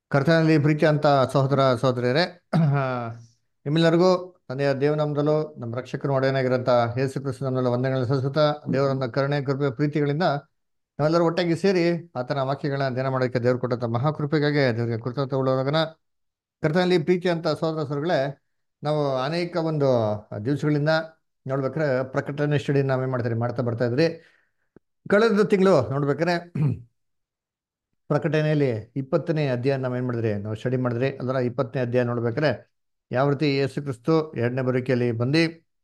ಕರ್ತನಲ್ಲಿ ಪ್ರೀತಿ ಅಂತ ಸಹೋದರ ಸಹೋದರಿಯರೇ ನಿಮ್ಮೆಲ್ಲರಿಗೂ ತಂದೆಯ ದೇವನಾಮದಲ್ಲೂ ನಮ್ಮ ರಕ್ಷಕರು ಒಡೆಯನಾಗಿರಂತ ಯೇಸು ಕ್ರಿಸ್ತು ನಮ್ಮಲ್ಲಿ ವಂದನೆಗಳನ್ನು ಸಲ್ಲಿಸುತ್ತಾ ದೇವರನ್ನ ಕರುಣೆ ಕೃಪೆ ಪ್ರೀತಿಗಳಿಂದ ನಾವೆಲ್ಲರೂ ಒಟ್ಟಾಗಿ ಸೇರಿ ಆತನ ವಾಕ್ಯಗಳನ್ನ ಧ್ಯಾನ ಮಾಡೋಕ್ಕೆ ದೇವರು ಕೊಟ್ಟಂತ ಮಹಾಕೃಪೆಗಾಗಿ ದೇವರಿಗೆ ಕೃತಜ್ಞತೆ ಉಳ್ಳವರಾಗನ ಕರ್ತನಲ್ಲಿ ಪ್ರೀತಿ ಅಂತ ಸಹೋದರ ಸಹೋದರಗಳೇ ನಾವು ಅನೇಕ ಒಂದು ದಿವಸಗಳಿಂದ ನೋಡ್ಬೇಕಾದ್ರೆ ಪ್ರಕಟಣೆ ಸ್ಟಡಿ ನಾವೇನ್ ಮಾಡ್ತೀರಿ ಮಾಡ್ತಾ ಬರ್ತಾ ಇದ್ರಿ ಕಳೆದ ತಿಂಗಳು ನೋಡ್ಬೇಕಾದ್ರೆ ಪ್ರಕಟಣೆಯಲ್ಲಿ ಇಪ್ಪತ್ತನೇ ಅಧ್ಯಾಯ ನಾವೇನ್ ಮಾಡಿದ್ರಿ ನಾವು ಸ್ಟಡಿ ಮಾಡಿದ್ರಿ ಅದರ ಇಪ್ಪತ್ತನೇ ಅಧ್ಯಾಯ ನೋಡ್ಬೇಕಾದ್ರೆ ಯಾವ ರೀತಿ ಯೇಸು ಕ್ರಿಸ್ತು ಎರಡನೇ ಬರುವಿಕೆಯಲ್ಲಿ ಬಂದು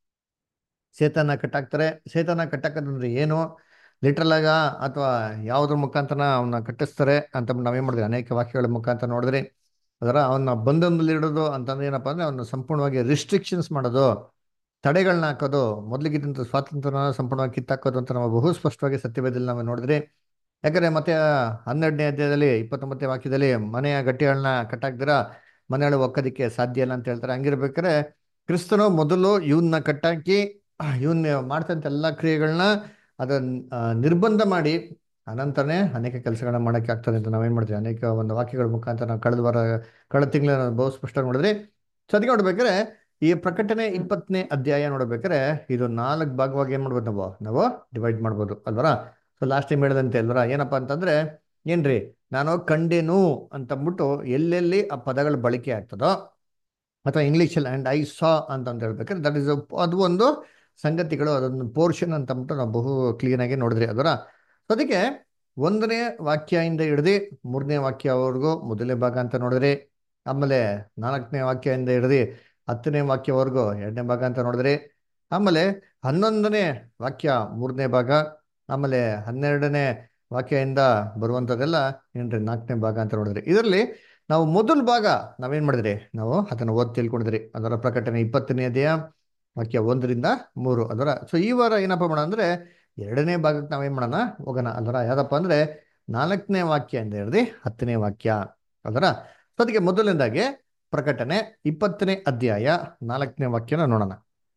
ಸೇತನ ಕಟ್ಟಾಕ್ತಾರೆ ಸೇತನ ಕಟ್ಟಾಕೋದಂದ್ರೆ ಏನು ಲಿಟ್ರಲ್ ಆಗ ಅಥವಾ ಯಾವುದ್ರ ಮುಖಾಂತರ ಅವನ್ನ ಕಟ್ಟಿಸ್ತಾರೆ ಅಂತ ನಾವೇನ್ ಮಾಡಿದ್ರಿ ಅನೇಕ ವಾಕ್ಯಗಳ ಮುಖಾಂತರ ನೋಡಿದ್ರಿ ಅದರ ಅವನ್ನ ಬಂಧನದಲ್ಲಿ ಇಡೋದು ಅಂತಂದ್ರೆ ಏನಪ್ಪಾ ಅಂದ್ರೆ ಅವನ್ನ ಸಂಪೂರ್ಣವಾಗಿ ರಿಸ್ಟ್ರಿಕ್ಷನ್ಸ್ ಮಾಡೋದು ತಡೆಗಳನ್ನ ಹಾಕೋದು ಮೊದಲಿಗಿದ್ದಂಥ ಸ್ವಾತಂತ್ರ್ಯನ ಸಂಪೂರ್ಣವಾಗಿ ಕಿತ್ತಾಕೋದು ಅಂತ ನಾವು ಬಹು ಸ್ಪಷ್ಟವಾಗಿ ಸತ್ಯವೇದಲ್ಲಿ ನಾವು ನೋಡಿದ್ರಿ ಯಾಕಂದ್ರೆ ಮತ್ತೆ ಹನ್ನೆರಡನೇ ಅಧ್ಯಾಯದಲ್ಲಿ ಇಪ್ಪತ್ತೊಂಬತ್ತನೇ ವಾಕ್ಯದಲ್ಲಿ ಮನೆಯ ಗಟ್ಟಿಗಳನ್ನ ಕಟ್ಟಾಕ್ದಿರ ಮನೆಗಳು ಒಕ್ಕೋದಿಕ್ಕೆ ಸಾಧ್ಯ ಇಲ್ಲ ಅಂತ ಹೇಳ್ತಾರೆ ಹಂಗಿರ್ಬೇಕಾದ್ರೆ ಕ್ರಿಸ್ತನು ಮೊದಲು ಇವನ್ನ ಕಟ್ಟಾಕಿ ಇವನ್ ಮಾಡ್ತಂತ ಎಲ್ಲ ಕ್ರಿಯೆಗಳನ್ನ ಅದನ್ನ ನಿರ್ಬಂಧ ಮಾಡಿ ಅನಂತರನೇ ಅನೇಕ ಕೆಲಸಗಳನ್ನ ಮಾಡಕ್ಕೆ ಆಗ್ತದೆ ಅಂತ ನಾವೇನ್ ಮಾಡ್ತೀವಿ ಅನೇಕ ಒಂದು ವಾಕ್ಯಗಳ ಮುಖಾಂತರ ನಾವು ಕಳೆದ ವಾರ ಕಳೆದ ತಿಂಗಳ ಬಹು ಸ್ಪಷ್ಟ ನೋಡಿದ್ರಿ ಸೊ ಅದಕ್ಕೆ ನೋಡ್ಬೇಕಾದ್ರೆ ಈ ಪ್ರಕಟಣೆ ಇಪ್ಪತ್ತನೇ ಅಧ್ಯಾಯ ನೋಡ್ಬೇಕಾದ್ರೆ ಇದು ನಾಲ್ಕು ಭಾಗವಾಗಿ ಏನ್ ಮಾಡ್ಬೋದು ನಾವು ನಾವು ಡಿವೈಡ್ ಮಾಡ್ಬೋದು ಅಲ್ವರ ಸೊ ಲಾಸ್ಟ್ ಟೈಮ್ ಹೇಳಿದಂತೆ ಅಲ್ವರ ಏನಪ್ಪಾ ಅಂತಂದ್ರೆ ಏನ್ರಿ ನಾನು ಕಂಡೇನು ಅಂತಂದ್ಬಿಟ್ಟು ಎಲ್ಲೆಲ್ಲಿ ಆ ಪದಗಳ ಬಳಕೆ ಆಗ್ತದೋ ಅಥವಾ ಇಂಗ್ಲೀಷಲ್ಲಿ ಆ್ಯಂಡ್ ಐ ಸಾ ಅಂತ ಹೇಳ್ಬೇಕಾದ್ರೆ ದಟ್ ಇಸ್ ಅದು ಒಂದು ಸಂಗತಿಗಳು ಅದೊಂದು ಪೋರ್ಷನ್ ಅಂತ ಅಂದ್ಬಿಟ್ಟು ನಾವು ಬಹು ಕ್ಲೀನಾಗಿ ನೋಡಿದ್ರಿ ಅದರ ಅದಕ್ಕೆ ಒಂದನೇ ವಾಕ್ಯದಿಂದ ಹಿಡ್ದು ಮೂರನೇ ವಾಕ್ಯವರೆಗೂ ಮೊದಲನೇ ಭಾಗ ಅಂತ ನೋಡಿದ್ರಿ ಆಮೇಲೆ ನಾಲ್ಕನೇ ವಾಕ್ಯದಿಂದ ಹಿಡ್ದು ಹತ್ತನೇ ವಾಕ್ಯವರೆಗೂ ಎರಡನೇ ಭಾಗ ಅಂತ ನೋಡಿದ್ರಿ ಆಮೇಲೆ ಹನ್ನೊಂದನೇ ವಾಕ್ಯ ಮೂರನೇ ಭಾಗ ಆಮೇಲೆ ಹನ್ನೆರಡನೇ ವಾಕ್ಯದಿಂದ ಬರುವಂಥದ್ದೆಲ್ಲ ಏನ್ರಿ ನಾಲ್ಕನೇ ಭಾಗ ಅಂತ ನೋಡಿದ್ರಿ ಇದರಲ್ಲಿ ನಾವು ಮೊದಲ ಭಾಗ ನಾವೇನ್ ಮಾಡಿದ್ರಿ ನಾವು ಅದನ್ನು ಓದಿ ತಿಳ್ಕೊಂಡಿದ್ರಿ ಅದರ ಪ್ರಕಟಣೆ ಇಪ್ಪತ್ತನೇ ಅಧ್ಯಾಯ ವಾಕ್ಯ ಒಂದರಿಂದ ಮೂರು ಅದರ ಸೊ ಈ ವಾರ ಏನಪ್ಪ ಮಾಡೋಣ ಅಂದ್ರೆ ಎರಡನೇ ಭಾಗಕ್ಕೆ ನಾವೇನ್ ಮಾಡೋಣ ಹೋಗೋಣ ಅದರ ಯಾವ್ದಪ್ಪ ಅಂದ್ರೆ ನಾಲ್ಕನೇ ವಾಕ್ಯ ಅಂತ ಹಿಡ್ದು ಹತ್ತನೇ ವಾಕ್ಯ ಅದರ ಸೊ ಅದಕ್ಕೆ ಮೊದಲನೇದಾಗಿ ಪ್ರಕಟಣೆ ಇಪ್ಪತ್ತನೇ ಅಧ್ಯಾಯ ನಾಲ್ಕನೇ ವಾಕ್ಯನ ನೋಡೋಣ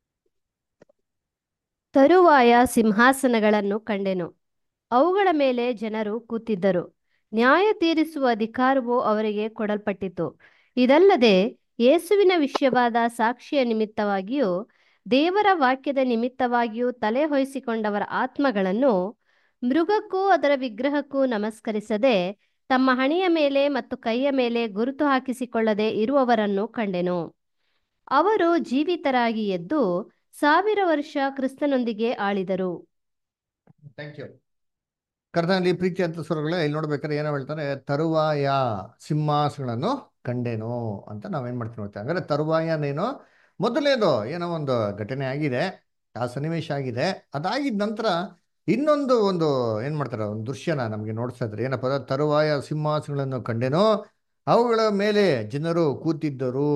ತರುವಾಯ ಸಿಂಹಾಸನಗಳನ್ನು ಕಂಡೆನು ಅವುಗಳ ಮೇಲೆ ಜನರು ಕೂತಿದ್ದರು ನ್ಯಾಯ ತೀರಿಸುವ ಅಧಿಕಾರವು ಅವರಿಗೆ ಕೊಡಲ್ಪಟ್ಟಿತು ಇದಲ್ಲದೆ ಯೇಸುವಿನ ವಿಷಯವಾದ ಸಾಕ್ಷಿಯ ನಿಮಿತ್ತವಾಗಿಯೂ ದೇವರ ವಾಕ್ಯದ ನಿಮಿತ್ತವಾಗಿಯೂ ತಲೆ ಹೊಯ್ಸಿಕೊಂಡವರ ಆತ್ಮಗಳನ್ನು ಮೃಗಕ್ಕೂ ಅದರ ವಿಗ್ರಹಕ್ಕೂ ನಮಸ್ಕರಿಸದೆ ತಮ್ಮ ಹಣೆಯ ಮೇಲೆ ಮತ್ತು ಕೈಯ ಮೇಲೆ ಗುರುತು ಹಾಕಿಸಿಕೊಳ್ಳದೆ ಇರುವವರನ್ನು ಕಂಡೆನು ಅವರು ಜೀವಿತರಾಗಿ ಎದ್ದು ಸಾವಿರ ವರ್ಷ ಕ್ರಿಸ್ತನೊಂದಿಗೆ ಆಳಿದರು ಥ್ಯಾಂಕ್ ಯು ಕರ್ತನಲ್ಲಿ ಪ್ರೀತಿ ಅಂತ ಸ್ವರಗಳೇ ಇಲ್ಲಿ ನೋಡ್ಬೇಕಾದ್ರೆ ಏನೋ ಹೇಳ್ತಾರೆ ತರುವಾಯ ಸಿಂಹಾಸಗಳನ್ನು ಕಂಡೇನು ಅಂತ ನಾವೇನ್ ಮಾಡ್ತೀವಿ ನೋಡ್ತೇವೆ ಹಂಗಾರೆ ತರುವಾಯನೇನು ಮೊದಲೇದು ಏನೋ ಒಂದು ಘಟನೆ ಆಗಿದೆ ಆ ಸನ್ನಿವೇಶ ಆಗಿದೆ ಅದಾಗಿದ ನಂತರ ಇನ್ನೊಂದು ಒಂದು ಏನ್ ಮಾಡ್ತಾರೆ ಒಂದು ದೃಶ್ಯನ ನಮಗೆ ನೋಡ್ತಾ ಇದ್ರೆ ಏನಪ್ಪ ಅಂದ್ರೆ ತರುವಾಯ ಸಿಂಹಾಸನಗಳನ್ನು ಕಂಡೇನೋ ಅವುಗಳ ಮೇಲೆ ಜನರು ಕೂತಿದ್ದರು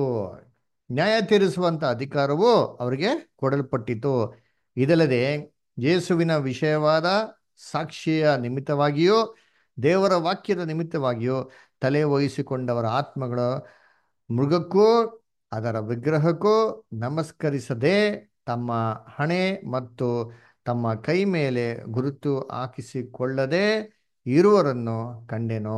ನ್ಯಾಯ ತೀರಿಸುವಂತ ಅಧಿಕಾರವು ಅವರಿಗೆ ಕೊಡಲ್ಪಟ್ಟಿತು ಇದಲ್ಲದೆ ಯೇಸುವಿನ ವಿಷಯವಾದ ಸಾಕ್ಷಿಯ ನಿಮಿತ್ತವಾಗಿಯೂ ದೇವರ ವಾಕ್ಯದ ನಿಮಿತ್ತವಾಗಿಯೂ ತಲೆ ವಹಿಸಿಕೊಂಡವರ ಆತ್ಮಗಳು ಮೃಗಕ್ಕೂ ಅದರ ವಿಗ್ರಹಕ್ಕೂ ನಮಸ್ಕರಿಸದೆ ತಮ್ಮ ಹಣೆ ಮತ್ತು ತಮ್ಮ ಕೈ ಮೇಲೆ ಗುರುತು ಹಾಕಿಸಿಕೊಳ್ಳದೆ ಇರುವರನ್ನು ಕಂಡೆನು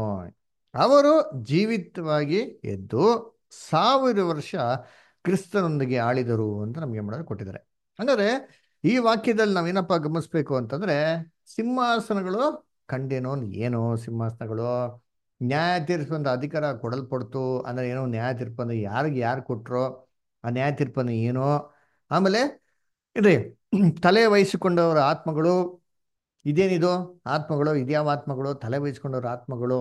ಅವರು ಜೀವಿತವಾಗಿ ಎದ್ದು ಸಾವಿರ ವರ್ಷ ಕ್ರಿಸ್ತನೊಂದಿಗೆ ಆಳಿದರು ಅಂತ ನಮಗೆ ಮಾಡೋದು ಕೊಟ್ಟಿದ್ದಾರೆ ಅಂದರೆ ಈ ವಾಕ್ಯದಲ್ಲಿ ನಾವೇನಪ್ಪ ಗಮನಿಸ್ಬೇಕು ಅಂತಂದ್ರೆ ಸಿಂಹಾಸನಗಳು ಕಂಡೇನೋ ಏನು ಸಿಂಹಾಸನಗಳು ನ್ಯಾಯ ತೀರಿಸುವಂತ ಅಧಿಕಾರ ಕೊಡಲ್ಪಡ್ತು ಅಂದ್ರೆ ಏನೋ ನ್ಯಾಯ ತೀರ್ಪನ್ನು ಯಾರಿಗೆ ಯಾರು ಕೊಟ್ರೋ ಆ ನ್ಯಾಯ ತೀರ್ಪನ್ನು ಏನೋ ಆಮೇಲೆ ಇದ್ರಿ ತಲೆ ವಹಿಸಿಕೊಂಡವರ ಆತ್ಮಗಳು ಇದೇನಿದು ಆತ್ಮಗಳು ಇದ್ಯಾವ ಆತ್ಮಗಳು ತಲೆ ವಹಿಸ್ಕೊಂಡವ್ರ ಆತ್ಮಗಳು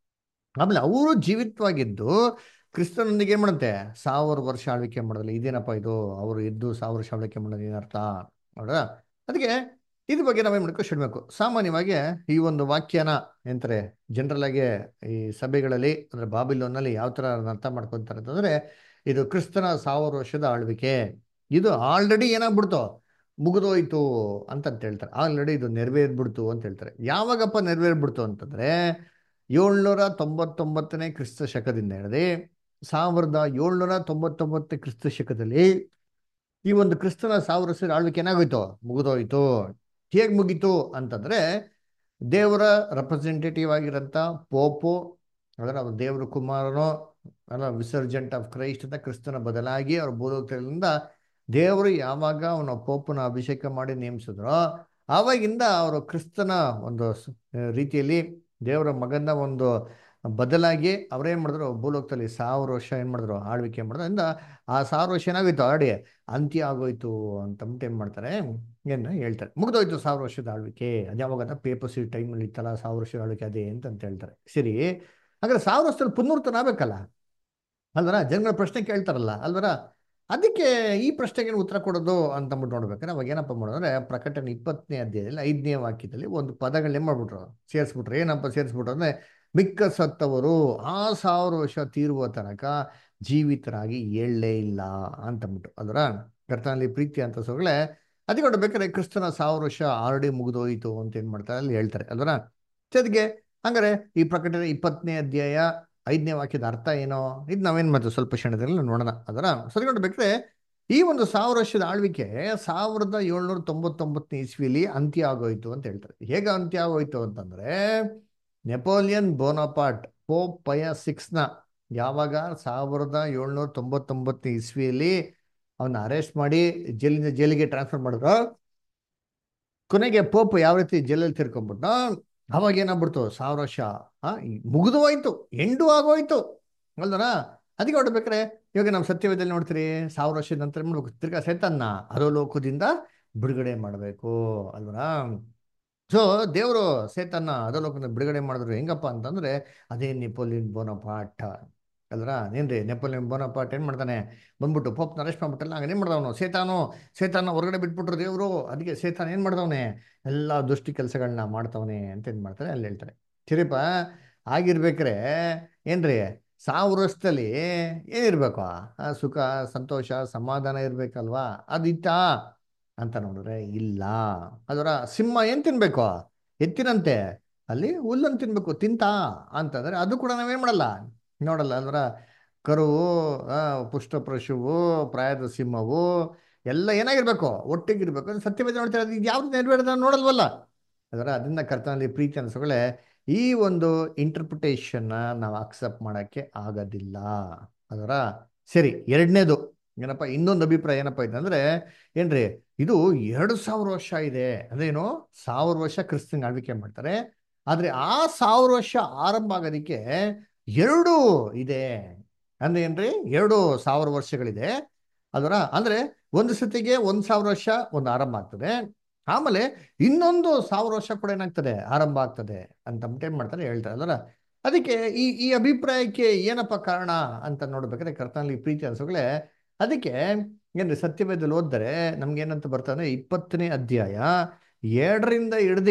ಆಮೇಲೆ ಅವರು ಜೀವಿತವಾಗಿದ್ದು ಕ್ರಿಸ್ತನೊಂದಿಗೆ ಏನ್ ಮಾಡುತ್ತೆ ಸಾವಿರ ವರ್ಷ ಆಳ್ವಿಕೆ ಮಾಡೋದಿಲ್ಲ ಇದೇನಪ್ಪ ಇದು ಅವರು ಇದ್ದು ಸಾವಿರ ವರ್ಷ ಆಳ್ವಿಕೆ ಮಾಡೋದು ಏನರ್ಥ ನೋಡ್ರ ಅದಕ್ಕೆ ಇದ್ರ ಬಗ್ಗೆ ನಾವೇನ್ ಮಾಡ್ಕೊ ಶಿಡ್ಬೇಕು ಸಾಮಾನ್ಯವಾಗಿ ಈ ಒಂದು ವಾಕ್ಯನ ಎಂತಾರೆ ಜನರಲ್ ಆಗಿ ಈ ಸಭೆಗಳಲ್ಲಿ ಅಂದ್ರೆ ಬಾಬಿಲೋನಲ್ಲಿ ಯಾವ ತರ ಅರ್ಥ ಮಾಡ್ಕೊಂತಾರೆ ಅಂತಂದ್ರೆ ಇದು ಕ್ರಿಸ್ತನ ಸಾವಿರ ವರ್ಷದ ಆಳ್ವಿಕೆ ಇದು ಆಲ್ರೆಡಿ ಏನಾಗ್ಬಿಡ್ತು ಮುಗಿದೋಯ್ತು ಅಂತ ಹೇಳ್ತಾರೆ ಆಲ್ರೆಡಿ ಇದು ನೆರವೇರ್ಬಿಡ್ತು ಅಂತ ಹೇಳ್ತಾರೆ ಯಾವಾಗಪ್ಪ ನೆರವೇರ್ಬಿಡ್ತು ಅಂತಂದ್ರೆ ಏಳ್ನೂರ ತೊಂಬತ್ತೊಂಬತ್ತನೇ ಕ್ರಿಸ್ತ ಶಕದಿಂದ ಹಿಡಿದು ಸಾವಿರದ ಏಳ್ನೂರ ತೊಂಬತ್ತೊಂಬತ್ತು ಕ್ರಿಸ್ತ ಶಕದಲ್ಲಿ ಈ ಒಂದು ಕ್ರಿಸ್ತನ ಸಾವಿರ ವರ್ಷದ ಆಳ್ವಿಕೆ ಏನಾಗೋಯ್ತು ಮುಗಿದೋಯ್ತು ಹೇಗ್ ಮುಗೀತು ಅಂತಂದ್ರೆ ದೇವರ ರೆಪ್ರೆಸೆಂಟೇಟಿವ್ ಆಗಿರೋಂಥ ಪೋಪು ಅದರ ಅವ್ರ ದೇವ್ರ ಕುಮಾರನೋ ಅಲ್ಲ ವಿಸರ್ಜೆಂಟ್ ಆಫ್ ಕ್ರೈಸ್ಟ್ ಅಂತ ಕ್ರಿಸ್ತನ ಬದಲಾಗಿ ಅವ್ರ ಭೂಲೋಕದಿಂದ ದೇವರು ಯಾವಾಗ ಅವನ ಪೋಪನ ಅಭಿಷೇಕ ಮಾಡಿ ನೇಮಿಸಿದ್ರೋ ಆವಾಗಿಂದ ಅವರು ಕ್ರಿಸ್ತನ ಒಂದು ಸ್- ರೀತಿಯಲ್ಲಿ ದೇವರ ಮಗನ ಒಂದು ಬದಲಾಗಿ ಅವ್ರೇನ್ ಮಾಡಿದ್ರು ಭೂಲೋಕದಲ್ಲಿ ಸಾವಿರ ವರ್ಷ ಏನ್ ಮಾಡಿದ್ರು ಆಳ್ವಿಕೆ ಮಾಡಿದ್ರು ಇಂದ ಆ ಸಾವಿರ ವರ್ಷ ಏನಾಗೋಯ್ತು ಆಡಿ ಅಂತ್ಯ ಆಗೋಯ್ತು ಅಂತಂದ್ಬಿಟ್ಟು ಏನ್ ಮಾಡ್ತಾರೆ ಏನು ಹೇಳ್ತಾರೆ ಮುಗ್ದೋಯ್ತು ಸಾವಿರ ವರ್ಷದ ಆಳ್ವಿಕೆ ಅದ್ಯಾವಾಗ ಪೇಪರ್ಸಿ ಟೈಮಲ್ಲಿ ಇತ್ತಲ್ಲ ಸಾವಿರ ವರ್ಷದ ಆಳ್ವಿಕೆ ಅದೇ ಅಂತ ಅಂತ ಹೇಳ್ತಾರೆ ಸರಿ ಹಾಗಾದ್ರೆ ಸಾವಿರ ವರ್ಷದಲ್ಲಿ ಪುನರ್ತನ ಆಗ್ಬೇಕಲ್ಲ ಅಲ್ವರ ಜನಗಳ ಪ್ರಶ್ನೆ ಕೇಳ್ತಾರಲ್ಲ ಅಲ್ವರ ಅದಕ್ಕೆ ಈ ಪ್ರಶ್ನೆಗೆ ಏನು ಉತ್ತರ ಕೊಡೋದು ಅಂತಂದ್ಬಿಟ್ಟು ನೋಡ್ಬೇಕಾದ್ರೆ ಅವಾಗ ಏನಪ್ಪ ಮಾಡೋದಂದ್ರೆ ಪ್ರಕಟಣೆ ಇಪ್ಪತ್ತನೇ ಅಧ್ಯಾಯದಲ್ಲಿ ಐದನೇ ವಾಕ್ಯದಲ್ಲಿ ಒಂದು ಪದಗಳನ್ನೇ ಮಾಡ್ಬಿಟ್ರು ಸೇರಿಸ್ಬಿಟ್ರು ಏನಪ್ಪ ಸೇರಿಸ್ಬಿಟ್ರು ಅಂದ್ರೆ ಮಿಕ್ಕ ಸತ್ತವರು ಆ ಸಾವಿರ ವರ್ಷ ತೀರುವ ತನಕ ಜೀವಿತರಾಗಿ ಏಳಲೇ ಇಲ್ಲ ಅಂತಂದ್ಬಿಟ್ಟು ಅಲ್ವರ ಕರ್ತನಲ್ಲಿ ಪ್ರೀತಿ ಅಂತ ಸೊಗಳೆ ಅದಕ್ಕೆ ನೋಡ್ಬೇಕಾದ್ರೆ ಕ್ರಿಸ್ತನ ಸಾವಿರ ವರ್ಷ ಆಲ್ರೆಡಿ ಮುಗಿದೋಯ್ತು ಅಂತ ಏನ್ ಮಾಡ್ತಾರೆ ಅಲ್ಲಿ ಹೇಳ್ತಾರೆ ಅಲ್ವರ ಜೊತೆಗೆ ಹಂಗಾರೆ ಈ ಪ್ರಕಟಣೆ ಇಪ್ಪತ್ತನೇ ಅಧ್ಯಾಯ ಐದನೇ ವಾಕ್ಯದ ಅರ್ಥ ಏನೋ ಇದು ನಾವೇನ್ ಮಾಡ್ತೀವಿ ಸ್ವಲ್ಪ ಕ್ಷಣದಲ್ಲಿ ನೋಡೋಣ ಅದರ ಸರಿ ನೋಡ್ಬೇಕಾದ್ರೆ ಈ ಒಂದು ಸಾವಿರ ವರ್ಷದ ಆಳ್ವಿಕೆ ಸಾವಿರದ ಏಳ್ನೂರ ತೊಂಬತ್ತೊಂಬತ್ತನೇ ಇಸ್ವಿಲಿ ಅಂತ್ಯ ಆಗೋಯ್ತು ಅಂತ ಹೇಳ್ತಾರೆ ಹೇಗೆ ಅಂತ್ಯ ಆಗೋಯ್ತು ಅಂತಂದ್ರೆ ನೆಪೋಲಿಯನ್ ಬೋನಪಾಟ್ ಪೋಪ್ ಪಯ ಸಿಕ್ಸ್ನ ಯಾವಾಗ ಸಾವಿರದ ಏಳ್ನೂರ ತೊಂಬತ್ತೊಂಬತ್ತನೇ ಇಸ್ವಿಯಲ್ಲಿ ಅವನ್ನ ಅರೆಸ್ಟ್ ಮಾಡಿ ಜೈಲಿಂದ ಜೈಲಿಗೆ ಟ್ರಾನ್ಸ್ಫರ್ ಮಾಡಿದ್ರು ಕೊನೆಗೆ ಪೋಪ್ ಯಾವ ರೀತಿ ಜೈಲಲ್ಲಿ ತಿರ್ಕೊಂಡ್ಬಿಟ್ಟ ಅವಾಗ ಏನಾಗ್ಬಿಡ್ತು ಸಾವಿರ ವರ್ಷ ಆ ಮುಗಿದು ಹೋಯ್ತು ಎಂಡು ಆಗೋಯ್ತು ಅಲ್ದನ ಅದಕ್ಕೆ ಹೊಡ್ಬೇಕಾರೆ ಇವಾಗ ನಾವು ಸತ್ಯವೇದಲ್ಲಿ ನೋಡ್ತೀರಿ ಸಾವಿರ ವರ್ಷದ ನಂತರ ಏನ್ ಮಾಡ್ಬೇಕು ತಿರ್ಗಾ ಸೈತನ್ನ ಅಧೋಲೋಕದಿಂದ ಬಿಡುಗಡೆ ಮಾಡಬೇಕು ಅಲ್ವನ ಸೊ ದೇವರು ಸೇತನ್ನ ಅಧೋಲೋಕದಿಂದ ಬಿಡುಗಡೆ ಮಾಡಿದ್ರು ಹೆಂಗಪ್ಪ ಅಂತಂದ್ರೆ ಅದೇ ನೆಪೋಲಿಯನ್ ಬೋನಪಾಟ್ ಅಲ್ರ ಏನ್ರಿ ನೆಪೋಲಿಯನ್ ಬೋನಪಾಟ್ ಏನ್ ಮಾಡ್ತಾನೆ ಬಂದ್ಬಿಟ್ಟು ಪೋಪ್ನ ಅರೆಸ್ಟ್ ಮಾಡ್ಬಿಟ್ಟಲ್ಲ ಹಂಗ ಏನ್ ಮಾಡ್ದವನು ಸೇತಾನು ಸೇತಾನ ಹೊರಗಡೆ ಬಿಟ್ಬಿಟ್ರು ದೇವರು ಅದಕ್ಕೆ ಸೇತಾನ ಏನ್ ಮಾಡ್ದವನೆ ಎಲ್ಲ ದುಷ್ಟಿ ಕೆಲಸಗಳನ್ನ ಮಾಡ್ತವನೆ ಅಂತ ಏನ್ ಮಾಡ್ತಾರೆ ಅಲ್ಲಿ ಹೇಳ್ತಾರೆ ಸರಿಪ ಆಗಿರ್ಬೇಕ್ರೆ ಏನ್ರಿ ಸಾವಿರ ವರ್ಷದಲ್ಲಿ ಏನಿರ್ಬೇಕು ಆ ಸುಖ ಸಂತೋಷ ಸಮಾಧಾನ ಇರ್ಬೇಕಲ್ವಾ ಅದಿತ್ತಾ ಅಂತ ನೋಡಿದ್ರೆ ಇಲ್ಲ ಅದರ ಸಿಂಹ ಏನ್ ತಿನ್ಬೇಕು ಎತ್ತಿನಂತೆ ಅಲ್ಲಿ ಹುಲ್ಲನ್ನು ತಿನ್ಬೇಕು ತಿಂತಾ ಅಂತಂದ್ರೆ ಅದು ಕೂಡ ನಾವೇನ್ ಮಾಡಲ್ಲ ನೋಡಲ್ಲ ಅಲ್ವರ ಕರುವು ಆ, ಪುಷ್ಟ ಪಶುವು ಪ್ರಾಯದ ಸಿಂಹವು ಎಲ್ಲ ಏನಾಗಿರ್ಬೇಕು ಒಟ್ಟಿಗಿರ್ಬೇಕು ಅದು ಸತ್ಯವೇದ ನೋಡ್ತಾರೆ ಅದು ಯಾವ್ದು ನೆರವೇರದ ನೋಡಲ್ವಲ್ಲ ಅದರ ಅದನ್ನ ಕರ್ತನಲ್ಲಿ ಪ್ರೀತಿ ಅನ್ಸಗಳೇ ಈ ಒಂದು ಇಂಟರ್ಪ್ರಿಟೇಷನ್ನ ನಾವು ಅಕ್ಸೆಪ್ಟ್ ಮಾಡೋಕ್ಕೆ ಆಗೋದಿಲ್ಲ ಅದರ ಸರಿ ಎರಡನೇದು ಏನಪ್ಪ ಇನ್ನೊಂದು ಅಭಿಪ್ರಾಯ ಏನಪ್ಪ ಇದೆ ಅಂದ್ರೆ ಏನ್ರಿ ಇದು ಎರಡು ಸಾವಿರ ವರ್ಷ ಇದೆ ಅದೇನು ಸಾವಿರ ವರ್ಷ ಕ್ರಿಸ್ತಂಗ್ ಆಳ್ವಿಕೆ ಮಾಡ್ತಾರೆ ಆದ್ರೆ ಆ ಸಾವಿರ ವರ್ಷ ಆರಂಭ ಆಗೋದಕ್ಕೆ ಎರಡು ಇದೆ ಅಂದ್ರೆ ಏನ್ರಿ ಎರಡು ಸಾವಿರ ವರ್ಷಗಳಿದೆ ಅದರ ಅಂದ್ರೆ ಒಂದು ಸತಿಗೆ ಒಂದ್ ಸಾವಿರ ವರ್ಷ ಒಂದು ಆರಂಭ ಆಗ್ತದೆ ಆಮೇಲೆ ಇನ್ನೊಂದು ಸಾವಿರ ವರ್ಷ ಕೂಡ ಏನಾಗ್ತದೆ ಆರಂಭ ಆಗ್ತದೆ ಅಂತ ಏನ್ ಮಾಡ್ತಾರೆ ಹೇಳ್ತಾರೆ ಅದರ ಅದಕ್ಕೆ ಈ ಈ ಅಭಿಪ್ರಾಯಕ್ಕೆ ಏನಪ್ಪ ಕಾರಣ ಅಂತ ನೋಡ್ಬೇಕಾದ್ರೆ ಕರ್ತನಲ್ಲಿ ಪ್ರೀತಿ ಅನ್ಸೋಗಳೇ ಅದಕ್ಕೆ ಏನ್ರಿ ಸತ್ಯವೇದಲ್ಲಿ ಓದಿದರೆ ನಮ್ಗೆ ಏನಂತ ಬರ್ತಾನೆ ಇಪ್ಪತ್ತನೇ ಅಧ್ಯಾಯ ಎರಡರಿಂದ ಹಿಡ್ದು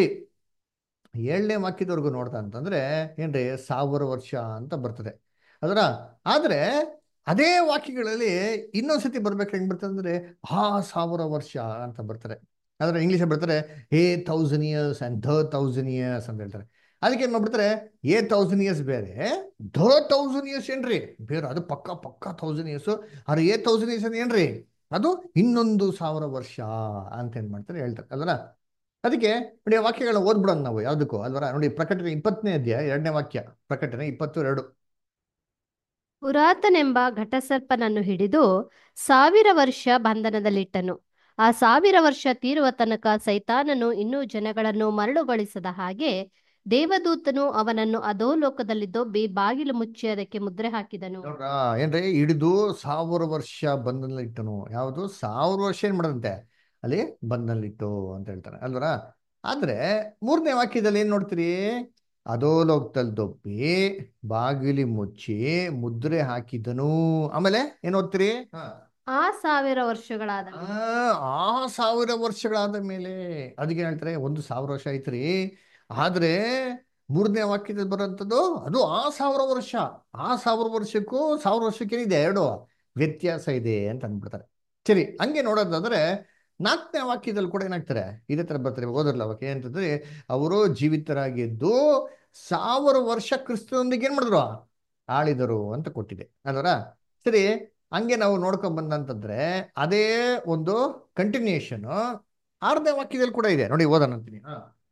ಏಳನೇ ವಾಕ್ಯದವರೆಗೂ ನೋಡ್ತಾ ಅಂತಂದ್ರೆ ಏನ್ರಿ ಸಾವಿರ ವರ್ಷ ಅಂತ ಬರ್ತದೆ ಅದರ ಆದ್ರೆ ಅದೇ ವಾಕ್ಯಗಳಲ್ಲಿ ಇನ್ನೊಂದ್ಸತಿ ಬರ್ಬೇಕು ಹೆಂಗ್ ಬರ್ತದೆ ಅಂದ್ರೆ ಆ ಸಾವಿರ ವರ್ಷ ಅಂತ ಬರ್ತಾರೆ ಆದ್ರೆ ಇಂಗ್ಲಿಷ್ ಬರ್ತಾರೆ a thousand years and the thousand years ಅಂತ ಹೇಳ್ತಾರೆ ಅದಕ್ಕೆ ಏನ್ ಮಾಡ್ಬಿಡ್ತಾರೆ ಏ ತೌಸಂಡ್ ಇಯರ್ಸ್ ಬೇರೆ ದ ತೌಸಂಡ್ ಇಯರ್ಸ್ ಏನ್ರಿ ಬೇರೆ ಅದು ಪಕ್ಕ ಪಕ್ಕ ತೌಸಂಡ್ ಇಯರ್ಸ್ ಆದ್ರೆ ಏ ತೌಸಂಡ್ ಇಯರ್ಸ್ ಅಂದ್ರೆ ಏನ್ರಿ ಅದು ಇನ್ನೊಂದು ಸಾವಿರ ವರ್ಷ ಅಂತ ಏನ್ ಮಾಡ್ತಾರೆ ಹೇಳ್ತಾರೆ ಅಲ್ವರ ಅದಕ್ಕೆ ನೋಡಿ ಆ ವಾಕ್ಯಗಳನ್ನ ಓದ್ಬಿಡೋಣ ನಾವು ಯಾವ್ದಕ್ಕೂ ಅಲ್ವರ ನೋಡಿ ಪ್ರಕಟಣೆ ಇಪ್ಪತ್ತನೇ ಅಧ್ಯಾಯ ಎರಡನೇ ವಾಕ್ಯ ಪ್ರಕಟಣೆ ಇಪ್ಪತ್ತು ಎರಡು ಪುರಾತನೆಂಬ ಘಟಸರ್ಪನನ್ನು ಹಿಡಿದು ಸಾವಿರ ವರ್ಷ ಬಂಧನದಲ್ಲಿಟ್ಟನು ಆ ಸಾವಿರ ವರ್ಷ ತೀರುವ ತನಕ ಸೈತಾನನು ಇನ್ನೂ ಜನಗಳನ್ನು ಮರಳುಗೊಳಿಸದ ಹಾಗೆ ದೇವದೂತನು ಅವನನ್ನು ಅಧೋಲೋಕದಲ್ಲಿ ದೊಬ್ಬಿ ಬಾಗಿಲು ಮುಚ್ಚಿ ಅದಕ್ಕೆ ಮುದ್ರೆ ಹಾಕಿದನು ನೋಡ್ರಾ ಏನ್ರಿ ಹಿಡಿದು ಸಾವಿರ ವರ್ಷ ಬಂಧನಲ್ಲಿಟ್ಟನು ಯಾವುದು ಸಾವಿರ ವರ್ಷ ಏನ್ ಮಾಡದಂತೆ ಅಲ್ಲಿ ಬಂಧನಲ್ಲಿಟ್ಟು ಅಂತ ಹೇಳ್ತಾರೆ ಅಲ್ವರ ಆದ್ರೆ ಮೂರನೇ ವಾಕ್ಯದಲ್ಲಿ ಏನ್ ನೋಡ್ತೀರಿ ಅಧೋಲೋಕದಲ್ಲಿ ದೊಬ್ಬಿ ಬಾಗಿಲಿ ಮುಚ್ಚಿ ಮುದ್ರೆ ಹಾಕಿದನು ಆಮೇಲೆ ಏನ್ ಓದ್ತೀರಿ ಹಾ ಆ ಸಾವಿರ ವರ್ಷಗಳಾದ ಆ ಆ ಸಾವಿರ ವರ್ಷಗಳಾದ ಮೇಲೆ ಅದಕ್ಕೆ ಹೇಳ್ತಾರೆ ಒಂದು ಸಾವಿರ ವರ್ಷ ಐತ್ರಿ ಆದ್ರೆ ಮೂರನೇ ವಾಕ್ಯದಲ್ಲಿ ಬರೋಂಥದ್ದು ಅದು ಆ ಸಾವಿರ ವರ್ಷ ಆ ಸಾವಿರ ವರ್ಷಕ್ಕೂ ಸಾವಿರ ವರ್ಷಕ್ಕೆ ಏನಿದೆ ಎರಡು ವ್ಯತ್ಯಾಸ ಇದೆ ಅಂತ ಅಂದ್ಬಿಡ್ತಾರೆ ಸರಿ ಹಂಗೆ ನೋಡೋದಾದ್ರೆ ನಾಲ್ಕನೇ ವಾಕ್ಯದಲ್ಲಿ ಕೂಡ ಏನಾಗ್ತಾರೆ ಇದೇ ತರ ಬರ್ತಾರೆ ಇವಾಗ ಓದಿರಲ್ಲ ವಾಕ್ಯ ಏನಂತಂದ್ರೆ ಅವರು ಜೀವಿತರಾಗಿದ್ದು ಸಾವಿರ ವರ್ಷ ಕ್ರಿಸ್ತನೊಂದಿಗೆ ಏನ್ ಮಾಡಿದ್ರು ಆಳಿದರು ಅಂತ ಕೊಟ್ಟಿದೆ ಅಲ್ವರ ಸರಿ ಹಂಗೆ ನಾವು ನೋಡ್ಕೊಂಡ್ ಬಂದಂತಂದ್ರೆ ಅದೇ ಒಂದು ಕಂಟಿನ್ಯೂಷನ್ ಆರನೇ ವಾಕ್ಯದಲ್ಲಿ ಕೂಡ ಇದೆ ನೋಡಿ ಓದೋಣ ಅಂತೀನಿ ಹಾ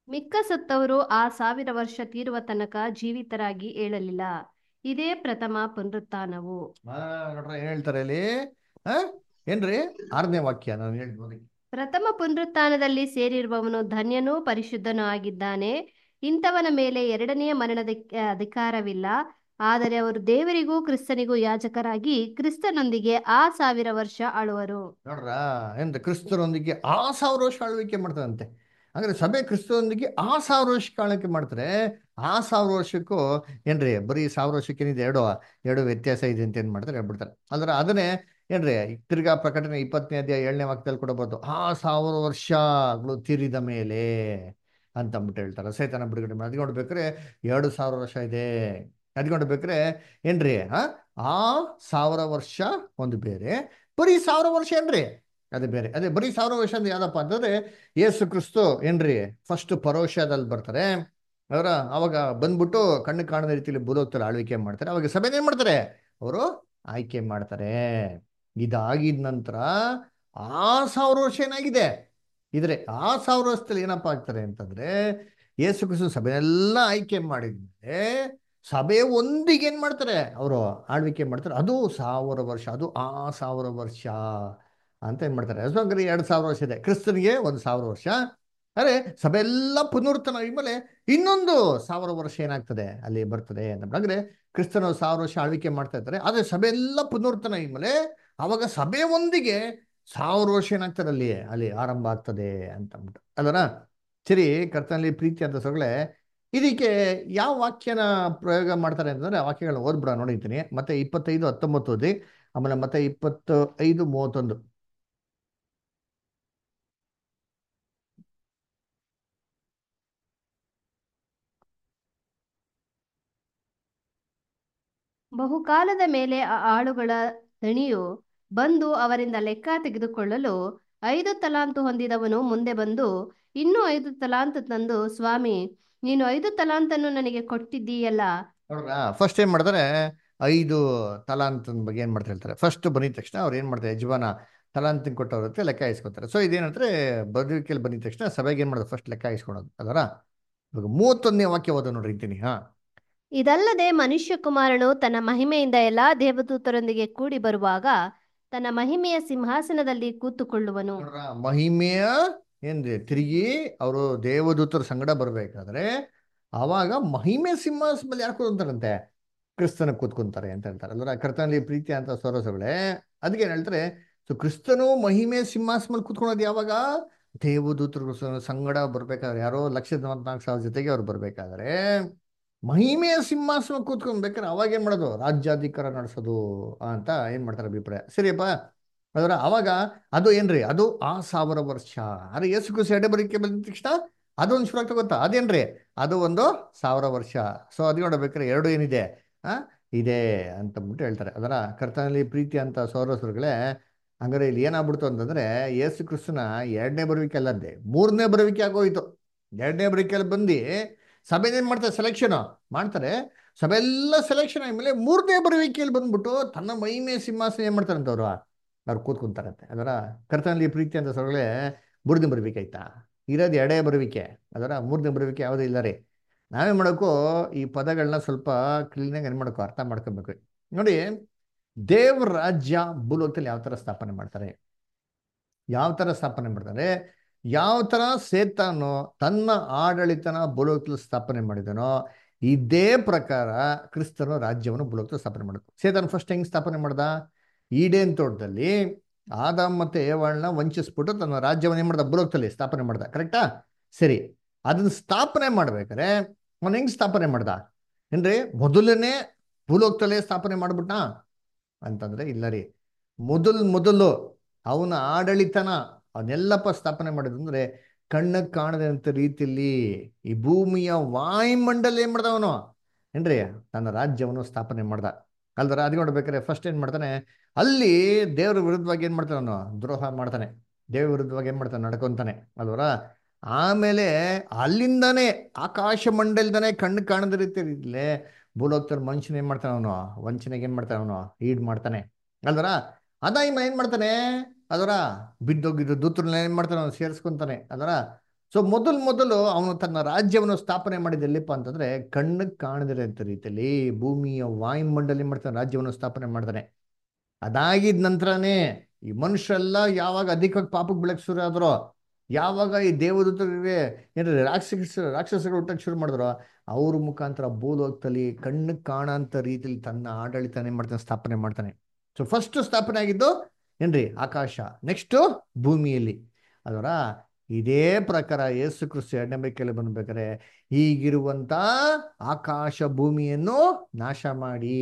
ಮಿಕ್ಕ ಸತ್ತವರು ಆ ಸಾವಿರ ವರ್ಷ ತೀರುವ ತನಕ ಜೀವಿತರಾಗಿ ಏಳಲಿಲ್ಲ ಇದೇ ಪ್ರಥಮ ಪುನರುತ್ಥಾನವು ಆ, ನೋಡ್ರ ಏನ್ ಹೇಳ್ತಾರೆ ಇಲ್ಲಿ ಆ? ಏನ್ರಿ ಆರನೇ ವಾಕ್ಯ ನಾನು ಹೇಳ್ಬೋದು ಪ್ರಥಮ ಪುನರುತ್ಥಾನದಲ್ಲಿ ಸೇರಿರುವವನು ಧನ್ಯನೂ ಪರಿಶುದ್ಧನೂ ಆಗಿದ್ದಾನೆ ಇಂಥವನ ಮೇಲೆ ಎರಡನೆಯ ಮರಣದ ಅಧಿಕಾರವಿಲ್ಲ ಆದರೆ ಅವರು ದೇವರಿಗೂ ಕ್ರಿಸ್ತನಿಗೂ ಯಾಜಕರಾಗಿ ಕ್ರಿಸ್ತನೊಂದಿಗೆ ಆ ಸಾವಿರ ವರ್ಷ ಆಳುವರು ನೋಡ್ರ ಏನ್ರಿ ಕ್ರಿಸ್ತರೊಂದಿಗೆ ಆ ಸಾವಿರ ವರ್ಷ ಆಳ್ವಿಕೆ ಮಾಡ್ತಾರಂತೆ ಅಂದ್ರೆ ಸಭೆ ಕ್ರಿಸ್ತರೊಂದಿಗೆ ಆ ಸಾವಿರ ವರ್ಷಕ್ಕೆ ಆಳ್ವಿಕೆ ಮಾಡ್ತಾರೆ ಆ ಸಾವಿರ ವರ್ಷಕ್ಕೂ ಏನ್ರಿ ಬರೀ ಸಾವಿರ ವರ್ಷಕ್ಕೆ ಏನಿದೆ ಎರಡು ಎರಡು ವ್ಯತ್ಯಾಸ ಇದೆ ಅಂತ ಏನ್ ಮಾಡ್ತಾರೆ ಹೇಳ್ಬಿಡ್ತಾರೆ ಅಂದ್ರೆ ಅದನ್ನೇ ಏನ್ರಿ ತಿರ್ಗಾ ಪ್ರಕಟಣೆ ಇಪ್ಪತ್ತನೇ ಅಧ್ಯಾಯ ಏಳನೇ ವಾಕ್ಯದಲ್ಲಿ ಕೂಡ ಬರ್ತು ಆ ಸಾವಿರ ವರ್ಷಗಳು ತೀರಿದ ಮೇಲೆ ಅಂತ ಅಂದ್ಬಿಟ್ಟು ಹೇಳ್ತಾರೆ ಸೈತಾನ ಬಿಡುಗಡೆ ಮಾಡಿ ಅದ್ಕೊಂಡು ಬೇಕಾದ್ರೆ ಎರಡು ಸಾವಿರ ವರ್ಷ ಇದೆ ಅದ್ಕೊಂಡು ಬೇಕಾದ್ರೆ ಏನ್ರಿ ಆ ಆ ಸಾವಿರ ವರ್ಷ ಒಂದು ಬೇರೆ ಬರೀ ಸಾವಿರ ವರ್ಷ ಏನ್ರಿ ಅದೇ ಬೇರೆ ಅದೇ ಬರೀ ಸಾವಿರ ವರ್ಷ ಅಂದ್ರೆ ಯಾವ್ದಪ್ಪ ಅಂತಂದ್ರೆ ಯೇಸು ಕ್ರಿಸ್ತು ಏನ್ರಿ ಫಸ್ಟ್ ಪರೋಷದಲ್ಲಿ ಬರ್ತಾರೆ ಅವರ ಅವಾಗ ಬಂದ್ಬಿಟ್ಟು ಕಣ್ಣು ಕಾಣದ ರೀತಿಯಲ್ಲಿ ಭೂಲೋಕದಲ್ಲಿ ಆಳ್ವಿಕೆ ಮಾಡ್ತಾರೆ ಅವಾಗ ಸಭೆನ ಏನ್ ಮಾಡ್ತಾರೆ ಅವರು ಆಯ್ಕೆ ಮಾಡ್ತಾರೆ ಇದಾಗಿದ ನಂತರ ಆ ಸಾವಿರ ವರ್ಷ ಏನಾಗಿದೆ ಇದ್ರೆ ಆ ಸಾವಿರ ವರ್ಷದಲ್ಲಿ ಏನಪ್ಪ ಆಗ್ತಾರೆ ಅಂತಂದ್ರೆ ಯೇಸು ಕ್ರಿಸ್ತು ಸಭೆನೆಲ್ಲ ಆಯ್ಕೆ ಮಾಡಿದ್ಮೇಲೆ ಸಭೆ ಒಂದಿಗೆ ಏನ್ ಮಾಡ್ತಾರೆ ಅವರು ಆಳ್ವಿಕೆ ಮಾಡ್ತಾರೆ ಅದು ಸಾವಿರ ವರ್ಷ ಅದು ಆ ಸಾವಿರ ವರ್ಷ ಅಂತ ಏನ್ ಮಾಡ್ತಾರೆ ಹಂಗಾರೆ ಎರಡು ಸಾವಿರ ವರ್ಷ ಇದೆ ಕ್ರಿಸ್ತನಿಗೆ ಒಂದು ಸಾವಿರ ವರ್ಷ ಅರೆ ಸಭೆ ಎಲ್ಲ ಪುನರ್ತನ ಆದ್ಮೇಲೆ ಇನ್ನೊಂದು ಸಾವಿರ ವರ್ಷ ಏನಾಗ್ತದೆ ಅಲ್ಲಿ ಬರ್ತದೆ ಅಂತ ಅಂದ್ರೆ ಕ್ರಿಸ್ತನ ಸಾವಿರ ವರ್ಷ ಆಳ್ವಿಕೆ ಮಾಡ್ತಾ ಇರ್ತಾರೆ ಆದ್ರೆ ಸಭೆ ಎಲ್ಲ ಪುನರ್ತನ ಆದ್ಮೇಲೆ ಅವಾಗ ಸಭೆ ಒಂದಿಗೆ ಸಾವಿರ ವರ್ಷ ಏನಾಗ್ತದೆ ಅಲ್ಲಿ ಅಲ್ಲಿ ಆರಂಭ ಆಗ್ತದೆ ಅಂತ ಅಂದ್ಬಿಟ್ಟು ಅದರ ಸರಿ ಕರ್ತನಲ್ಲಿ ಪ್ರೀತಿ ಅಂತ ಸೊಗಳೆ ಇದಕ್ಕೆ ಯಾವ ವಾಕ್ಯನ ಪ್ರಯೋಗ ಮಾಡ್ತಾರೆ ಅಂತಂದ್ರೆ ಆ ವಾಕ್ಯಗಳನ್ನ ಓದ್ಬಿಡ ನೋಡಿದ್ದೀನಿ ಮತ್ತೆ ಇಪ್ಪತ್ತೈದು ಹತ್ತೊಂಬತ್ತು ಓದಿ ಆಮೇಲೆ ಮತ್ತೆ ಇಪ್ಪತ್ತು ಐದು ಮೂವತ್ತೊಂದು ಬಹುಕಾಲದ ಮೇಲೆ ಆ ಆಳುಗಳ ದಣಿಯು ಬಂದು ಅವರಿಂದ ಲೆಕ್ಕ ತೆಗೆದುಕೊಳ್ಳಲು ಐದು ತಲಾಂತು ಹೊಂದಿದವನು ಮುಂದೆ ಬಂದು ಇನ್ನೂ ಐದು ತಲಾಂತು ತಂದು ಸ್ವಾಮಿ ನೀನು ಐದು ತಲಾಂತನ್ನು ನನಗೆ ಕೊಟ್ಟಿದ್ದೀಯಲ್ಲ ನೋಡ್ರ ಫಸ್ಟ್ ಏನ್ ಮಾಡ್ತಾರೆ ಐದು ತಲಾಂತನ ಬಗ್ಗೆ ಏನ್ ಮಾಡ್ತಾ ಹೇಳ್ತಾರೆ ಫಸ್ಟ್ ಬಂದಿದ ತಕ್ಷಣ ಅವ್ರು ಏನ್ ಮಾಡ್ತಾರೆ ಯಜಮಾನ ತಲಾಂತಿನ ಕೊಟ್ಟವ್ರ ಹತ್ರ ಲೆಕ್ಕ ಇಸ್ಕೊತಾರೆ ಸೊ ಇದೇನಂದ್ರೆ ಬದುಕಿಯಲ್ಲಿ ಬಂದಿದ ತಕ್ಷಣ ಸಭೆಗೆ ಏನ್ ಮಾಡೋದು ಫಸ್ಟ್ ಲೆಕ್ಕ ಇಸ್ಕೊಳೋದು ಅದರ ಇವಾಗ ಮೂವತ್ತೊಂದನೇ ವಾಕ್ಯ ಓದ ನೋಡ್ರಿ ಇದ್ದೀನಿ ಹಾ ಇದಲ್ಲದೆ ಮನುಷ್ಯ ಕುಮಾರನು ತನ್ನ ಮಹಿಮೆಯಿಂದ ಎಲ್ಲಾ ದೇವದೂತರೊಂದಿಗೆ ಕೂಡಿ ಬರುವಾಗ ತನ್ನ ಮಹಿಮೆಯ ಸಿಂಹಾಸನದಲ್ಲಿ ಕೂತುಕೊಳ್ಳುವನು ನೋಡ್ರ ಮಹಿಮೆಯ ಏನ್ರಿ ತಿರುಗಿ ಅವರು ದೇವದೂತರ ಸಂಗಡ ಬರ್ಬೇಕಾದ್ರೆ ಆವಾಗ ಮಹಿಮೆ ಸಿಂಹಾಸ ಮೇಲೆ ಯಾರು ಕೂತ್ಕೊಂತಾರಂತೆ ಕ್ರಿಸ್ತನ ಕೂತ್ಕೊಂತಾರೆ ಅಂತ ಹೇಳ್ತಾರೆ ಅಲ್ವರ ಕರ್ತನಲ್ಲಿ ಪ್ರೀತಿ ಅಂತ ಸೊರಸಗಳೇ ಅದಕ್ಕೆ ಏನ್ ಹೇಳ್ತಾರೆ ಸೊ ಕ್ರಿಸ್ತನು ಮಹಿಮೆ ಸಿಂಹಾಸ ಮೇಲೆ ಕೂತ್ಕೊಳ್ಳೋದು ಯಾವಾಗ ದೇವದೂತರು ಸ- ಸಂಗಡ ಬರ್ಬೇಕಾದ್ರೆ ಯಾರೋ ಲಕ್ಷದ ನಲವತ್ನಾಲ್ಕು ಸಾವಿರ ಜೊತೆಗೆ ಅವ್ರು ಬರ್ಬೇಕಾದ್ರೆ ಮಹಿಮೆಯ ಸಿಂಹಾಸನ ಕೂತ್ಕೊಂಡ್ಬೇಕಾದ್ರೆ ಅವಾಗ ಏನ್ ಮಾಡೋದು ರಾಜ್ಯಾಧಿಕಾರ ನಡೆಸೋದು ಅಂತ ಏನ್ ಮಾಡ್ತಾರೆ ಅಭಿಪ್ರಾಯ ಸರಿಯಪ್ಪ ಅದರ ಅವಾಗ ಅದು ಏನ್ರಿ ಅದು ಆ ಸಾವಿರ ವರ್ಷ ಅರೆ ಯೇಸು ಕ್ರಿಸ್ತು ಎಡೆ ಬರಿಕೆ ಬಂದ ತಕ್ಷಣ ಅದೊಂದು ಶುರು ಆಗ್ತಾ ಗೊತ್ತಾ ಅದೇನ್ರಿ ಅದು ಒಂದು ಸಾವಿರ ವರ್ಷ ಸೊ ಅದು ನೋಡ್ಬೇಕಾದ್ರೆ ಎರಡು ಏನಿದೆ ಆ ಇದೆ ಅಂತ ಅಂದ್ಬಿಟ್ಟು ಹೇಳ್ತಾರೆ ಅದರ ಕರ್ತನಲ್ಲಿ ಪ್ರೀತಿ ಅಂತ ಸೌರಸುರುಗಳೇ ಹಂಗಾರೆ ಇಲ್ಲಿ ಏನಾಗ್ಬಿಡ್ತು ಅಂತಂದ್ರೆ ಯೇಸು ಕ್ರಿಸ್ತನ ಎರಡನೇ ಬರುವಿಕೆ ಅಲ್ಲದೆ ಮೂರನೇ ಬರುವಿಕೆ ಆಗೋಯ್ತು ಎರಡನೇ ಬರುವಿಕೆಯಲ್ಲಿ ಬಂದು ಸಭೆನ ಏನ್ ಮಾಡ್ತಾರೆ ಸೆಲೆಕ್ಷನ್ ಮಾಡ್ತಾರೆ ಸಭೆ ಎಲ್ಲ ಸೆಲೆಕ್ಷನ್ ಆದ್ಮೇಲೆ ಮೂರನೇ ಬರುವಿಕೆಯಲ್ಲಿ ಬಂದ್ಬಿಟ್ಟು ತನ್ನ ಮಹಿಮೆ ಸಿಂಹಾಸನ ಏನ್ ಮಾಡ್ತಾರಂತ ಅವರು ಅವ್ರು ಕೂತ್ಕೊಂತಾರಂತೆ ಅದರ ಕರ್ತನಲ್ಲಿ ಪ್ರೀತಿ ಅಂತ ಸೊಗಳೆ ಮೂರನೇ ಬರುವಿಕೆ ಇರೋದು ಎರಡೇ ಬರುವಿಕೆ ಅದರ ಮೂರನೇ ಬರುವಿಕೆ ಯಾವುದೂ ಇಲ್ಲ ರೀ ನಾವೇ ಮಾಡೋಕ್ಕೂ ಈ ಪದಗಳನ್ನ ಸ್ವಲ್ಪ ಕ್ಲೀನಾಗಿ ಏನು ಮಾಡ್ಕೋ ಅರ್ಥ ಮಾಡ್ಕೋಬೇಕು ನೋಡಿ ದೇವ್ರ ರಾಜ್ಯ ಭೂಲೋಕದಲ್ಲಿ ಯಾವ ಥರ ಸ್ಥಾಪನೆ ಮಾಡ್ತಾರೆ ಯಾವ ಥರ ಸ್ಥಾಪನೆ ಮಾಡ್ತಾರೆ ಯಾವ ಥರ ಸೇತಾನು ತನ್ನ ಆಡಳಿತನ ಭೂಲೋಕದಲ್ಲಿ ಸ್ಥಾಪನೆ ಮಾಡಿದನೋ ಇದೇ ಪ್ರಕಾರ ಕ್ರಿಸ್ತನು ರಾಜ್ಯವನ್ನು ಭೂಲೋಕದಲ್ಲಿ ಸ್ಥಾಪನೆ ಮಾಡಿದ್ರು ಸೇತಾನ್ ಫಸ್ಟ್ ಹೆಂಗ್ ಸ್ಥಾಪನೆ ಮಾಡ್ದ ಈಡೇನ್ ತೋಟದಲ್ಲಿ ಆದಾಮ್ ಮತ್ತೆ ಏವಾಳನ್ನ ವಂಚಿಸ್ಬಿಟ್ಟು ತನ್ನ ರಾಜ್ಯವನ್ನು ಏನ್ ಮಾಡ್ದ ಭೂಲೋಕದಲ್ಲಿ ಸ್ಥಾಪನೆ ಮಾಡ್ದ ಕರೆಕ್ಟಾ ಸರಿ ಅದನ್ನ ಸ್ಥಾಪನೆ ಮಾಡ್ಬೇಕಾದ್ರೆ ಅವನ್ ಹೆಂಗ್ ಸ್ಥಾಪನೆ ಮಾಡ್ದ ಏನ್ರಿ ಮೊದಲನೇ ಭೂಲೋಕದಲ್ಲೇ ಸ್ಥಾಪನೆ ಮಾಡ್ಬಿಟ್ನಾ ಅಂತಂದ್ರೆ ಇಲ್ಲ ರೀ ಮೊದಲು ಮೊದಲು ಅವನ ಆಡಳಿತನ ಅವನ್ನೆಲ್ಲಪ್ಪ ಸ್ಥಾಪನೆ ಮಾಡಿದ್ರು ಅಂದ್ರೆ ಕಣ್ಣಕ್ಕೆ ಕಾಣದಂತ ರೀತಿಯಲ್ಲಿ ಈ ಭೂಮಿಯ ವಾಯುಮಂಡಲ ಏನ್ ಮಾಡ್ದ ಅವನು ಏನ್ರಿ ತನ್ನ ರಾಜ್ಯವನ್ನು ಸ್ಥಾಪನೆ ಮಾಡ್ದ ಅಲ್ದರ ಅದು ನೋಡ್ಬೇಕಾದ್ರೆ ಫಸ್ಟ್ ಏನ್ ಮಾಡ್ತಾನೆ ಅಲ್ಲಿ ದೇವ್ರ ವಿರುದ್ಧವಾಗಿ ಏನ್ ಮಾಡ್ತಾನೆ ಅವನು ದ್ರೋಹ ಮಾಡ್ತಾನೆ ದೇವ್ರ ವಿರುದ್ಧವಾಗಿ ಏನ್ ಮಾಡ್ತಾನೆ ನಡ್ಕೊಂತಾನೆ ಅಲ್ವರ ಆಮೇಲೆ ಅಲ್ಲಿಂದಾನೇ ಆಕಾಶ ಮಂಡಲದಾನೆ ಕಣ್ಣು ಕಾಣದ ರೀತಿಯಲ್ಲೇ ಭೂಲೋಕದಲ್ಲಿ ಮನುಷ್ಯನ ಏನ್ ಮಾಡ್ತಾನೆ ಅವನು ವಂಚನೆಗೆ ಏನ್ ಮಾಡ್ತಾನೆ ಅವನು ಈಡ್ ಮಾಡ್ತಾನೆ ಅಲ್ವರ ಅದ ಇಮ್ಮ ಏನ್ ಮಾಡ್ತಾನೆ ಅದರ ಬಿದ್ದೋಗಿದ್ದು ದೂತ್ರನ್ನ ಏನ್ ಮಾಡ್ತಾನೆ ಅವನು ಸೇರಿಸ್ಕೊಂತಾನೆ ಅದರ ಸೊ ಮೊದಲು ಮೊದಲು ಅವನು ತನ್ನ ರಾಜ್ಯವನ್ನು ಸ್ಥಾಪನೆ ಮಾಡಿದ ಎಲ್ಲಿಪ್ಪ ಅಂತಂದ್ರೆ ಕಣ್ಣಿಗೆ ಕಾಣದಿರೋಂಥ ರೀತಿಯಲ್ಲಿ ಭೂಮಿಯ ವಾಯುಮಂಡಲಿ ಮಾಡ್ತಾನೆ ರಾಜ್ಯವನ್ನು ಸ್ಥಾಪನೆ ಮಾಡ್ತಾನೆ ಅದಾಗಿದ ನಂತರನೇ ಈ ಮನುಷ್ಯರೆಲ್ಲ ಯಾವಾಗ ಅಧಿಕವಾಗಿ ಪಾಪಕ್ಕೆ ಬೆಳಕ್ ಶುರು ಆದ್ರೋ ಯಾವಾಗ ಈ ದೇವದೂತರಿಗೆ ಏನ್ರಿ ರಾಕ್ಷಸ ರಾಕ್ಷಸಗಳು ಹುಟ್ಟಕ್ಕೆ ಶುರು ಮಾಡಿದ್ರು ಅವ್ರ ಮುಖಾಂತರ ಭೂಲೋಕದಲ್ಲಿ ಕಣ್ಣಿಗೆ ಕಾಣಂತ ರೀತಿಯಲ್ಲಿ ತನ್ನ ಆಡಳಿತ ಏನ್ ಮಾಡ್ತಾನೆ ಸ್ಥಾಪನೆ ಮಾಡ್ತಾನೆ ಸೊ ಫಸ್ಟ್ ಸ್ಥಾಪನೆ ಆಗಿದ್ದು ಏನ್ರಿ ಆಕಾಶ ನೆಕ್ಸ್ಟ್ ಭೂಮಿಯಲ್ಲಿ ಅದರ ಇದೇ ಪ್ರಕಾರ ಯೇಸು ಕ್ರಿಸ್ತು ಎರಡನೇ ಬೇಕಲ್ಲಿ ಬಂದ್ಬೇಕಾರೆ ಈಗಿರುವಂತ ಆಕಾಶ ಭೂಮಿಯನ್ನು ನಾಶ ಮಾಡಿ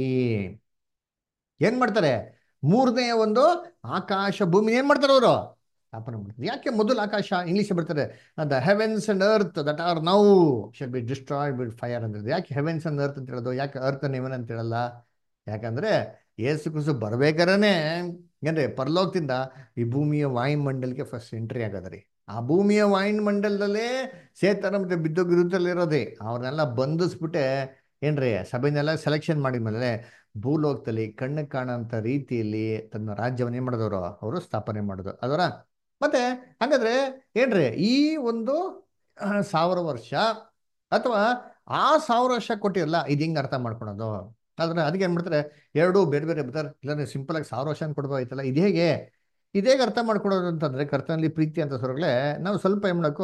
ಏನ್ ಮಾಡ್ತಾರೆ ಮೂರನೇ ಒಂದು ಆಕಾಶ ಭೂಮಿ ಏನ್ ಮಾಡ್ತಾರೆ ಅವರು ಸ್ಥಾಪನೆ ಮಾಡ್ತಾರೆ ಯಾಕೆ ಮೊದಲು ಆಕಾಶ ಇಂಗ್ಲಿಷ್ ಬರ್ತಾರೆ the heavens and earth that are now shall be destroyed with fire ಅಂತ ಯಾಕೆ ಹೆವೆನ್ಸ್ ಅಂಡ್ ಅರ್ತ್ ಅಂತ ಹೇಳೋದು ಯಾಕೆ ಅರ್ತ್ ಅಂಡ್ ಹೆವನ್ ಅಂತ ಹೇಳಲ್ಲ ಯಾಕಂದ್ರೆ ಏಸು ಕುಸು ಬರ್ಬೇಕಾರನೆ ಏನ್ರಿ ಪರಲೋಕದಿಂದ ಈ ಭೂಮಿಯ ವಾಯುಮಂಡಲಕ್ಕೆ ಫಸ್ಟ್ ಎಂಟ್ರಿ ಆಗದ್ರಿ ಆ ಭೂಮಿಯ ವಾಯುಮಂಡಲದಲ್ಲೇ ಸೇತನ ಮತ್ತೆ ಬಿದ್ದೋಗಿರುತ್ತಲ್ಲಿರೋದೇ ಅವ್ರನ್ನೆಲ್ಲ ಬಂಧಿಸ್ಬಿಟ್ಟೆ ಏನ್ರಿ ಸಭೆನೆಲ್ಲ ಸೆಲೆಕ್ಷನ್ ಮಾಡಿದ್ಮೇಲೆ ಭೂಲೋಕದಲ್ಲಿ ಕಣ್ಣು ಕಾಣೋಂಥ ರೀತಿಯಲ್ಲಿ ತನ್ನ ರಾಜ್ಯವನ್ನು ಏನ್ ಮಾಡಿದವರು ಅವರು ಸ್ಥಾಪನೆ ಮಾಡೋದು ಅದರ ಮತ್ತೆ ಹಾಗಾದ್ರೆ ಏನ್ರಿ ಈ ಒಂದು ಆ, ಸಾವಿರ ವರ್ಷ ಅಥವಾ ಆ ಸಾವಿರ ವರ್ಷ ಕೊಟ್ಟಿರಲ್ಲ ಇದು ಹಿಂಗೆ ಅರ್ಥ ಮಾಡ್ಕೊಳೋದು ಆದ್ರೆ ಅದಕ್ಕೆ ಏನ್ ಮಾಡ್ತಾರೆ ಎರಡು ಬೇರೆ ಬೇರೆ ಬರ್ತಾರೆ ಇಲ್ಲ ನೀವು ಸಿಂಪಲ್ ಆಗಿ ಸಾವಿರ ವರ್ಷ ಕೊಡ್ಬೋದಾಯ್ತಲ್ಲ ಇದು ಹೇಗೆ ಇದು ಹೇಗೆ ಅರ್ಥ ಮಾಡ್ಕೊಳೋದು ಅಂತಂದ್ರೆ ಕರ್ತನಲ್ಲಿ ಪ್ರೀತಿ ಅಂತ ಸ್ವರಗಳೇ ನಾವು ಸ್ವಲ್ಪ ಏನ್ ಮಾಡಬೇಕು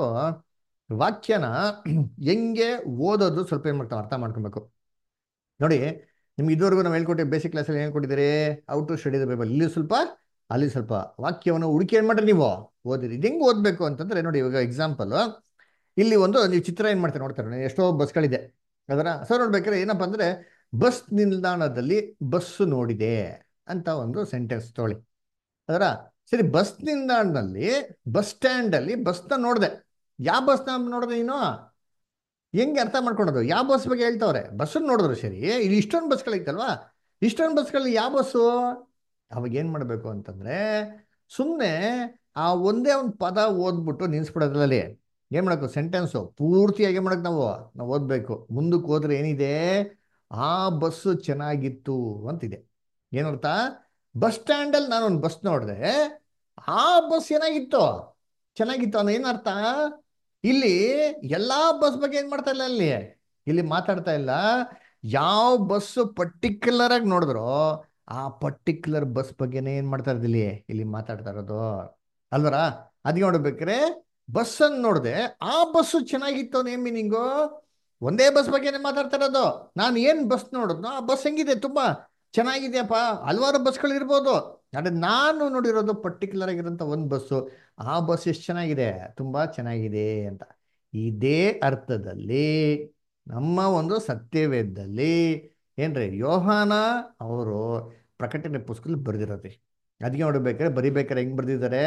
ವಾಕ್ಯನ ಹೆಂಗೆ ಓದೋದು ಸ್ವಲ್ಪ ಏನ್ ಮಾಡ್ತಾವೆ ಅರ್ಥ ಮಾಡ್ಕೊಬೇಕು ನೋಡಿ ನಿಮ್ಗೆ ಇದುವರೆಗೂ ನಾವು ಹೇಳ್ಕೊಟ್ಟಿವಿ ಬೇಸಿಕ್ ಕ್ಲಾಸಲ್ಲಿ ಏನು ಕೊಟ್ಟಿದ್ದೀರಿ out to study the Bible ಇಲ್ಲಿ ಸ್ವಲ್ಪ ಅಲ್ಲಿ ಸ್ವಲ್ಪ ವಾಕ್ಯವನ್ನು ಹುಡುಕಿ ಏನು ಮಾಡ್ರಿ ನೀವು ಓದಿರಿ ಇದು ಹೆಂಗೆ ಓದಬೇಕು ಅಂತಂದ್ರೆ ನೋಡಿ ಇವಾಗ ಎಕ್ಸಾಂಪಲ್ ಇಲ್ಲಿ ಒಂದು ನೀವು ಚಿತ್ರ ಏನು ಮಾಡ್ತಾರೆ ನೋಡ್ತಾರೆ ಎಷ್ಟೋ ಬಸ್ಗಳಿದೆ ಅದರ ಸರ್ ನೋಡ್ಬೇಕಾದ್ರೆ ಏನಪ್ಪ ಅಂದ್ರೆ ಬಸ್ ನಿಲ್ದಾಣದಲ್ಲಿ ಬಸ್ಸು ನೋಡಿದೆ ಅಂತ ಒಂದು ಸೆಂಟೆನ್ಸ್ ತೊಗೊಳ್ಳಿ ಅದರ ಸರಿ ಬಸ್ ನಿಲ್ದಾಣದಲ್ಲಿ ಬಸ್ ಸ್ಟ್ಯಾಂಡಲ್ಲಿ ಬಸ್ನ ನೋಡಿದೆ ಯಾವ ಬಸ್ನ ನೋಡಿದೆ ನೀನು ಹೆಂಗೆ ಅರ್ಥ ಮಾಡ್ಕೊಳೋದು ಯಾವ ಬಸ್ ಬಗ್ಗೆ ಹೇಳ್ತಾವ್ರೆ ಬಸ್ಸನ್ನು ನೋಡಿದ್ರು ಸರಿ ಇಲ್ಲಿ ಇಷ್ಟೊಂದು ಬಸ್ಗಳೈತಲ್ವಾ ಇಷ್ಟೊಂದು ಬಸ್ಗಳಲ್ಲಿ ಯಾವ ಬಸ್ಸು ಅವಾಗ ಏನು ಮಾಡಬೇಕು ಅಂತಂದ್ರೆ ಸುಮ್ಮನೆ ಆ ಒಂದೇ ಒಂದು ಪದ ಓದ್ಬಿಟ್ಟು ನಿಲ್ಸ್ಬಿಡೋದ್ರಲ್ಲಿ ಏನು ಮಾಡಬೇಕು ಸೆಂಟೆನ್ಸು ಪೂರ್ತಿಯಾಗಿ ಮಾಡಕ್ಕೆ ನಾವು ನಾವು ಓದಬೇಕು ಮುಂದಕ್ಕೆ ಹೋದ್ರೆ ಏನಿದೆ ಆ ಬಸ್ಸು ಚೆನ್ನಾಗಿತ್ತು ಅಂತಿದೆ ಏನರ್ಥ ಬಸ್ ಸ್ಟ್ಯಾಂಡಲ್ಲಿ ನಾನು ಒಂದು ಬಸ್ ನೋಡಿದೆ ಆ ಬಸ್ ಏನಾಗಿತ್ತು ಚೆನ್ನಾಗಿತ್ತು ಅನ್ನೋ ಏನರ್ಥ ಇಲ್ಲಿ ಎಲ್ಲಾ ಬಸ್ ಬಗ್ಗೆ ಏನ್ ಮಾಡ್ತಾ ಇಲ್ಲ ಅಲ್ಲಿ ಇಲ್ಲಿ ಮಾತಾಡ್ತಾ ಇಲ್ಲ ಯಾವ ಬಸ್ ಪರ್ಟಿಕ್ಯುಲರ್ ಆಗಿ ನೋಡಿದ್ರು ಆ ಪರ್ಟಿಕ್ಯುಲರ್ ಬಸ್ ಬಗ್ಗೆನೇ ಏನ್ ಮಾಡ್ತಾ ಇರೋದು ಇಲ್ಲಿ ಇಲ್ಲಿ ಮಾತಾಡ್ತಾ ಇರೋದು ಅಲ್ವರ ಅದಕ್ಕೆ ನೋಡ್ಬೇಕಾರೆ ಬಸ್ ಅನ್ನು ನೋಡಿದೆ ಆ ಬಸ್ಸು ಚೆನ್ನಾಗಿತ್ತು ಏನ್ ಮೀನಿಂಗು ಒಂದೇ ಬಸ್ ಬಗ್ಗೆನೇ ಮಾತಾಡ್ತಾ ಇರೋದು ನಾನು ಏನ್ ಬಸ್ ನೋಡಿದ್ನೋ ಆ ಬಸ್ ಹೆಂಗಿದೆ ತುಂಬಾ ಚೆನ್ನಾಗಿದೆಯಪ್ಪ ಹಲವಾರು ಬಸ್ಗಳು ಇರ್ಬೋದು ಆದ್ರೆ ನಾನು ನೋಡಿರೋದು ಪರ್ಟಿಕ್ಯುಲರ್ ಆಗಿರೋಂಥ ಒಂದು ಬಸ್ಸು ಆ ಬಸ್ ಎಷ್ಟು ಚೆನ್ನಾಗಿದೆ ತುಂಬಾ ಚೆನ್ನಾಗಿದೆ ಅಂತ ಇದೇ ಅರ್ಥದಲ್ಲಿ ನಮ್ಮ ಒಂದು ಸತ್ಯವೇದದಲ್ಲಿ ಏನ್ರಿ ಯೋಹಾನ ಅವರು ಪ್ರಕಟಣೆ ಪುಸ್ತಕದಲ್ಲಿ ಬರೆದಿರೋದು ಅದಕ್ಕೆ ನೋಡ್ಬೇಕಾದ್ರೆ ಬರಿಬೇಕಾದ್ರೆ ಹೆಂಗ್ ಬರ್ದಿದ್ದಾರೆ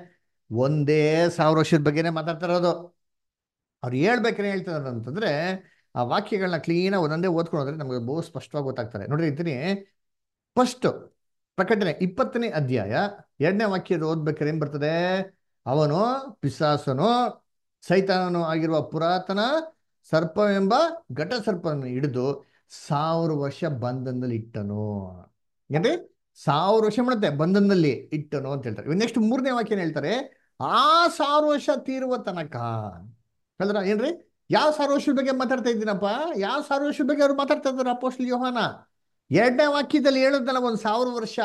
ಒಂದೇ ಸಾವಿರ ವರ್ಷದ ಬಗ್ಗೆನೇ ಮಾತಾಡ್ತಾ ಇರೋದು ಅವ್ರು ಹೇಳ್ಬೇಕಾರೆ ಹೇಳ್ತಾರೆ ಅಂತಂದ್ರೆ ಆ ವಾಕ್ಯಗಳನ್ನ ಕ್ಲೀನಾಗಿ ಒಂದೊಂದೇ ಓದ್ಕೊಂಡು ಹೋದ್ರೆ ನಮಗೆ ಬಹು ಸ್ಪಷ್ಟವಾಗಿ ಗೊತ್ತಾಗ್ತಾರೆ ನೋಡ್ರಿ ಇದ್ದೀನಿ ಫಸ್ಟ್ ಪ್ರಕಟಣೆ ಇಪ್ಪತ್ತನೇ ಅಧ್ಯಾಯ ಎರಡನೇ ವಾಕ್ಯದ ಓದ್ಬೇಕಾದ್ರೆ ಏನ್ ಬರ್ತದೆ ಅವನು ಪಿಸಾಸನು ಸೈತಾನನು ಆಗಿರುವ ಪುರಾತನ ಸರ್ಪವೆಂಬ ಘಟ ಸರ್ಪವನ್ನು ಹಿಡಿದು ಸಾವಿರ ವರ್ಷ ಬಂಧನದಲ್ಲಿ ಇಟ್ಟನು ಏನ್ರಿ ಸಾವಿರ ವರ್ಷ ಮಾಡುತ್ತೆ ಬಂಧನದಲ್ಲಿ ಇಟ್ಟನು ಅಂತ ಹೇಳ್ತಾರೆ ನೆಕ್ಸ್ಟ್ ಮೂರನೇ ವಾಕ್ಯನ ಹೇಳ್ತಾರೆ ಆ ಸಾವಿರ ವರ್ಷ ತೀರುವ ತನಕ ಅಲ್ರ ಏನ್ರಿ ಯಾವ ಸಾವಿರ ವರ್ಷದ ಬಗ್ಗೆ ಮಾತಾಡ್ತಾ ಇದ್ದೀನಪ್ಪ ಯಾವ ಸಾವಿರ ವರ್ಷದ ಬಗ್ಗೆ ಅವ್ರು ಮಾತಾಡ್ತಾ ಇದ್ದಾರೆ ಅಪೋಸ್ಟಲ್ ಯೋಹಾನ ಎರಡನೇ ವಾಕ್ಯದಲ್ಲಿ ಹೇಳೋದಲ್ಲ ಒಂದು ಸಾವಿರ ವರ್ಷ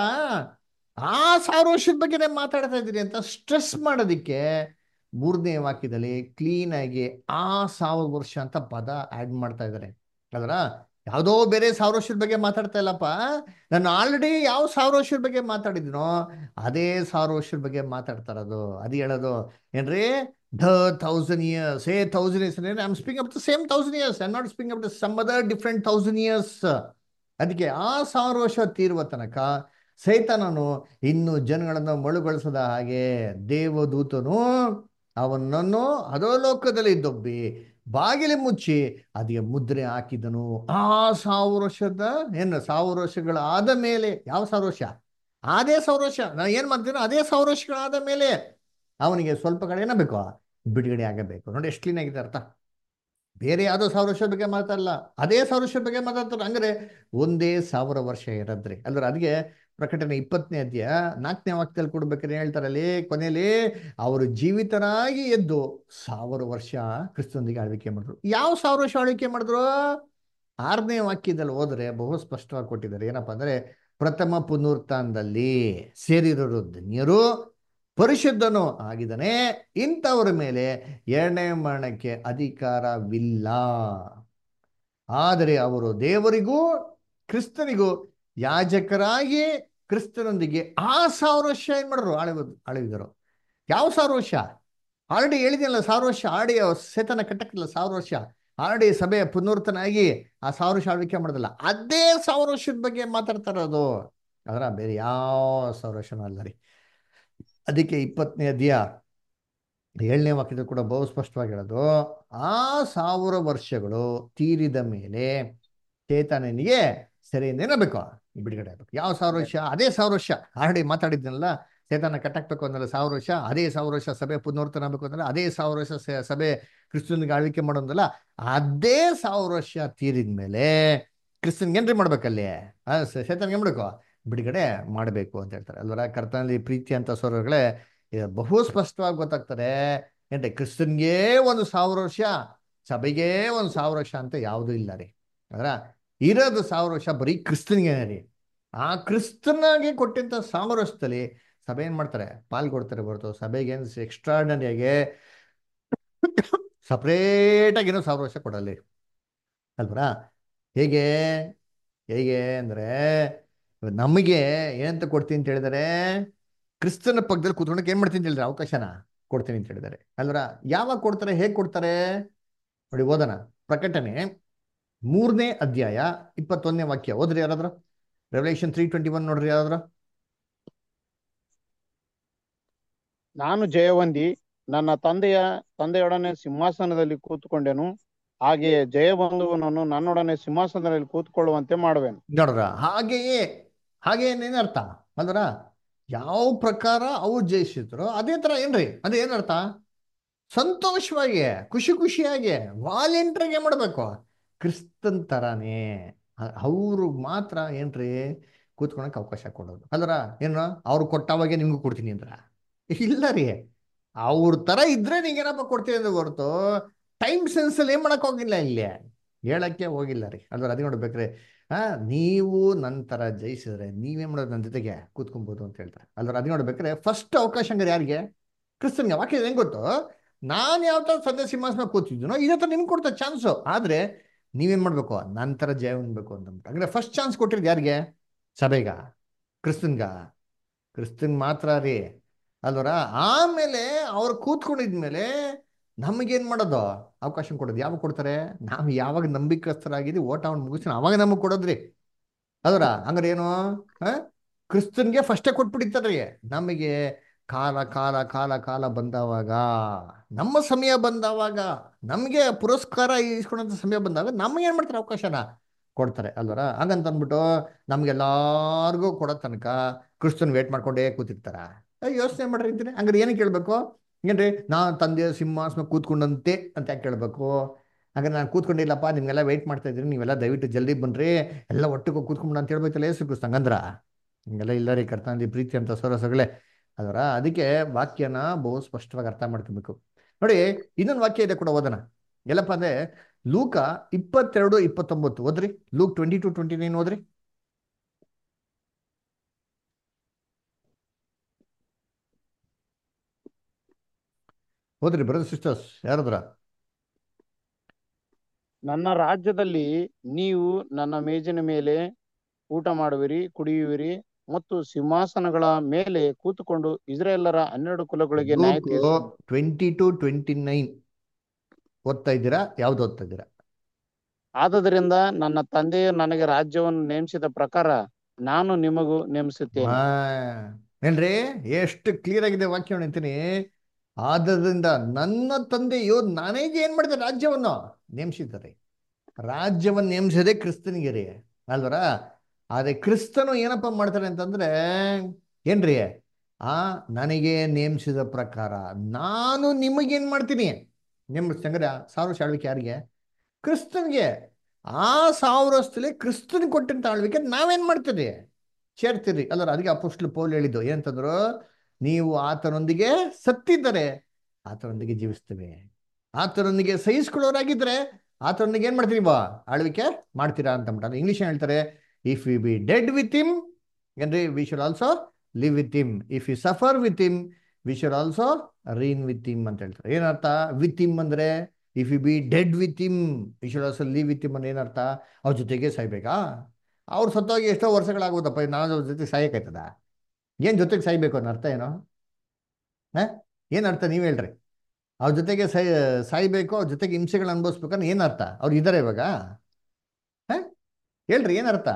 ಆ ಸಾವಿರ ವರ್ಷದ ಬಗ್ಗೆನೇ ಮಾತಾಡ್ತಾ ಇದ್ದೀರಿ ಅಂತ ಸ್ಟ್ರೆಸ್ ಮಾಡೋದಿಕ್ಕೆ ಮೂರನೇ ವಾಕ್ಯದಲ್ಲಿ ಕ್ಲೀನ್ ಆಗಿ ಆ ಸಾವಿರ ವರ್ಷ ಅಂತ ಪದ ಆಡ್ ಮಾಡ್ತಾ ಇದ್ದಾರೆ ಅದರ ಯಾವುದೋ ಬೇರೆ ಸಾವಿರ ವರ್ಷದ ಬಗ್ಗೆ ಮಾತಾಡ್ತಾ ಇಲ್ಲಪ್ಪ ನಾನು ಆಲ್ರೆಡಿ ಯಾವ ಸಾವಿರ ವರ್ಷದ ಬಗ್ಗೆ ಮಾತಾಡಿದ್ನೋ ಅದೇ ಸಾವಿರ ವರ್ಷದ ಬಗ್ಗೆ ಮಾತಾಡ್ತಾ ಇರೋದು ಅದು ಹೇಳೋದು ಏನ್ರಿ the thousand years a thousand years I am speak up the same thousand years I not speak up the some other different thousand years ಅದಕ್ಕೆ ಆ ಸಾವಿರ ವರ್ಷ ತೀರುವ ತನಕ ಸೈತಾನನು ಇನ್ನು ಜನಗಳನ್ನು ಮಳುಗೊಳಿಸದ ಹಾಗೆ ದೇವದೂತನು ಅವನನ್ನು ಅಧೋಲೋಕದಲ್ಲಿ ದೊಬ್ಬಿ ಬಾಗಿಲು ಮುಚ್ಚಿ ಅದಕ್ಕೆ ಮುದ್ರೆ ಹಾಕಿದನು ಆ ಸಾವಿರ ವರ್ಷದ ಏನು ಸಾವಿರ ವರ್ಷಗಳ ಆದ ಮೇಲೆ ಯಾವ ಸಾವಿರ ವರ್ಷ ಅದೇ ಸಾವಿರ ವರ್ಷ ನಾನು ಏನ್ ಮಾಡ್ತೀನೋ ಅದೇ ಸಾವಿರ ವರ್ಷಗಳಾದ ಮೇಲೆ ಅವನಿಗೆ ಸ್ವಲ್ಪ ಕಡೆ ಏನಾಗಬೇಕು ಬಿಡುಗಡೆ ಆಗಬೇಕು ನೋಡಿ ಎಷ್ಟು ಕ್ಲೀನ್ ಆಗಿದೆ ಅರ್ಥ ಬೇರೆ ಯಾವುದೋ ಸಾವಿರ ವರ್ಷದ ಬಗ್ಗೆ ಮಾತಾಡಲ್ಲ ಅದೇ ಸಾವಿರ ವರ್ಷದ ಬಗ್ಗೆ ಮಾತಾಡ್ತಾರೆ ಹಂಗಾರೆ ಒಂದೇ ಸಾವಿರ ವರ್ಷ ಇರದ್ರಿ ಅಲ್ದ್ರ ಅದಕ್ಕೆ ಪ್ರಕಟಣೆ ಇಪ್ಪತ್ತನೇ ಅಧ್ಯಾಯ ನಾಲ್ಕನೇ ವಾಕ್ಯದಲ್ಲಿ ಕೊಡ್ಬೇಕಾದ್ರೆ ಹೇಳ್ತಾರಲ್ಲಿ ಕೊನೆಯಲ್ಲಿ ಅವರು ಜೀವಿತರಾಗಿ ಎದ್ದು ಸಾವಿರ ವರ್ಷ ಕ್ರಿಸ್ತನೊಂದಿಗೆ ಆಳ್ವಿಕೆ ಮಾಡಿದ್ರು ಯಾವ ಸಾವಿರ ವರ್ಷ ಆಳ್ವಿಕೆ ಮಾಡಿದ್ರು ಆರನೇ ವಾಕ್ಯದಲ್ಲಿ ಹೋದ್ರೆ ಬಹು ಸ್ಪಷ್ಟವಾಗಿ ಕೊಟ್ಟಿದ್ದಾರೆ ಏನಪ್ಪಾ ಅಂದ್ರೆ ಪ್ರಥಮ ಪುನರುತ್ಥಾನದಲ್ಲಿ ಸೇರಿರೋರು ಧನ್ಯರು ಪರಿಶುದ್ಧನು ಆಗಿದ್ದಾನೆ ಇಂಥವ್ರ ಮೇಲೆ ಎರಡನೇ ಮರಣಕ್ಕೆ ಅಧಿಕಾರವಿಲ್ಲ ಆದರೆ ಅವರು ದೇವರಿಗೂ ಕ್ರಿಸ್ತನಿಗೂ ಯಾಜಕರಾಗಿ ಕ್ರಿಸ್ತನೊಂದಿಗೆ ಆ ಸಾವಿರ ವರ್ಷ ಏನ್ ಮಾಡ್ರು ಆಳುವ ಆಳುವಿದರು ಯಾವ ಸಾವಿರ ವರ್ಷ ಆಲ್ರೆಡಿ ಹೇಳಿದೆಯಲ್ಲ ಸಾವಿರ ವರ್ಷ ಆಡಿ ಸೇತನ ಕಟ್ಟಕ್ಕಿಲ್ಲ ಸಾವಿರ ವರ್ಷ ಆಲ್ರೆಡಿ ಸಭೆ ಪುನರ್ತನಾಗಿ ಆ ಸಾವಿರ ವರ್ಷ ಆಳ್ವಿಕೆ ಮಾಡೋದಲ್ಲ ಅದೇ ಸಾವಿರ ವರ್ಷದ ಬಗ್ಗೆ ಮಾತಾಡ್ತಾ ಇರೋದು ಅದರ ಬೇರೆ ಯಾವ ಸಾವಿರ ವರ್ಷನೂ ಅಲ್ಲ ರೀ ಅದಕ್ಕೆ ಇಪ್ಪತ್ತನೇ ಅಧ್ಯಾಯ ಏಳನೇ ವಾಕ್ಯದಲ್ಲಿ ಕೂಡ ಬಹು ಸ್ಪಷ್ಟವಾಗಿ ಹೇಳೋದು ಆ ಸಾವಿರ ವರ್ಷಗಳು ತೀರಿದ ಮೇಲೆ ಚೇತನನಿಗೆ ಸರಿಯಿಂದ ಏನಾಗಬೇಕು ಬಿಡುಗಡೆ ಆಗ್ಬೇಕು ಯಾವ ಸಾವಿರ ವರ್ಷ ಅದೇ ಸಾವಿರ ವರ್ಷ ಆಲ್ರೆಡಿ ಮಾತಾಡಿದ್ನಲ್ಲ ಚೇತನ ಕಟ್ಟಾಕ್ಬೇಕು ಅಂದ್ರೆ ಸಾವಿರ ವರ್ಷ ಅದೇ ಸಾವಿರ ವರ್ಷ ಸಭೆ ಪುನರ್ತನ ಆಗಬೇಕು ಅಂದ್ರೆ ಅದೇ ಸಾವಿರ ವರ್ಷ ಸ- ಸಭೆ ಕ್ರಿಸ್ತನಿಗೆ ಆಳ್ವಿಕೆ ಮಾಡೋದಲ್ಲ ಅದೇ ಸಾವಿರ ವರ್ಷ ತೀರಿದ ಮೇಲೆ ಕ್ರಿಸ್ತನ್ಗೆ ಏನ್ರಿ ಮಾಡ್ಬೇಕಲ್ಲಿ ಆ ಸ- ಚೇತನ್ಗೆ ಏನ್ ಮಾಡ್ಬೇಕು ಬಿಡುಗಡೆ ಮಾಡಬೇಕು ಅಂತ ಹೇಳ್ತಾರೆ ಅಲ್ವರ ಕರ್ತನಲ್ಲಿ ಪ್ರೀತಿ ಅಂತ ಸ್ವರಗಳೇ ಇದು ಬಹು ಸ್ಪಷ್ಟವಾಗಿ ಗೊತ್ತಾಗ್ತದೆ ಏನ್ರಿ ಕ್ರಿಸ್ತನ್ಗೆ ಒಂದು ಸಾವಿರ ವರ್ಷ ಸಭೆಗೆ ಒಂದು ಸಾವಿರ ವರ್ಷ ಅಂತ ಯಾವುದೂ ಇಲ್ಲ ರೀ ಅದರ ಇರೋದು ಸಾವಿರ ವರ್ಷ ಬರೀ ಕ್ರಿಸ್ತನ್ಗೆ ರೀ ಆ ಕ್ರಿಸ್ತನಾಗೆ ಕೊಟ್ಟಂತ ಸಾವಿರ ವರ್ಷದಲ್ಲಿ ಸಭೆ ಏನ್ ಮಾಡ್ತಾರೆ ಪಾಲ್ಗೊಡ್ತಾರೆ ಹೊರತು ಸಭೆಗೆ ಏನು ಎಕ್ಸ್ಟ್ರಾರ್ಡನರಿಯಾಗಿ ಸಪ್ರೇಟಾಗಿ ಏನೋ ಸಾವಿರ ವರ್ಷ ಕೊಡಲ್ಲ ಅಲ್ವರಾ ಹೇಗೆ ಹೇಗೆ ಅಂದ್ರೆ ನಮಗೆ ಏನಂತ ಕೊಡ್ತೀನಿ ಅಂತ ಹೇಳಿದರೆ ಕ್ರಿಸ್ತನ ಪಕ್ಕದಲ್ಲಿ ಕೂತ್ಕೊಂಡಕ್ಕೆ ಏನ್ ಮಾಡ್ತೀನಿ ಅಂತ ಹೇಳಿದ್ರೆ ಅವಕಾಶನ ಕೊಡ್ತೀನಿ ಅಂತ ಹೇಳಿದ್ದಾರೆ ಅಲ್ವರ ಯಾವಾಗ ಕೊಡ್ತಾರೆ ಹೇಗೆ ಕೊಡ್ತಾರೆ ನೋಡಿ ಓದೋಣ ಪ್ರಕಟಣೆ ಮೂರನೇ ಅಧ್ಯಾಯ ಇಪ್ಪತ್ತೊಂದನೇ ವಾಕ್ಯ ಓದ್ರಿ ಯಾರಾದ್ರು ರೆವಲ್ಯೂಷನ್ ತ್ರೀ ಟ್ವೆಂಟಿ ಒನ್ ನೋಡ್ರಿ ಯಾರಾದ್ರು ನಾನು ಜಯವೊಂದಿ ನನ್ನ ತಂದೆಯ ತಂದೆಯೊಡನೆ ಸಿಂಹಾಸನದಲ್ಲಿ ಕೂತ್ಕೊಂಡೆನು ಹಾಗೆಯೇ ಜಯಬಂಧುವನನ್ನು ನನ್ನೊಡನೆ ಸಿಂಹಾಸನದಲ್ಲಿ ಕೂತ್ಕೊಳ್ಳುವಂತೆ ಮಾಡುವೆನು ನೋಡ್ರ ಹಾಗೆಯೇ ಹಾಗೆ ಏನೇನರ್ಥ ಅಲ್ವರ ಯಾವ ಪ್ರಕಾರ ಅವ್ರು ಜಯಿಸಿದ್ರು ಅದೇ ತರ ಏನ್ರಿ ಅದೇ ಏನರ್ಥ ಸಂತೋಷವಾಗಿ ಖುಷಿ ಖುಷಿಯಾಗಿ ವಾಲೆಂಟ್ರಿಗೆ ಮಾಡ್ಬೇಕು ಕ್ರಿಸ್ತನ್ ತರಾನೇ ಅವ್ರು ಮಾತ್ರ ಏನ್ರಿ ಕೂತ್ಕೊಳಕ್ ಅವಕಾಶ ಕೊಡೋದು ಅಲ್ವರ ಏನು ಅವ್ರು ಕೊಟ್ಟವಾಗೆ ನಿಮ್ಗೂ ಕೊಡ್ತೀನಿ ಅಂದ್ರ ಇಲ್ಲ ರೀ ಅವ್ರ ತರ ಇದ್ರೆ ನೀಗೇನಪ್ಪ ಕೊಡ್ತೀನಿ ಅಂದ್ರೆ ಹೊರತು ಟೈಮ್ ಸೆನ್ಸ್ ಅಲ್ಲಿ ಏನ್ ಮಾಡಕ್ ಹೋಗಿಲ್ಲ ಇಲ್ಲಿ ಹೇಳಕ್ಕೆ ಹೋಗಿಲ್ಲ ರೀ ಅಲ್ವರ ಅದೇ ನೋಡ್ಬೇಕ್ರಿ ಆ ನೀವು ನಂತರ ಜಯಿಸಿದ್ರೆ ನೀವೇನ್ ಮಾಡೋದು ನನ್ನ ಜೊತೆಗೆ ಕೂತ್ಕೊಬೋದು ಅಂತ ಹೇಳ್ತಾರೆ ಅಲ್ವರ ಅದೇ ನೋಡ್ಬೇಕ್ರೆ ಫಸ್ಟ್ ಅವಕಾಶ ಹಂಗಾರೆ ಯಾರಿಗೆ ಕ್ರಿಸ್ತನ್ಗೆ ವಾಕ್ಯ ಹೆಂಗ್ ಗೊತ್ತು ನಾನು ಯಾವ ತರ ಸದ್ಯ ಸಿಂಹಾಸನ ಕೂತಿದ್ದೀನೋ ಇದೇ ತರ ನಿಮ್ಗೆ ಕೊಡ್ತಾ ಚಾನ್ಸು ಆದ್ರೆ ನೀವೇನ್ ಮಾಡ್ಬೇಕು ನಂತರ ಜಯ ಹೊಂದ್ಬೇಕು ಅಂತ ಅಂದ್ರೆ ಫಸ್ಟ್ ಚಾನ್ಸ್ ಕೊಟ್ಟಿರೋದು ಯಾರಿಗೆ ಸಭೆಗ ಕ್ರಿಸ್ತನ್ಗ ಕ್ರಿಸ್ತನ್ ಮಾತ್ರ ರೀ ಅಲ್ವರ ಆಮೇಲೆ ಅವ್ರು ಕೂತ್ಕೊಂಡಿದ್ಮೇಲೆ ನಮಗೇನ್ ಮಾಡೋದು ಅವಕಾಶ ಕೊಡೋದು ಯಾವಾಗ ಕೊಡ್ತಾರೆ ನಾವು ಯಾವಾಗ ನಂಬಿಕಸ್ಥರಾಗಿದ್ದೀವಿ ಓಟವನ್ನು ಮುಗಿಸಿ ಅವಾಗ ನಮಗೆ ಕೊಡೋದ್ರಿ ಅದರ ಹಂಗಾರೆ ಏನು ಆ? ಕ್ರಿಸ್ತನ್ಗೆ ಫಸ್ಟೇ ಕೊಟ್ಬಿಟ್ಟಿರ್ತಾರ್ರಿ ನಮಗೆ ಕಾಲ ಕಾಲ ಕಾಲ ಕಾಲ ಬಂದವಾಗ ನಮ್ಮ ಸಮಯ ಬಂದವಾಗ ನಮಗೆ ಪುರಸ್ಕಾರ ಇಸ್ಕೊಂಡಂತ ಸಮಯ ಬಂದಾಗ ನಮಗೆ ಏನ್ ಮಾಡ್ತಾರೆ ಅವಕಾಶನ ಕೊಡ್ತಾರೆ ಅಲ್ವರ ಹಂಗಂತ ಅಂದ್ಬಿಟ್ಟು ನಮ್ಗೆಲ್ಲಾರ್ಗೂ ಕೊಡೋ ತನಕ ಕ್ರಿಸ್ತನ್ ವೇಟ್ ಮಾಡ್ಕೊಂಡೇ ಕೂತಿರ್ತಾರ ಯೋಚನೆ ಮಾಡ್ರಿ ಇದ್ರೆ ಹಂಗಾರೆ ಏನಕ್ಕೆ ಕೇಳ್ಬೇಕು ಏನ್ರಿ ನಾ ತಂದೆ ಸಿಂಹಾಸನ ಕೂತ್ಕೊಂಡಂತೆ ಅಂತ ಯಾಕೆ ಕೇಳ್ಬೇಕು ಹಾಗಾದ್ರೆ ನಾನು ಕೂತ್ಕೊಂಡಿಲ್ಲಪ್ಪ ನಿಮ್ಗೆಲ್ಲ ವೆಯ್ಟ್ ಮಾಡ್ತಾ ಇದ್ರಿ ನೀವೆಲ್ಲ ದಯವಿಟ್ಟು ಜಲ್ದಿ ಬನ್ರಿ ಎಲ್ಲ ಒಟ್ಟಿಗೆ ಕೂತ್ಕೊಂಡು ಅಂತ ಹೇಳ್ಬೇಕಲ್ಲ ಏಸು ಕ್ರಿಸ್ತ ಹಂಗಂದ್ರ ಹಿಂಗೆಲ್ಲ ಇಲ್ಲ ರೀ ಕರ್ತನಲ್ಲಿ ಪ್ರೀತಿ ಅಂತ ಸೊರಸಗಳೇ ಅದರ ಅದಕ್ಕೆ ವಾಕ್ಯನ ಬಹು ಸ್ಪಷ್ಟವಾಗಿ ಅರ್ಥ ಮಾಡ್ಕೊಬೇಕು ನೋಡಿ ಇನ್ನೊಂದು ವಾಕ್ಯ ಇದೆ ಕೂಡ ಓದೋಣ ಎಲ್ಲಪ್ಪ ಅಂದ್ರೆ ಲೂಕ ಇಪ್ಪತ್ತೆರಡು ಇಪ್ಪತ್ತೊಂಬತ್ತು ಓದ್ರಿ Luke twenty two twenty nine ಓದ್ರಿ ಓದ್ರಿ ಬ್ರದರ್ ಸಿಸ್ಟರ್ಸ್ ಯಾರದ್ರ ನನ್ನ ರಾಜ್ಯದಲ್ಲಿ ನೀವು ನನ್ನ ಮೇಜಿನ ಮೇಲೆ ಊಟ ಮಾಡುವಿರಿ ಕುಡಿಯುವಿರಿ ಮತ್ತು ಸಿಂಹಾಸನಗಳ ಮೇಲೆ ಕೂತುಕೊಂಡು ಇಸ್ರೇಲರ ಹನ್ನೆರಡು ಕುಲಗಳಿಗೆ ನ್ಯಾಯ ತೀರಿಸುವಿರಿ ಟ್ವೆಂಟಿ ಟು ಟ್ವೆಂಟಿ ನೈನ್ ಓದ್ತಾ ಇದ್ದೀರಾ ಯಾವ್ದು ಓದ್ತಾ ಇದ್ದೀರಾ ಆದದರಿಂದ ನನ್ನ ತಂದೆಯು ನನಗೆ ರಾಜ್ಯವನ್ನು ನೇಮಿಸಿದ ಪ್ರಕಾರ ನಾನು ನಿಮಗೂ ನೇಮಿಸುತ್ತೇನೆ ಹಾ ಏನ್ರಿ ಎಷ್ಟು ಕ್ಲಿಯರ್ ಆಗಿದೆ ವಾಕ್ಯ ಅಂತೀನಿ ಆದ್ದರಿಂದ ನನ್ನ ತಂದೆಯು ನನಗೆ ಏನ್ ಮಾಡಿದ ರಾಜ್ಯವನ್ನು ನೇಮಿಸಿದ್ದಾರೆ ರಾಜ್ಯವನ್ನು ನೇಮಿಸದೆ ಕ್ರಿಸ್ತನಿಗೆ ರೀ ಅಲ್ವರ ಆದ್ರೆ ಕ್ರಿಸ್ತನು ಏನಪ್ಪ ಮಾಡ್ತಾರೆ ಅಂತಂದ್ರೆ ಏನ್ರಿ ಆ ನನಗೆ ನೇಮಿಸಿದ ಪ್ರಕಾರ ನಾನು ನಿಮಗೇನ್ ಮಾಡ್ತೀನಿ ನೇಮಿಸ್ತಂಗ್ರೆ ಸಾವಿರ ವರ್ಷ ಆಳ್ವಿಕೆ ಯಾರಿಗೆ ಕ್ರಿಸ್ತನ್ಗೆ ಆ ಸಾವಿರ ವರ್ಷದಲ್ಲಿ ಕ್ರಿಸ್ತನ್ ಕೊಟ್ಟಂತ ಆಳ್ವಿಕೆ ನಾವೇನ್ ಮಾಡ್ತೀರಿ ಸೇರ್ತೀರಿ ಅಲ್ಲರ ಅದಕ್ಕೆ ಅಪೋಸ್ಟ್ಲು ಪೌಲ್ ಹೇಳಿದ್ದು ಏನಂತಂದ್ರು ನೀವು ಆತನೊಂದಿಗೆ ಸತ್ತಿದ್ದರೆ ಆತನೊಂದಿಗೆ ಜೀವಿಸ್ತೇವೆ ಆತನೊಂದಿಗೆ ಸಹಿಸ್ಕೊಳ್ಳೋರಾಗಿದ್ರೆ ಆತನೊಂದಿಗೆ ಏನ್ ಮಾಡ್ತೀರಿ ಬಾ ಆಳ್ವಿಕೆ ಮಾಡ್ತೀರಾ ಅಂತ ಅಂದ್ಬಿಟ್ಟು ಇಂಗ್ಲಿಷ್ ಹೇಳ್ತಾರೆ if you be dead with him ಏನ್ರಿ we should also live with him if you suffer with him we should also reign with him ಅಂತ ಹೇಳ್ತಾರೆ ಏನರ್ಥ ವಿತ್ ಹಿಮ್ ಅಂದ್ರೆ if you be dead with him we should also live with him ಅಂದ್ರೆ ಏನರ್ಥ ಅವ್ರ ಜೊತೆಗೆ ಸಾಯ್ಬೇಕಾ ಅವ್ರು ಸತ್ತೋಗಿ ಎಷ್ಟೋ ವರ್ಷಗಳಾಗೋದಪ್ಪ ನಾನು ಅವ್ರ ಜೊತೆ ಸಾಯಕ್ಕಾಯ್ತದ ಏನ್ ಜೊತೆಗೆ ಸಾಯ್ಬೇಕು ಅನ್ನೋ ಅರ್ಥ ಏನೋ ಹ ಏನ್ ಅರ್ಥ ನೀವ್ ಹೇಳ್ರಿ ಅವ್ರ ಜೊತೆಗೆ ಸಾಯ್ ಸಾಯ್ಬೇಕು ಅವ್ರ ಜೊತೆಗೆ ಹಿಂಸೆಗಳನ್ನ ಅನುಭವಿಸ್ಬೇಕನ್ನ ಏನ್ ಅರ್ಥ ಅವ್ರು ಇದಾರೆ ಇವಾಗ ಹ ಹೇಳ್ರಿ ಏನ್ ಅರ್ಥ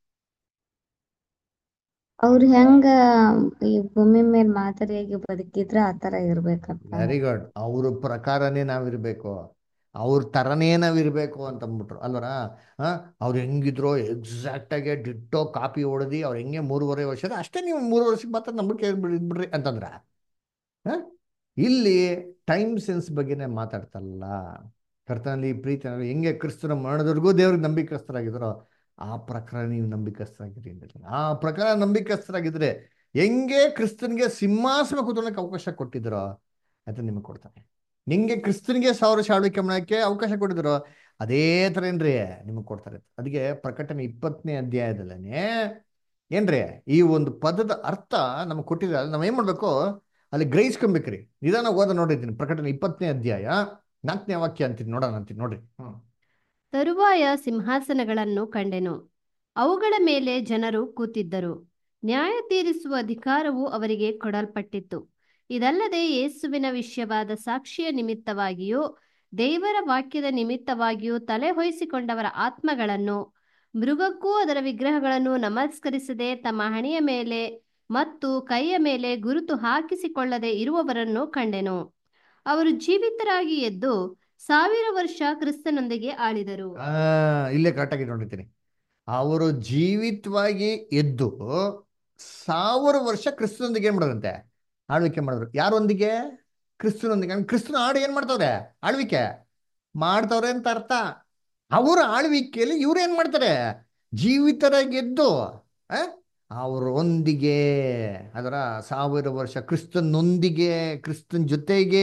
ಅವ್ರು ಹೆಂಗ ಈ ಭೂಮಿ ಮೇಲೆ ಮಾದರಿಯಾಗಿ ಬದುಕಿದ್ರ ಆತರ ಇರ್ಬೇಕಪ್ಪ ವೆರಿ ಗುಡ್ ಅವ್ರ ಪ್ರಕಾರನೇ ನಾವಿರ್ಬೇಕು ಅವ್ರ ತರನೇ ನಾವಿರ್ಬೇಕು ಅಂತ ಅಂದ್ಬಿಟ್ರು ಅಲ್ವರ ಅವ್ರು ಹೆಂಗಿದ್ರು ಎಕ್ಸಾಕ್ಟ್ ಆಗಿ ಡಿಟ್ಟೋ ಕಾಪಿ ಹೊಡೆದಿ ಅವ್ರು ಹೆಂಗೆ ಮೂರುವರೆ ವರ್ಷದ ಅಷ್ಟೇ ನೀವು ಮೂರು ವರ್ಷಕ್ಕೆ ಮಾತ್ರ ನಂಬಿಕೆ ಇದ್ಬಿಡ್ರಿ ಅಂತಂದ್ರ ಹ? ಇಲ್ಲಿ ಟೈಮ್ ಸೆನ್ಸ್ ಬಗ್ಗೆನೇ ಮಾತಾಡ್ತಲ್ಲ ಕರ್ತನಲ್ಲಿ ಪ್ರೀತಿ ಅನ್ನೋದು ಹೆಂಗೆ ಕ್ರಿಸ್ತನ ಮರಣದವರೆಗೂ ದೇವ್ರಿಗೆ ನಂಬಿಕಸ್ಥರಾಗಿದ್ದಾರೋ ಆ ಪ್ರಕಾರ ನೀವು ನಂಬಿಕಸ್ಥರಾಗಿರಿ ಅಂತ ಹೇಳ್ತಾರೆ. ಆ ಪ್ರಕಾರ ನಂಬಿಕಸ್ಥರಾಗಿದ್ರೆ ಹೆಂಗೆ ಕ್ರಿಸ್ತನ್ಗೆ ಸಿಂಹಾಸನ ಕೂತ್ಕೊಳ್ಳೋಕೆ ಅವಕಾಶ ಕೊಟ್ಟಿದ್ರೋ ಅದನ್ನ ನಿಮಗೆ ಕೊಡ್ತಾನೆ ನಿಂಗೆ ಕ್ರಿಸ್ತನ್ಗೆ ಸಾವಿರ ಆಳ್ವಿಕೆ ಮಾಡಕ್ಕೆ ಅವಕಾಶ ಕೊಟ್ಟಿದ್ರು ಅದೇ ಥರ ಏನ್ರಿ ನಿಮಗೆ ಕೊಡ್ತಾರೆ ಅದಕ್ಕೆ ಪ್ರಕಟಣೆ ಇಪ್ಪತ್ತನೇ ಅಧ್ಯಾಯದಲ್ಲೇ ಏನ್ರಿ ಈ ಒಂದು ಪದದ ಅರ್ಥ ನಮಗೆ ಕೊಟ್ಟಿದ್ರೆ ನಾವ್ ಏನ್ ಮಾಡ್ಬೇಕು ಅಲ್ಲಿ ಗ್ರಹಿಸ್ಕೊಬೇಕ್ರಿ ನಿಧಾನ ಓದ ನೋಡಿದ್ದೀನಿ ಪ್ರಕಟಣೆ ಇಪ್ಪತ್ತನೇ ಅಧ್ಯಾಯ ನಾಲ್ಕನೇ ವಾಕ್ಯ ಅಂತೀನಿ ನೋಡೋಣ ಅಂತೀನಿ ನೋಡ್ರಿ ಹ್ಮ್ ತರುವಾಯ ಸಿಂಹಾಸನಗಳನ್ನು ಕಂಡೆನು ಅವುಗಳ ಮೇಲೆ ಜನರು ಕೂತಿದ್ದರು ನ್ಯಾಯ ತೀರಿಸುವ ಅಧಿಕಾರವು ಅವರಿಗೆ ಕೊಡಲ್ಪಟ್ಟಿತ್ತು ಇದಲ್ಲದೆ ಯೇಸುವಿನ ವಿಷಯವಾದ ಸಾಕ್ಷಿಯ ನಿಮಿತ್ತವಾಗಿಯೂ ದೇವರ ವಾಕ್ಯದ ನಿಮಿತ್ತವಾಗಿಯೂ ತಲೆ ಹೊಯ್ಸಿಕೊಂಡವರ ಆತ್ಮಗಳನ್ನು ಮೃಗಕ್ಕೂ ಅದರ ವಿಗ್ರಹಗಳನ್ನು ನಮಸ್ಕರಿಸದೆ ತಮ್ಮ ಹಣೆಯ ಮೇಲೆ ಮತ್ತು ಕೈಯ ಮೇಲೆ ಗುರುತು ಹಾಕಿಸಿಕೊಳ್ಳದೆ ಇರುವವರನ್ನು ಕಂಡೆನು ಅವರು ಜೀವಿತರಾಗಿ ಎದ್ದು ಸಾವಿರ ವರ್ಷ ಕ್ರಿಸ್ತನೊಂದಿಗೆ ಆಳಿದರು ಆ ಇಲ್ಲೇ ಕರೆಕ್ಟಾಗಿ ನೋಡಿರ್ತೀನಿ ಅವರು ಜೀವಿತವಾಗಿ ಎದ್ದು ಸಾವಿರ ವರ್ಷ ಕ್ರಿಸ್ತನೊಂದಿಗೆ ಏನ್ ಮಾಡೋದಂತೆ ಆಳ್ವಿಕೆ ಮಾಡಿದ್ರು ಯಾರೊಂದಿಗೆ ಕ್ರಿಸ್ತನೊಂದಿಗೆ ಅಂದ್ರೆ ಕ್ರಿಸ್ತನ ಆಡು ಏನ್ ಮಾಡ್ತವ್ರೆ ಆಳ್ವಿಕೆ ಮಾಡ್ತವ್ರೆ ಅಂತ ಅರ್ಥ ಅವರ ಆಳ್ವಿಕೆಯಲ್ಲಿ ಇವ್ರು ಏನ್ ಮಾಡ್ತಾರೆ ಜೀವಿತರಾಗಿ ಎದ್ದು ಆ ಅವರೊಂದಿಗೆ ಅದರ ಸಾವಿರ ವರ್ಷ ಕ್ರಿಸ್ತನೊಂದಿಗೆ ಕ್ರಿಸ್ತನ್ ಜೊತೆಗೆ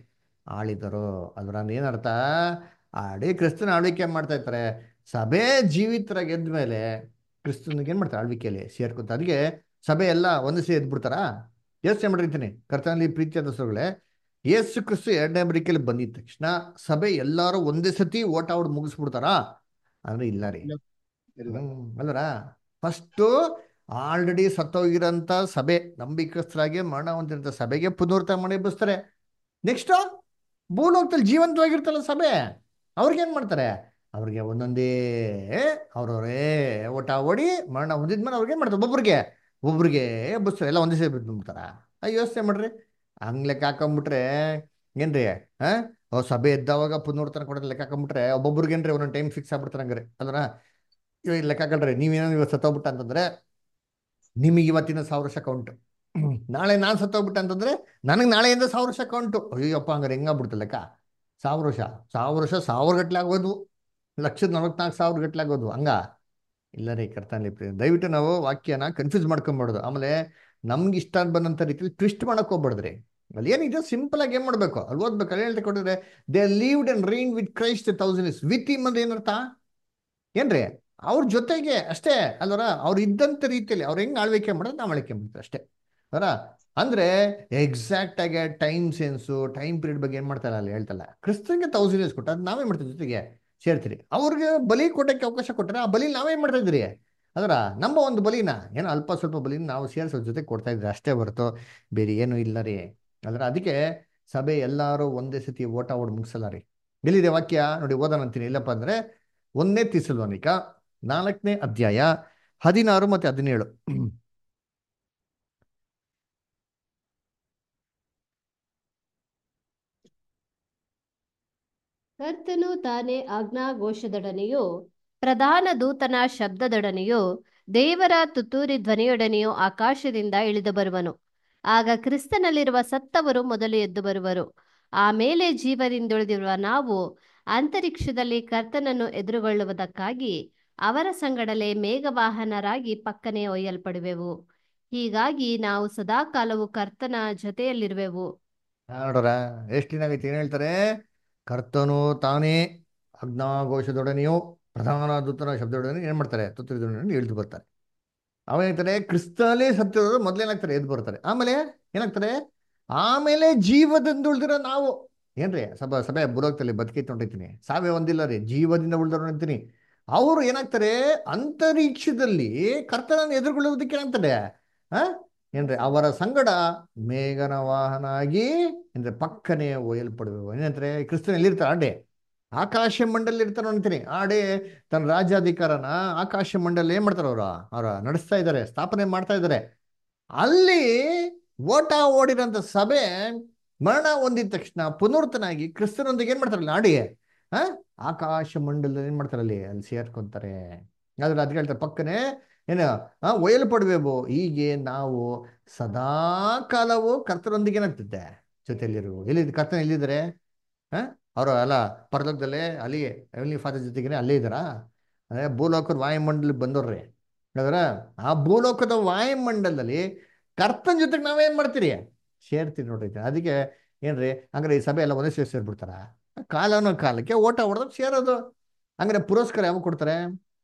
ಆಳಿದರು ಅದರ ಏನರ್ಥ ಆಡಿ ಕ್ರಿಸ್ತನ ಆಳ್ವಿಕೆ ಮಾಡ್ತಾ ಇರ್ತಾರೆ ಸಭೆ ಜೀವಿತರಾಗಿ ಎದ್ದ ಮೇಲೆ ಕ್ರಿಸ್ತನಿಗೆ ಏನ್ ಮಾಡ್ತಾರೆ ಆಳ್ವಿಕೆಯಲ್ಲಿ ಸೇರ್ಕೊಂತ ಅದಕ್ಕೆ ಸಭೆ ಎಲ್ಲ ಒಂದೇ ಸೇರಿ ಎದ್ಬಿಡ್ತಾರಾ ಯೋಚನೆ ಮಾಡಿರ್ತೀನಿ ಕರ್ತನಲ್ಲಿ ಪ್ರೀತಿಯಾದ ಸೊಗಳೇ ಯೇಸು ಕ್ರಿಸ್ತು ಎರಡನೇ ಅಮೆರಿಕೆಯಲ್ಲಿ ಬಂದಿದ ತಕ್ಷಣ ಸಭೆ ಎಲ್ಲಾರು ಒಂದೇ ಸತಿ ಓಟ ಔಟ್ ಮುಗಿಸ್ಬಿಡ್ತಾರಾ ಅಂದ್ರೆ ಇಲ್ಲ ರೀ ಇಲ್ಲ. ಇಲ್ಲ. ಹ್ಮ್ ಅಲ್ಲರ ಫಸ್ಟು ಆಲ್ರೆಡಿ ಸತ್ತೋಗಿರೋಂಥ ಸಭೆ ನಂಬಿಕಸ್ಥರಾಗಿ ಮರಣ ಹೊಂದಿರಂಥ ಸಭೆಗೆ ಪುನರುತ್ಥಾನ ಮಾಡಿ ಎಬ್ಬಿಸ್ತಾರೆ ನೆಕ್ಸ್ಟ್ ಭೂಲೋಕದಲ್ಲಿ ಜೀವಂತವಾಗಿರ್ತಲ್ಲ ಸಭೆ ಅವ್ರಿಗೇನ್ ಮಾಡ್ತಾರೆ ಅವ್ರಿಗೆ ಒಂದೊಂದೇ ಅವ್ರವ್ರೇ ಓಟ ಓಡಿ ಮರಣ ಹೊಂದಿದ್ಮೇಲೆ ಅವ್ರಿಗೆ ಏನ್ ಮಾಡ್ತಾರೆ ಒಬ್ಬೊಬ್ರಿಗೆ ಒಬ್ರಿಗೆ ಎಬ್ಬಿಸ್ತಾರೆ ಎಲ್ಲ ಒಂದೇ ಸೇರಿ ಬಿಟ್ಬಿಡ್ತಾರ ಅಯ್ಯ ಯೋಚನೆ ಮಾಡ್ರಿ ಹಂಗ್ ಲೆಕ್ಕ ಹಾಕೊಂಬಿಟ್ರೆ ಏನ್ರಿ ಹಾ ಅವ್ರ್ ಸಭೆ ಎದ್ದವಾಗ ಪುನರುತ್ಥಾನ ಕೊಡೋದು ಲೆಕ್ಕ ಹಾಕೊಂಬಿಟ್ರೆ ಒಬ್ಬೊಬ್ರಿಗೆ ಏನ್ರಿ ಒಂದೊಂದು ಟೈಮ್ ಫಿಕ್ಸ್ ಆಗ್ಬಿಡ್ತಾರೆ ಹಂಗಾರೆ ಅಲ್ರ ಇವಾಗ ಲೆಕ್ಕ ಹಾಕಲ್ರಿ ನೀವೇನೋ ಇವತ್ತು ಸತ್ತೋಗ್ಬಿಟ್ಟ ಅಂತಂದ್ರೆ ನಿಮಗೆ ಇವತ್ತಿನ ಸಾವಿರ ವರ್ಷ ಕೌಂಟು ನಾಳೆ ನಾನು ಸತ್ತೋಗ್ಬಿಟ್ಟೆ ಅಂತಂದ್ರೆ ನನಗೆ ನಾಳೆಯಿಂದ ಸಾವಿರ ವರ್ಷ ಕೌಂಟು ಅಯ್ಯಪ್ಪ ಹಂಗಾರೆ ಹೆಂಗಾಗ್ಬಿಡ್ತು ಲೆಕ್ಕ ಸಾವಿರ ವರ್ಷ ಸಾವಿರ ವರ್ಷ ಸಾವಿರ ಗಟ್ಲೆ ಆಗೋದು ಲಕ್ಷದ ನಲವತ್ನಾಲ್ಕು ಸಾವಿರ ಗಟ್ಲೆ ಆಗೋದು ಹಂಗ ಇಲ್ಲ ರೀ ಕರ್ತನಲ್ಲಿ ಪ್ರಿಯ ದಯವಿಟ್ಟು ನಾವು ವಾಕ್ಯನ ಕನ್ಫ್ಯೂಸ್ ಮಾಡ್ಕೊಂಬಾರ್ದು ಆಮೇಲೆ ನಮ್ಗೆ ಇಷ್ಟ ಬಂದಂಥ ರೀತಿಲಿ ಟ್ವಿಸ್ಟ್ ಮಾಡಕ್ ಹೋಗ್ಬಾರ್ದ್ರಿ ಅಲ್ಲಿ ಏನಿದೆ ಸಿಂಪಲ್ ಆಗಿ ಏನ್ ಮಾಡ್ಬೇಕು ಅಲ್ಲಿ ಓದ್ಬೇಕು ಅಲ್ಲಿ ಹೇಳ್ತಾ ಕೊಟ್ಟಿದ್ರೆ they lived and reign with Christ thousand is with him ಅಂದ್ರೆ ಏನರ್ಥ ಏನ್ರಿ ಅವ್ರ ಜೊತೆಗೆ ಅಷ್ಟೇ ಅಲ್ವರ ಅವ್ರು ಇದ್ದಂಥ ರೀತಿಯಲ್ಲಿ ಅವ್ರು ಹೆಂಗ್ ಆಳ್ವಿಕೆ ಮಾಡೋದು ನಾವು ಆಳ್ವಿಕೆ ಮಾಡ್ತೀವಿ ಅಷ್ಟೇ ಅವರ ಅಂದ್ರೆ ಎಕ್ಸಾಕ್ಟ್ ಆಗಿ ಟೈಮ್ ಸೆನ್ಸು ಟೈಮ್ ಪೀರಿಯಡ್ ಬಗ್ಗೆ ಏನ್ ಮಾಡ್ತಾರಲ್ಲ ಅಲ್ಲಿ ಹೇಳ್ತಲ್ಲ ಕ್ರಿಸ್ತನ್ಗೆ ತೌಸಂಡ್ ಇಯರ್ಸ್ ಕೊಟ್ಟ ಅದ್ ನಾವೇ ಮಾಡ್ತೀವಿ ಜೊತೆಗೆ ಸೇರ್ತೀರಿ ಅವ್ರಿಗೆ ಬಲಿ ಕೊಟ್ಟಕ್ಕೆ ಅವಕಾಶ ಕೊಟ್ಟರೆ ಆ ಬಲಿ ನಾವೇ ಮಾಡ್ತಾ ಇದ್ರಿ ಅದರ ನಮ್ಮ ಒಂದು ಬಲಿನ ಏನೋ ಅಲ್ಪ ಸ್ವಲ್ಪ ಬಲಿನ ನಾವು ಸೇರಿಸೋ ಜೊತೆ ಕೊಡ್ತಾ ಇದ್ರಿ ಅಷ್ಟೇ ಹೊರತು ಬೇರೆ ಏನೂ ಇಲ್ಲ ರೀ ಅದರ ಅದಕ್ಕೆ ಸಭೆ ಎಲ್ಲರೂ ಒಂದೇ ಸತಿ ಓಟ ಓಡ್ ಮುಗಿಸಲ್ಲ ರೀ ಎಲ್ಲಿದೆ ವಾಕ್ಯ ನೋಡಿ ಓದೋಣ ಅಂತೀನಿ ಇಲ್ಲಪ್ಪ ಅಂದ್ರೆ ಒಂದನೇ ತಿಸಲೋನಿಕ ನಾಲ್ಕನೇ ಅಧ್ಯಾಯ ಹದಿನಾರು ಮತ್ತೆ ಹದಿನೇಳು ಕರ್ತನು ತಾನೇ ಆಜ್ಞಾಘೋಷದೊಡನೆಯೂ ಪ್ರಧಾನ ದೂತನ ಶಬ್ದದೊಡನೆಯೂ ದೇವರ ತುತ್ತೂರಿ ಧ್ವನಿಯೊಡನೆಯೂ ಆಕಾಶದಿಂದ ಇಳಿದು ಬರುವನು ಆಗ ಕ್ರಿಸ್ತನಲ್ಲಿರುವ ಸತ್ತವರು ಮೊದಲು ಎದ್ದು ಬರುವರು ಆಮೇಲೆ ಜೀವದಿಂದುಳಿದಿರುವ ನಾವು ಅಂತರಿಕ್ಷದಲ್ಲಿ ಕರ್ತನನ್ನು ಎದುರುಗೊಳ್ಳುವುದಕ್ಕಾಗಿ ಅವರ ಸಂಗಡಲೇ ಮೇಘವಾಹನರಾಗಿ ಪಕ್ಕನೆ ಒಯ್ಯಲ್ಪಡುವೆವು ಹೀಗಾಗಿ ನಾವು ಸದಾಕಾಲವು ಕರ್ತನ ಜೊತೆಯಲ್ಲಿರುವೆವು ನೋಡ್ರ ಎಷ್ಟು ದಿನ ಆಗೈತೆ ಏನ್ ಹೇಳ್ತಾರೆ ಕರ್ತನು ತಾನೇ ಅಗ್ನಾಘೋಷದೊಡನೆಯೂ ಪ್ರಧಾನ ದೂತನ ಶಬ್ದದೊಡನೆ ಏನ್ ಮಾಡ್ತಾರೆ ತುತ್ತೂರಿದೊಡನೆ ಇಳಿದು ಬರ್ತಾರೆ ಅವ ಹೇಳ್ತಾರೆ ಕ್ರಿಸ್ತಲೇ ಸತ್ಯದವರು ಮೊದ್ಲೇನಾಗ್ತಾರೆ ಎದ್ದು ಬರ್ತಾರೆ ಆಮೇಲೆ ಏನಾಗ್ತಾರೆ ಆಮೇಲೆ ಜೀವದಿಂದ ಉಳಿದಿರೋ ನಾವು ಏನ್ರಿ ಸಭಾ ಸಭೆ ಬುರೋಕ್ತಲ್ಲಿ ಬದುಕೈತೆ ಹೊಂಟೈತೀನಿ ಸಾವೇ ಒಂದಿಲ್ಲ ರೀ ಜೀವದಿಂದ ಉಳಿದವ್ರು ಅಂತೀನಿ ಅವರು ಏನಾಗ್ತಾರೆ ಅಂತರಿಕ್ಷದಲ್ಲಿ ಕರ್ತನನ್ನು ಎದುರುಗೊಳ್ಳುವುದಕ್ಕೆ ಏನಾಗ್ತಾರೆ ಆ ಏನ್ರಿ ಅವರ ಸಂಗಡ ಮೇಘನ ವಾಹನಾಗಿ ಅಂದ್ರೆ ಪಕ್ಕನೆ ಒಯ್ಯಲ್ಪಡುವ ಏನಂತಾರೆ ಕ್ರಿಸ್ತನ ಎಲ್ಲಿರ್ತಾರೆ ಆಡೆ ಆಕಾಶ ಮಂಡಲ ಇರ್ತಾರ ಅಂತೀನಿ ಆಡೆ ತನ್ನ ರಾಜ್ಯಾಧಿಕಾರನ ಆಕಾಶ ಮಂಡಲ ಏನ್ ಮಾಡ್ತಾರ ಅವ್ರ ಅವ್ರ ನಡೆಸ್ತಾ ಇದ್ದಾರೆ ಸ್ಥಾಪನೆ ಮಾಡ್ತಾ ಇದ್ದಾರೆ ಅಲ್ಲಿ ಓಟ ಓಡಿರೋಂಥ ಸಭೆ ಮರಣ ಹೊಂದಿದ ತಕ್ಷಣ ಪುನರ್ತನಾಗಿ ಕ್ರಿಸ್ತನೊಂದಿಗೆ ಏನ್ ಮಾಡ್ತಾರಲ್ಲ ಆಡಿ ಆ ಆಕಾಶ ಮಂಡಲದಲ್ಲಿ ಏನ್ ಮಾಡ್ತಾರೆ ಅಲ್ಲಿ ಅಲ್ಲಿ ಸೇರ್ಕೊಂತಾರೆ ಆದ್ರೆ ಅದ್ ಹೇಳ್ತಾರೆ ಪಕ್ಕನೆ ಏನು ಆ ಒಯ್ಯಲ್ಪಡ್ಬೇಕು ಹೀಗೆ ನಾವು ಸದಾ ಕಾಲವು ಕರ್ತನೊಂದಿಗೆ ಏನಾಗ್ತಿದ್ದೆ ಜೊತೆಯಲ್ಲಿರು ಎಲ್ಲಿ ಕರ್ತನ ಎಲ್ಲಿದ್ದಾರೆ ಆ ಅವರು ಅಲ್ಲ ಪರಲೋಕದಲ್ಲೇ ಅಲ್ಲಿ ಎಲ್ಲಿ ಫಾದರ್ ಜೊತೆಗೇನೆ ಅಲ್ಲೇ ಇದ್ದಾರಾ ಅದೇ ಭೂಲೋಕದ ವಾಯುಮಂಡಲಕ್ಕೆ ಬಂದವ್ರಿ ಅದರ ಆ ಭೂಲೋಕದ ವಾಯುಮಂಡಲದಲ್ಲಿ ಕರ್ತನ ಜೊತೆಗೆ ನಾವೇನ್ ಮಾಡ್ತೀರಿ ಸೇರ್ತೀರಿ ನೋಡ್ರಿ ಅದಕ್ಕೆ ಏನ್ರಿ ಹಂಗಾರೆ ಈ ಸಭೆ ಎಲ್ಲ ಒಂದೇ ಸೇರಿ ಸೇರ್ಬಿಡ್ತಾರ ಕಾಲನೋ ಕಾಲಕ್ಕೆ ಓಟ ಹೊಡೆದಾಗ ಸೇರೋದು ಹಂಗಾರೆ ಪುರಸ್ಕಾರ ಯಾವಾಗ ಕೊಡ್ತಾರೆ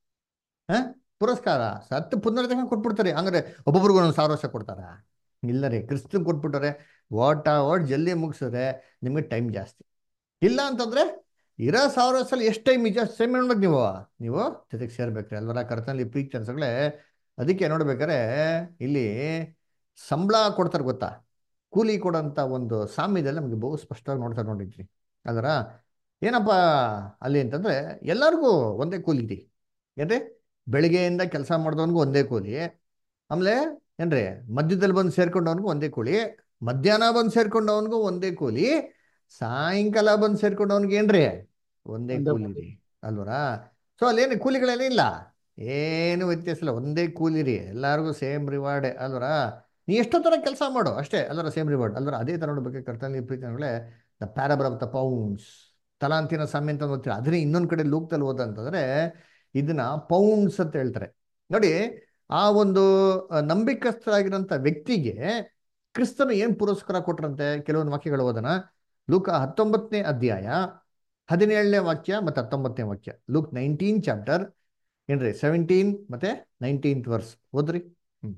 ಹ ಪುರಸ್ಕಾರ ಸತ್ತು ಪುನರ್ತನ ಕೊಟ್ಬಿಡ್ತಾರೆ ಹಂಗಾರೆ ಒಬ್ಬೊಬ್ರಿಗೂ ಒಂದೊಂದು ಸಾವಿರ ವರ್ಷ ಕೊಡ್ತಾರ ಇಲ್ಲ ರೀ ಕ್ರಿಸ್ತನ್ ಕೊಟ್ಬಿಟ್ಟಾರೆ ಓಟ ಓಟ್ ಜಲ್ದಿ ಮುಗಿಸಿದ್ರೆ ನಿಮಗೆ ಟೈಮ್ ಜಾಸ್ತಿ ಇಲ್ಲ ಅಂತಂದ್ರೆ ಇರೋ ಸಾವಿರ ವರ್ಷದಲ್ಲಿ ಎಷ್ಟು ಟೈಮ್ ಜಾಸ್ತಿ ಟೈಮ್ ಮಾಡ್ಬೇಕು ನೀವು ನೀವು ಜೊತೆಗೆ ಸೇರ್ಬೇಕ್ರಿ ಅಲ್ವರ ಕರ್ತನಲ್ಲಿ ಪ್ರೀತಿ ಅನ್ಸಗಳೇ ಅದಕ್ಕೆ ನೋಡ್ಬೇಕಾರೆ ಇಲ್ಲಿ ಸಂಬಳ ಕೊಡ್ತಾರೆ ಗೊತ್ತಾ ಕೂಲಿ ಕೊಡೋಂಥ ಒಂದು ಸಾಮ್ಯದಲ್ಲಿ ನಮಗೆ ಬಹು ಸ್ಪಷ್ಟವಾಗಿ ನೋಡ್ತಾರೆ ನೋಡಿದ್ರಿ ಅದರ ಏನಪ್ಪ ಅಲ್ಲಿ ಅಂತಂದ್ರೆ ಎಲ್ಲರಿಗೂ ಒಂದೇ ಕೂಲಿ ಇದೆ ಏನ್ರಿ ಬೆಳಿಗ್ಗೆಯಿಂದ ಕೆಲಸ ಮಾಡಿದವನಿಗೂ ಒಂದೇ ಕೂಲಿ ಆಮೇಲೆ ಏನ್ರಿ ಮಧ್ಯದಲ್ಲಿ ಬಂದು ಸೇರ್ಕೊಂಡವನಿಗೂ ಒಂದೇ ಕೂಲಿ ಮಧ್ಯಾಹ್ನ ಬಂದು ಸೇರ್ಕೊಂಡವನಿಗೂ ಒಂದೇ ಕೂಲಿ ಸಾಯಂಕಾಲ ಬಂದು ಸೇರ್ಕೊಂಡವನಿಗೆ ಏನ್ರಿ ಒಂದೇ ಒಂದೇ ಕೂಲಿ ಕೂಲಿ. ರೀ ಅಲ್ವರಾ ಸೊ ಅಲ್ಲೇನು ಕೂಲಿಗಳೇನೇ ಇಲ್ಲ ಏನು ವ್ಯತ್ಯಾಸ ಇಲ್ಲ ಒಂದೇ ಕೂಲಿ ರೀ ಎಲ್ಲಾರ್ಗೂ ಸೇಮ್ ರಿವಾರ್ಡ್ ಅಲ್ವರಾ ನೀ ಎಷ್ಟೋ ಥರ ಕೆಲಸ ಮಾಡು ಅಷ್ಟೇ ಅಲ್ವರ ಸೇಮ್ ರಿವಾರ್ಡ್ ಅಲ್ವರ ಅದೇ ಥರ ನೋಡ್ಬೇಕು ಕರ್ತನಲ್ಲಿ ಪ್ರೀತಿಗಳೇ the parable of the pounds ತಲಾಂತಿನ ಸಾಮ್ಯ ಅಂತ ಓದ್ತೀವಿ ಅದನ್ನೇ ಇನ್ನೊಂದು ಕಡೆ ಲೂಕ್ದಲ್ಲಿ ಓದಂತಂದ್ರೆ ಇದನ್ನ ಪೌಂಡ್ಸ್ ಅಂತ ಹೇಳ್ತಾರೆ ನೋಡಿ ಆ ಒಂದು ಆ, ನಂಬಿಕಸ್ಥರಾಗಿರೋಂಥ ವ್ಯಕ್ತಿಗೆ ಕ್ರಿಸ್ತನು ಏನ್ ಪುರಸ್ಕಾರ ಕೊಟ್ರಂತೆ ಕೆಲವೊಂದು ವಾಕ್ಯಗಳು ಓದನ ಲೂಕ ಹತ್ತೊಂಬತ್ತನೇ ಅಧ್ಯಾಯ ಹದಿನೇಳನೇ ವಾಕ್ಯ ಮತ್ತು ಹತ್ತೊಂಬತ್ತನೇ ವಾಕ್ಯ ಲೂಕ್ ನೈನ್ಟೀನ್ ಚಾಪ್ಟರ್ ಏನ್ರಿ ಸೆವೆಂಟೀನ್ ಮತ್ತೆ ನೈನ್ಟೀನ್ತ್ ವರ್ಸ್ ಓದ್ರಿ ಹ್ಮ್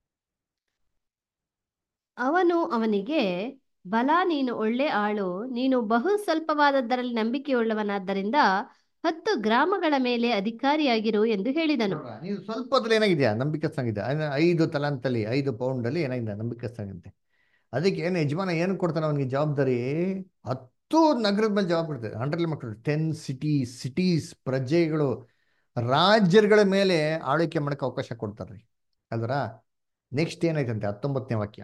ಅವನು ಅವನಿಗೆ ಬಲ ನೀನು ಒಳ್ಳೆ ಆಳು ನೀನು ಬಹು ಸ್ವಲ್ಪವಾದದ್ದರಲ್ಲಿ ನಂಬಿಕೆಯುಳ್ಳವನಾದ್ದರಿಂದ ಹತ್ತು ಗ್ರಾಮಗಳ ಮೇಲೆ ಅಧಿಕಾರಿಯಾಗಿರು ಎಂದು ಹೇಳಿದನು ನೋಡ್ರಾ, ನೀವು ಸ್ವಲ್ಪದಲ್ಲಿ ಏನಾಗಿದೆಯಾ ನಂಬಿಕಸ್ಥಾಗಿದೆ ಐದು ತಲಾಂತಲ್ಲಿ ಐದು ಪೌಂಡಲ್ಲಿ ಏನಾಗಿದೆ ನಂಬಿಕಸ್ಥಾಗಿದೆ ಅದಕ್ಕೆ ಏನು ಯಜಮಾನ ಏನು ಕೊಡ್ತಾನೆ ಅವನಿಗೆ ಜವಾಬ್ದಾರಿ ಹತ್ತು ನಗರದ ಮೇಲೆ ಜವಾಬ್ದಾರಿ ಕೊಡ್ತಾರೆ ಹಂಡ್ರೆಡ್ ಮಕ್ಕಳು ಟೆನ್ ಸಿಟೀಸ್ ಸಿಟೀಸ್ ಪ್ರಜೆಗಳು ರಾಜ್ಯಗಳ ಮೇಲೆ ಆಳ್ವಿಕೆ ಮಾಡಕ್ಕೆ ಅವಕಾಶ ಕೊಡ್ತಾರೆ ಅಲ್ವರ ನೆಕ್ಸ್ಟ್ ಏನಾಯ್ತಂತೆ ಹತ್ತೊಂಬತ್ತನೇ ವಾಕ್ಯ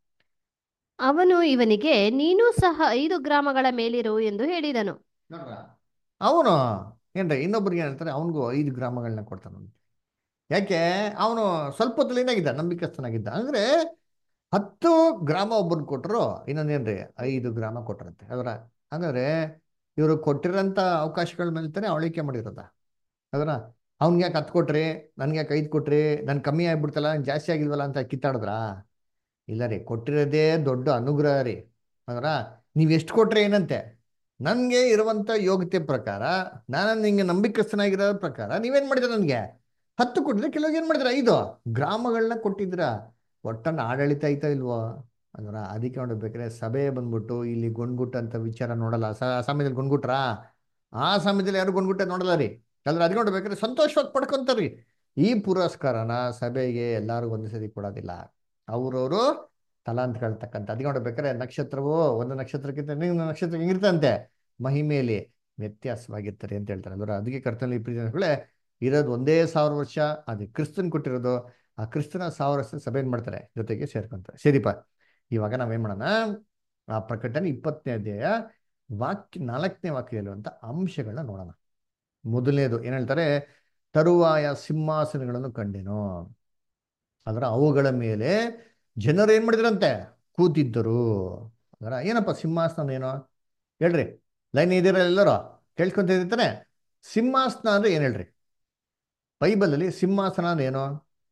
ಅವನು ಇವನಿಗೆ ನೀನೂ ಸಹ ಐದು ಗ್ರಾಮಗಳ ಮೇಲಿರು ಎಂದು ಹೇಳಿದನು ನೋಡ್ರ ಅವನು ಏನ್ರಿ ಇನ್ನೊಬ್ರಿಗೆ ಏನ್ ಹೇಳ್ತಾರೆ ಅವನಿಗೂ ಐದು ಗ್ರಾಮಗಳನ್ನ ಕೊಡ್ತಾನೆ ಅವ್ನಿಗೆ. ಯಾಕೆ ಅವನು ಸ್ವಲ್ಪ ಹೊತ್ತಲ್ಲಿ ಏನಾಗಿದ್ದ ನಂಬಿಕಸ್ಥನಾಗಿದ್ದ ಅಂದ್ರೆ ಹತ್ತು ಗ್ರಾಮ ಒಬ್ಬನ್ ಕೊಟ್ಟರು ಇನ್ನೊಂದೇನ್ರಿ ಐದು ಗ್ರಾಮ ಕೊಟ್ಟರಂತೆ ಅದರ ಹಂಗಾದ್ರೆ ಇವರು ಕೊಟ್ಟಿರೋಂಥ ಅವಕಾಶಗಳ ಮೇಲೆ ತಾನೇ ಆಳ್ವಿಕೆ ಮಾಡಿರೋದ ಅದರ ಅವ್ನಿಗೆ ಯಾಕೆ ಹತ್ತು ಕೊಟ್ರಿ ನನ್ಗೆ ಯಾಕೆ ಐದು ಕೊಟ್ರಿ ನನ್ ಕಮ್ಮಿ ಆಗ್ಬಿಡ್ತಲ್ಲ ನನ್ ಜಾಸ್ತಿ ಆಗಿಲ್ವಲ್ಲ ಅಂತ ಕಿತ್ತಾಡಿದ್ರಾ ಇಲ್ಲ ರೀ ಕೊಟ್ಟಿರೋದೇ ದೊಡ್ಡ ಅನುಗ್ರಹ ರೀ ಅದರ ನೀವು ಎಷ್ಟು ಕೊಟ್ರೆ ಏನಂತೆ ನನಗೆ ಇರುವಂಥ ಯೋಗ್ಯತೆ ಪ್ರಕಾರ ನಾನು ನಿಂಗೆ ನಂಬಿಕಸ್ಥನಾಗಿರೋ ಪ್ರಕಾರ ನೀವೇನು ಮಾಡಿದ್ರ ನನಗೆ ಹತ್ತು ಕೊಟ್ಟಿದ್ರೆ ಕೆಲವಾಗ ಏನು ಮಾಡಿದ್ರ ಐದು ಗ್ರಾಮಗಳನ್ನ ಕೊಟ್ಟಿದ್ರ ಒಟ್ಟನ್ನು ಆಡಳಿತ ಐತಾ ಇಲ್ವೋ ಅದರ ಅದಕ್ಕೆ ನೋಡ್ಬೇಕಾದ್ರೆ ಸಭೆ ಬಂದ್ಬಿಟ್ಟು ಇಲ್ಲಿ ಗೊಂಡ್ಗುಟ್ಟು ಅಂತ ವಿಚಾರ ನೋಡಲ್ಲ ಸ ಆ ಸಮಯದಲ್ಲಿ ಗೊಂಡ್ಗುಟ್ರಾ ಆ ಸಮಯದಲ್ಲಿ ಯಾರು ಗೊಂಡ್ಗುಟ್ಟ ನೋಡಲ್ಲ ರೀ ಅದ್ರ ಅದಕ್ಕೆ ನೋಡ್ಬೇಕಾದ್ರೆ ಸಂತೋಷವಾಗಿ ಪಡ್ಕೊಂತಾರ್ರಿ ಈ ಪುರಸ್ಕಾರನ ಸಭೆಗೆ ಎಲ್ಲರಿಗೂ ಒಂದೇ ಸರಿ ಕೊಡೋದಿಲ್ಲ ಅವ್ರವರು ತಲಾಂತಗಳು ತಕ್ಕಂತ ಅದಕ್ಕೆ ನೋಡ್ಬೇಕಾದ್ರೆ ನಕ್ಷತ್ರವು ಒಂದು ನಕ್ಷತ್ರಕ್ಕಿಂತ ಇನ್ನೊಂದು ನಕ್ಷತ್ರ ಹೆಂಗಿರ್ತಂತೆ ಮಹಿಮೆಯಲ್ಲಿ ವ್ಯತ್ಯಾಸವಾಗಿರ್ತಾರೆ ಅಂತ ಹೇಳ್ತಾರೆ ಅಲ್ವರ ಅದಕ್ಕೆ ಕರ್ತನಲ್ಲಿ ಪ್ರೀತಿಗಳೇ ಇರೋದು ಒಂದೇ ಸಾವಿರ ವರ್ಷ ಅದು ಕ್ರಿಸ್ತನ್ ಕೊಟ್ಟಿರೋದು ಆ ಕ್ರಿಸ್ತನ ಸಾವಿರ ವರ್ಷ ಸಭೆ ಏನ್ ಮಾಡ್ತಾರೆ ಜೊತೆಗೆ ಸೇರ್ಕೊಂತಾರೆ ಸರಿಪ ಇವಾಗ ನಾವೇನ್ ಮಾಡೋಣ ಆ ಪ್ರಕಟಣೆ ಇಪ್ಪತ್ತನೇ ಅಧ್ಯಾಯ ವಾಕ್ಯ ನಾಲ್ಕನೇ ವಾಕ್ಯದಲ್ಲಿರುವಂಥ ಅಂಶಗಳನ್ನ ನೋಡೋಣ ಮೊದಲನೇದು ಏನ್ ಹೇಳ್ತಾರೆ ತರುವಾಯ ಸಿಂಹಾಸನಗಳನ್ನು ಕಂಡೆನು ಅದರ ಅವುಗಳ ಮೇಲೆ ಜನರು ಏನ್ ಮಾಡಿದ್ರಂತೆ ಕೂತಿದ್ದರು ಅದರ ಏನಪ್ಪ ಸಿಂಹಾಸನ ಏನು ಹೇಳ್ರಿ ಲೈನ್ ಇದೀರ ಎಲ್ಲರೂ ಕೇಳ್ಕೊಂತ ಇರ್ತಾರೆ ಸಿಂಹಾಸನ ಅಂದ್ರೆ ಏನ್ ಹೇಳ್ರಿ ಬೈಬಲಲ್ಲಿ ಸಿಂಹಾಸನ ಅಂದ್ರೆ ಏನು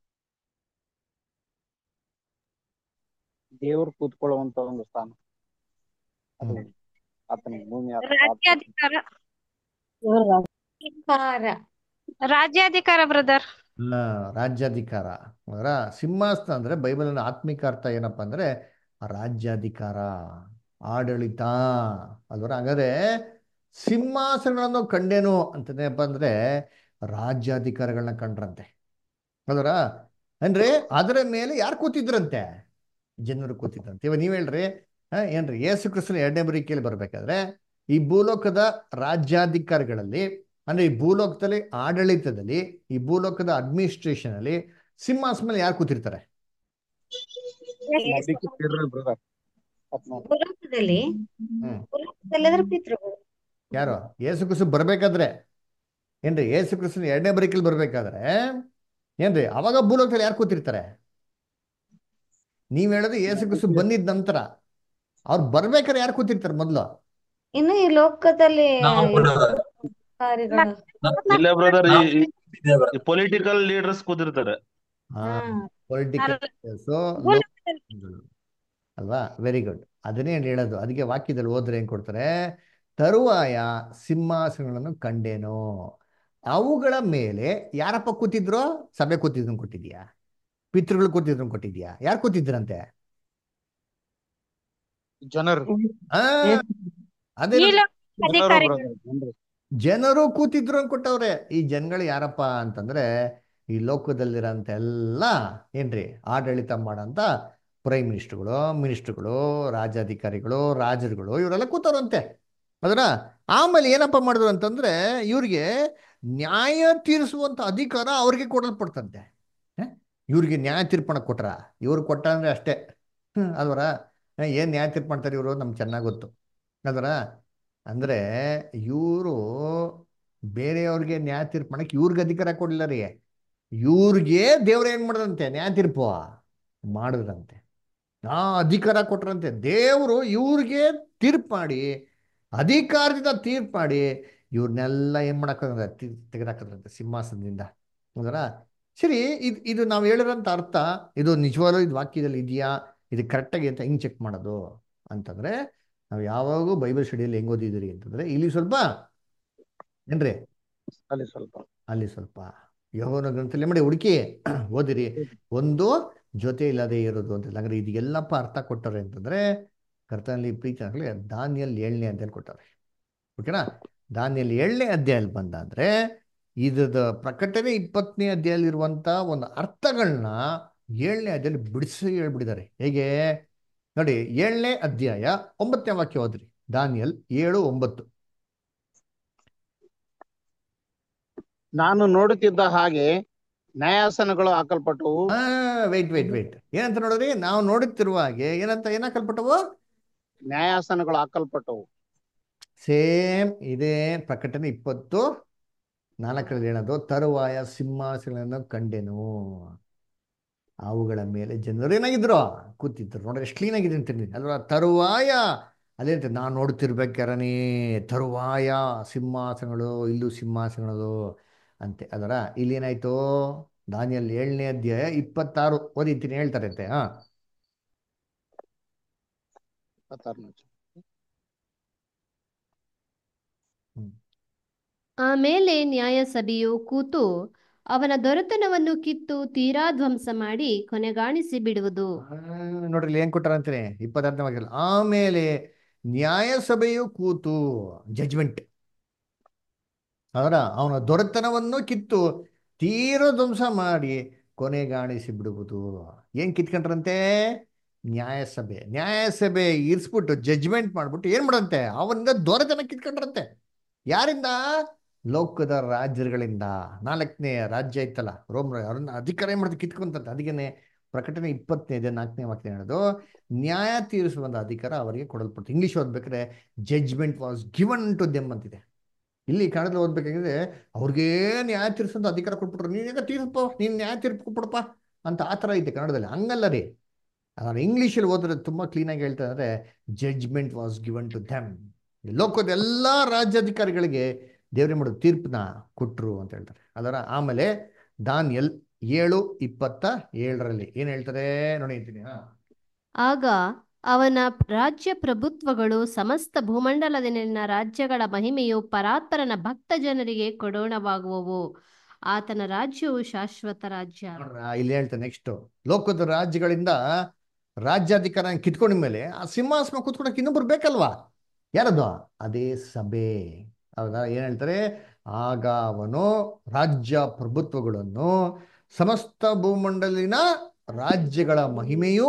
ದೇವರು ಕೂತ್ಕೊಳ್ಳುವಂತ ಒಂದು ಸ್ಥಾನ ಅದು ಹ್ಮ್. ಆತನ ಭೂಮಿ ಆತ- ರಾಜ್ಯಾಧಿಕಾರ ಅಧಿಕಾರ ರಾಜ್ಯಾಧಿಕಾರ ಬ್ರದರ್ ಅಲ್ಲ ರಾಜ್ಯಾಧಿಕಾರ ಅದರ ಸಿಂಹಾಸನ ಅಂದ್ರೆ ಬೈಬಲಿನ ಆತ್ಮಿಕ ಅರ್ಥ ಏನಪ್ಪಾ ಅಂದ್ರೆ ರಾಜ್ಯಾಧಿಕಾರ ಆಡಳಿತ ಅಲ್ವರ ಹಾಗಾದ್ರೆ ಸಿಂಹಾಸನಗಳನ್ನು ಕಂಡೇನು ಅಂತಂದೇನಪ್ಪ ಅಂದ್ರೆ ರಾಜ್ಯಾಧಿಕಾರಗಳನ್ನ ಕಂಡ್ರಂತೆ ಅದರ ಅಂದ್ರೆ ಅದರ ಮೇಲೆ ಯಾರು ಕೂತಿದ್ರಂತೆ ಜನರು ಕೂತಿದ್ರಂತೆ ಇವಾಗ ನೀವ್ ಹೇಳ್ರಿ ಆ, ಏನ್ರಿ ಯೇಸು ಕ್ರಿಸ್ತನ ಎರಡನೇ ಬರಿಕೆಯಲ್ಲಿ ಬರ್ಬೇಕಾದ್ರೆ ಈ ಭೂಲೋಕದ ರಾಜ್ಯಾಧಿಕಾರಿಗಳಲ್ಲಿ ಅಂದ್ರೆ ಈ ಭೂಲೋಕದಲ್ಲಿ ಆಡಳಿತದಲ್ಲಿ ಈ ಭೂಲೋಕದ ಅಡ್ಮಿನಿಸ್ಟ್ರೇಷನ್ ಅಲ್ಲಿ ಸಿಂಹಾಸನ ಮೇಲೆ ಯಾರು ಕೂತಿರ್ತಾರೆ ನಂಬಿಕೆ ಇರ್ರಿ brother. ಹತ್ನಾಲ್ಕು. ಪುರಾಣದಲ್ಲಿ ಹ್ಮ್ ಪುರಾಣದಲ್ಲಿ ಅದ್ರ ಪಿತೃಗಳು ಯಾರು ಯೇಸು ಕ್ರಿಸ್ತು ಬರ್ಬೇಕಾದ್ರೆ ಏನ್ರಿ ಯೇಸು ಕ್ರಿಸ್ತನ ಎರಡನೇ ಬರಿಕೆಯಲ್ಲಿ ಬರ್ಬೇಕಾದ್ರೆ ಏನ್ರಿ ಅವಾಗ ಭೂಲೋಕದಲ್ಲಿ ಯಾರು ಕೂತಿರ್ತಾರೆ ನೀವ್ ಹೇಳೋದು ಯೇಸು ಕ್ರಿಸ್ತು ಬಂದಿದ ನಂತರ ಅವ್ರು ಬರ್ಬೇಕಾದ್ರೆ ಯಾರು ಕೂತಿರ್ತಾರೆ ಮೊದ್ಲು ಇನ್ನು ಈ ಲೋಕದಲ್ಲಿ ನಾವು brother. ಅಧಿಕಾರಿಗಳು ಇಲ್ಲ ಬ್ರದರ್ ಈ ಪೊಲಿಟಿಕಲ್ ಲೀಡರ್ಸ್ ಕೂತಿರ್ತಾರೆ ಹಾ ಹಾ ಪೊಲಿಟಿಕಲ್ ಭೂಲೋಕದಲ್ಲಿ ಅಲ್ವಾ ವೆರಿ ಗುಡ್ ಅದನ್ನೇ ಏನ್ ಹೇಳೋದು ಅದಕ್ಕೆ ವಾಕ್ಯದಲ್ಲಿ ಹೋದ್ರೆ ಏನ್ ಕೊಡ್ತಾರೆ ತರುವಾಯ ಸಿಂಹಾಸನಗಳನ್ನು ಕಂಡೇನು ಅವುಗಳ ಮೇಲೆ ಯಾರಪ್ಪ ಕೂತಿದ್ರು ಸಭೆ ಕೂತಿದ್ರು ಕೊಟ್ಟಿದ್ಯಾ ಪಿತೃಗಳು ಕೂತಿದ್ರು ಕೊಟ್ಟಿದ್ಯಾ ಯಾರು ಕೂತಿದ್ರಂತೆ ಜನರು ಆ ಅದೇ ಈ ಲೋಕದ ಜನರು ಅಧಿಕಾರಿಗಳು brother, ಜನರು. ಜನರು ಕೂತಿದ್ರು ಅಂತ ಕೊಟ್ಟವ್ರೆ ಈ ಜನಗಳು ಯಾರಪ್ಪ ಅಂತಂದ್ರೆ ಈ ಲೋಕದಲ್ಲಿರೋಂಥ ಎಲ್ಲ ಏನ್ರಿ ಆಡಳಿತ ಮಾಡಂತ ಪ್ರೈಮ್ ಮಿನಿಸ್ಟರ್ಗಳು ಮಿನಿಸ್ಟರ್ಗಳು ರಾಜಾಧಿಕಾರಿಗಳು ರಾಜರುಗಳು ಇವರೆಲ್ಲ ಕೂತವ್ರಂತೆ ಅದರ ಆಮೇಲೆ ಏನಪ್ಪ ಮಾಡಿದ್ರು ಅಂತಂದ್ರೆ ಇವ್ರಿಗೆ ನ್ಯಾಯ ತೀರಿಸುವಂತ ಅಧಿಕಾರ ಅವ್ರಿಗೆ ಕೊಡಲ್ಪಡ್ತಂತೆ ಹ? ಇವ್ರಿಗೆ ನ್ಯಾಯ ತೀರ್ಪಣ ಕೊಟ್ರ ಇವ್ರು ಕೊಟ್ಟ ಅಂದ್ರೆ ಅಷ್ಟೇ ಹ್ಮ್, ಅಲ್ವರ ಹ, ಏನ್ ನ್ಯಾಯ ತೀರ್ಪು ಮಾಡ್ತಾರೆ ಇವರು ನಮ್ಗೆ ಚೆನ್ನಾಗಿ ಗೊತ್ತು ಅದರ ಅಂದ್ರೆ ಇವರು ಬೇರೆಯವ್ರಿಗೆ ನ್ಯಾಯ ತೀರ್ಪು ಮಾಡಕ್ಕೆ ಇವ್ರಿಗೆ ಅಧಿಕಾರ ಕೊಡಲಿಲ್ಲ ರೀ ಇವ್ರಿಗೆ ದೇವ್ರ ಏನ್ ಮಾಡ್ದಂತೆ ನ್ಯಾಯ ತೀರ್ಪು ಮಾಡಿದ್ರಂತೆ ಆ ಅಧಿಕಾರ ಕೊಟ್ರಂತೆ ದೇವರು ಇವ್ರಿಗೆ ತೀರ್ಪು ಮಾಡಿ ಅಧಿಕಾರದಿಂದ ತೀರ್ಪು ಮಾಡಿ ಇವ್ರನ್ನೆಲ್ಲ ಏನ್ ಮಾಡಕ್ಕಂದ್ರೆ ತೆಗೆದಾಕದ್ರಂತೆ ಸಿಂಹಾಸನದಿಂದ ಹೌದರ ಸರಿ ಇದು ಇದು ನಾವು ಹೇಳಿರೋಂಥ ಅರ್ಥ ಇದು ನಿಜವಾಗ್ಲೂ ಇದು ವಾಕ್ಯದಲ್ಲಿ ಇದೆಯಾ ಇದು ಕರೆಕ್ಟಾಗಿ ಅಂತ ಹಿಂಗ್ ಚೆಕ್ ಮಾಡೋದು ಅಂತಂದ್ರೆ ನಾವು ಯಾವಾಗೂ ಬೈಬಲ್ ಸ್ಟಡಿಯಲ್ಲಿ ಹೆಂಗ್ ಓದಿದಿರಿ ಅಂತಂದ್ರೆ ಇಲ್ಲಿ ಸ್ವಲ್ಪ ಏನ್ರಿ ಅಲ್ಲಿ ಸ್ವಲ್ಪ ಅಲ್ಲಿ ಸ್ವಲ್ಪ ಯಹೋವನ ಗ್ರಂಥದಲ್ಲಿ ಮಾಡಿ ಹುಡುಕಿ ಓದಿರಿ ಒಂದು ಜೊತೆ ಇಲ್ಲದೆ ಇರೋದು ಅಂತ ಅಂದ್ರೆ ಇದು ಎಲ್ಲಪ್ಪ ಅರ್ಥ ಕೊಟ್ಟರೆ ಅಂತಂದ್ರೆ ಕರ್ತನಲ್ಲಿ ಪ್ರೀತಿ ಆಗಲಿ ದಾನಿಯಲ್ಲಿ ಏಳನೇ ಅಧ್ಯಾಯ ಕೊಟ್ಟಾರೆ ಓಕೆನಾ ದಾನಿಯಲ್ಲಿ ಏಳನೇ ಅಧ್ಯಾಯಲ್ಲಿ ಬಂದ ಅಂದ್ರೆ ಇದ್ರದ ಪ್ರಕಟಣೆ ಇಪ್ಪತ್ತನೇ ಅಧ್ಯಾಯದಲ್ಲಿರುವಂತ ಒಂದು ಅರ್ಥಗಳನ್ನ ಏಳನೇ ಅಧ್ಯಾಯದಲ್ಲಿ ಬಿಡಿಸಿ ಹೇಳ್ಬಿಟ್ಟಿದ್ದಾರೆ ಹೇಗೆ ನೋಡಿ ಏಳನೇ ಅಧ್ಯಾಯ ಒಂಬತ್ತನೇ ವಾಕ್ಯ ಓದ್ರಿ ದಾನಿಯಲ್ ಏಳು ಒಂಬತ್ತು ನಾನು ನೋಡುತ್ತಿದ್ದ ಹಾಗೆ ನ್ಯಾಯಾಸನಗಳು ಹಾಕಲ್ಪಟ್ಟವು ಆ ವೆಯ್ಟ್ ವೆಯ್ಟ್ ವೆಯ್ಟ್ ಏನಂತ ನೋಡ್ರಿ ನಾವು ನೋಡುತ್ತಿರುವ ಹಾಗೆ ಏನಂತ ಏನಾಕಲ್ಪಟ್ಟವು ನ್ಯಾಯಾಸನಗಳು ಹಾಕಲ್ಪಟ್ಟವು ಸೇಮ್ ಇದೇ ಪ್ರಕಟಣೆ ಇಪ್ಪತ್ತು ನಾಲ್ಕರಲ್ಲಿ ಹೇಳೋದು ತರುವಾಯ ಸಿಂಹಾಸನಗಳನ್ನು ಕಂಡೆನು ಅವುಗಳ ಮೇಲೆ ಜನರು ಏನಾಗಿದ್ರು ಕೂತಿದ್ರು ನೋಡ್ರಿ ಎಷ್ಟು ಕ್ಲೀನ್ ಆಗಿದೆ ಅಂತೀನಿ ಅಲ್ವಾ ತರುವಾಯ ಅದೇ ನಾನು ನೋಡ್ತಿರ್ಬೇಕಾರನೇ ತರುವಾಯ ಸಿಂಹಾಸನಗಳು ಇಲ್ಲೂ ಸಿಂಹಾಸನಗಳು ಅಂತೆ ಅದರ ಇಲ್ಲಿ ಏನಾಯ್ತು ದಾನಿಯಲ್ಲಿ ಏಳನೇ ಅಧ್ಯಾಯ ಇಪ್ಪತ್ತಾರು ಓದಿತೀನಿ ಹೇಳ್ತಾರೆ ಅಂತೆ ಹಾ ಇಪ್ಪತ್ತಾರನೇ ವಚನ. ಆಮೇಲೆ ನ್ಯಾಯಸಭೆಯು ಕೂತು ಅವನ ದೊರೆತನವನ್ನು ಕಿತ್ತು ತೀರಾ ಧ್ವಂಸ ಮಾಡಿ ಕೊನೆಗಾಣಿಸಿ ಬಿಡುವುದು ಆ, ನೋಡ್ರಿ ಇಲ್ಲಿ ಏನ್ ಕೊಟ್ಟಾರ ಅಂತಾನೆ ಇಪ್ಪತ್ತಾರನೇ ವಾಕ್ಯದಲ್ಲಿ ಆಮೇಲೆ ನ್ಯಾಯಸಭೆಯು ಕೂತು ಜಜ್ಮೆಂಟ್ ಅದರ ಅವನ ದೊರೆತನವನ್ನು ಕಿತ್ತು ತೀರ ಧ್ವಂಸ ಮಾಡಿ ಕೊನೆಗಾಣಿಸಿ ಬಿಡುವುದು ಏನ್ ಕಿತ್ಕೊಂಡ್ರಂತೆ ನ್ಯಾಯಸಭೆ ನ್ಯಾಯಸಭೆ ಇರಿಸ್ಬಿಟ್ಟು ಜಜ್ಮೆಂಟ್ ಮಾಡ್ಬಿಟ್ಟು ಏನ್ ಮಾಡಂತೆ ಅವನಿಂದ ದೊರೆತನ ಕಿತ್ಕೊಂಡ್ರಂತೆ ಯಾರಿಂದ ಲೋಕದ ರಾಜ್ಯಗಳಿಂದ ನಾಲ್ಕನೇ ರಾಜ್ಯ ಇತ್ತಲ್ಲ ರೋಮ್ ಅವ್ರನ್ನ ಅಧಿಕಾರ ಏನ್ ಮಾಡ್ತಾರೆ ಕಿತ್ಕೊಂತಂತೆ ಅದಕ್ಕೇನೆ ಪ್ರಕಟಣೆ ಇಪ್ಪತ್ತನೇ ಇದೆ ನಾಲ್ಕನೇ ವಾಕ್ಯ ಹೇಳೋದು ನ್ಯಾಯ ತೀರಿಸುವಂತ ಅಧಿಕಾರ ಅವರಿಗೆ ಕೊಡಲ್ಪಡ್ತು ಇಂಗ್ಲಿಷ್ ಓದ್ಬೇಕಾದ್ರೆ judgment was given to them ಅಂತಿದೆ ಇಲ್ಲಿ ಕನ್ನಡದಲ್ಲಿ ಓದ್ಬೇಕಾಗಿದ್ರೆ ಅವ್ರಿಗೆ ನ್ಯಾಯ ತೀರಿಸುವಂತ ಅಧಿಕಾರ ಕೊಟ್ಬಿಟ್ರು ನೀನೀಗ ತೀರ್ಪು ನೀನ್ ನ್ಯಾಯ ತೀರ್ಪು ಕೊಟ್ಬಿಡಪ್ಪ ಅಂತ ಆ ಥರ ಐತೆ ಕನ್ನಡದಲ್ಲಿ ಹಂಗಲ್ಲ ರೀ ನಾನು ಇಂಗ್ಲೀಷಲ್ಲಿ ಓದಿದ್ರೆ ತುಂಬಾ ಕ್ಲೀನಾಗಿ ಹೇಳ್ತಾ ಇದ್ದಾರೆ judgment was given to them ಲೋಕದ ಎಲ್ಲ ರಾಜ್ಯಾಧಿಕಾರಿಗಳಿಗೆ ದೇವ್ರೇ ಮಾಡೋದು ತೀರ್ಪನ್ನ ಕೊಟ್ರು ಅಂತ ಹೇಳ್ತಾರೆ ಅದರ ಆಮೇಲೆ ದಾನಿಯಲ್ ಏಳು ಇಪ್ಪತ್ತ ಏಳರಲ್ಲಿ ಏನ್ ಹೇಳ್ತಾರೆ ನೋಡಿ ಅಂತೀನಿ ಹಾ ಆಗ ಅವನ ರಾಜ್ಯ ಪ್ರಭುತ್ವಗಳು ಸಮಸ್ತ ಭೂಮಂಡಲದಲ್ಲಿನ ರಾಜ್ಯಗಳ ಮಹಿಮೆಯು ಪರಾತ್ಪರನ ಭಕ್ತ ಜನರಿಗೆ ಕೊಡೋಣವಾಗುವವು ಆತನ ರಾಜ್ಯವು ಶಾಶ್ವತ ರಾಜ್ಯ ನೋಡ್ರ ಇಲ್ಲಿ ಹೇಳ್ತಾರೆ ನೆಕ್ಸ್ಟ್ ಲೋಕದ ರಾಜ್ಯಗಳಿಂದ ರಾಜ್ಯಾಧಿಕಾರ ಕಿತ್ಕೊಂಡ ಮೇಲೆ ಆ ಸಿಂಹಾಸನ ಕೂತ್ಕೊಳಕ್ಕೆ ಇನ್ನೊಬ್ರು ಬೇಕಲ್ವಾ ಯಾರದು ಅದೇ ಸಭೆ ಹೌದಾ ಏನ್ ಹೇಳ್ತಾರೆ ಆಗ ಅವನು ರಾಜ್ಯ ಪ್ರಭುತ್ವಗಳನ್ನು ಸಮಸ್ತ ಭೂಮಂಡಲಿನ ರಾಜ್ಯಗಳ ಮಹಿಮೆಯೂ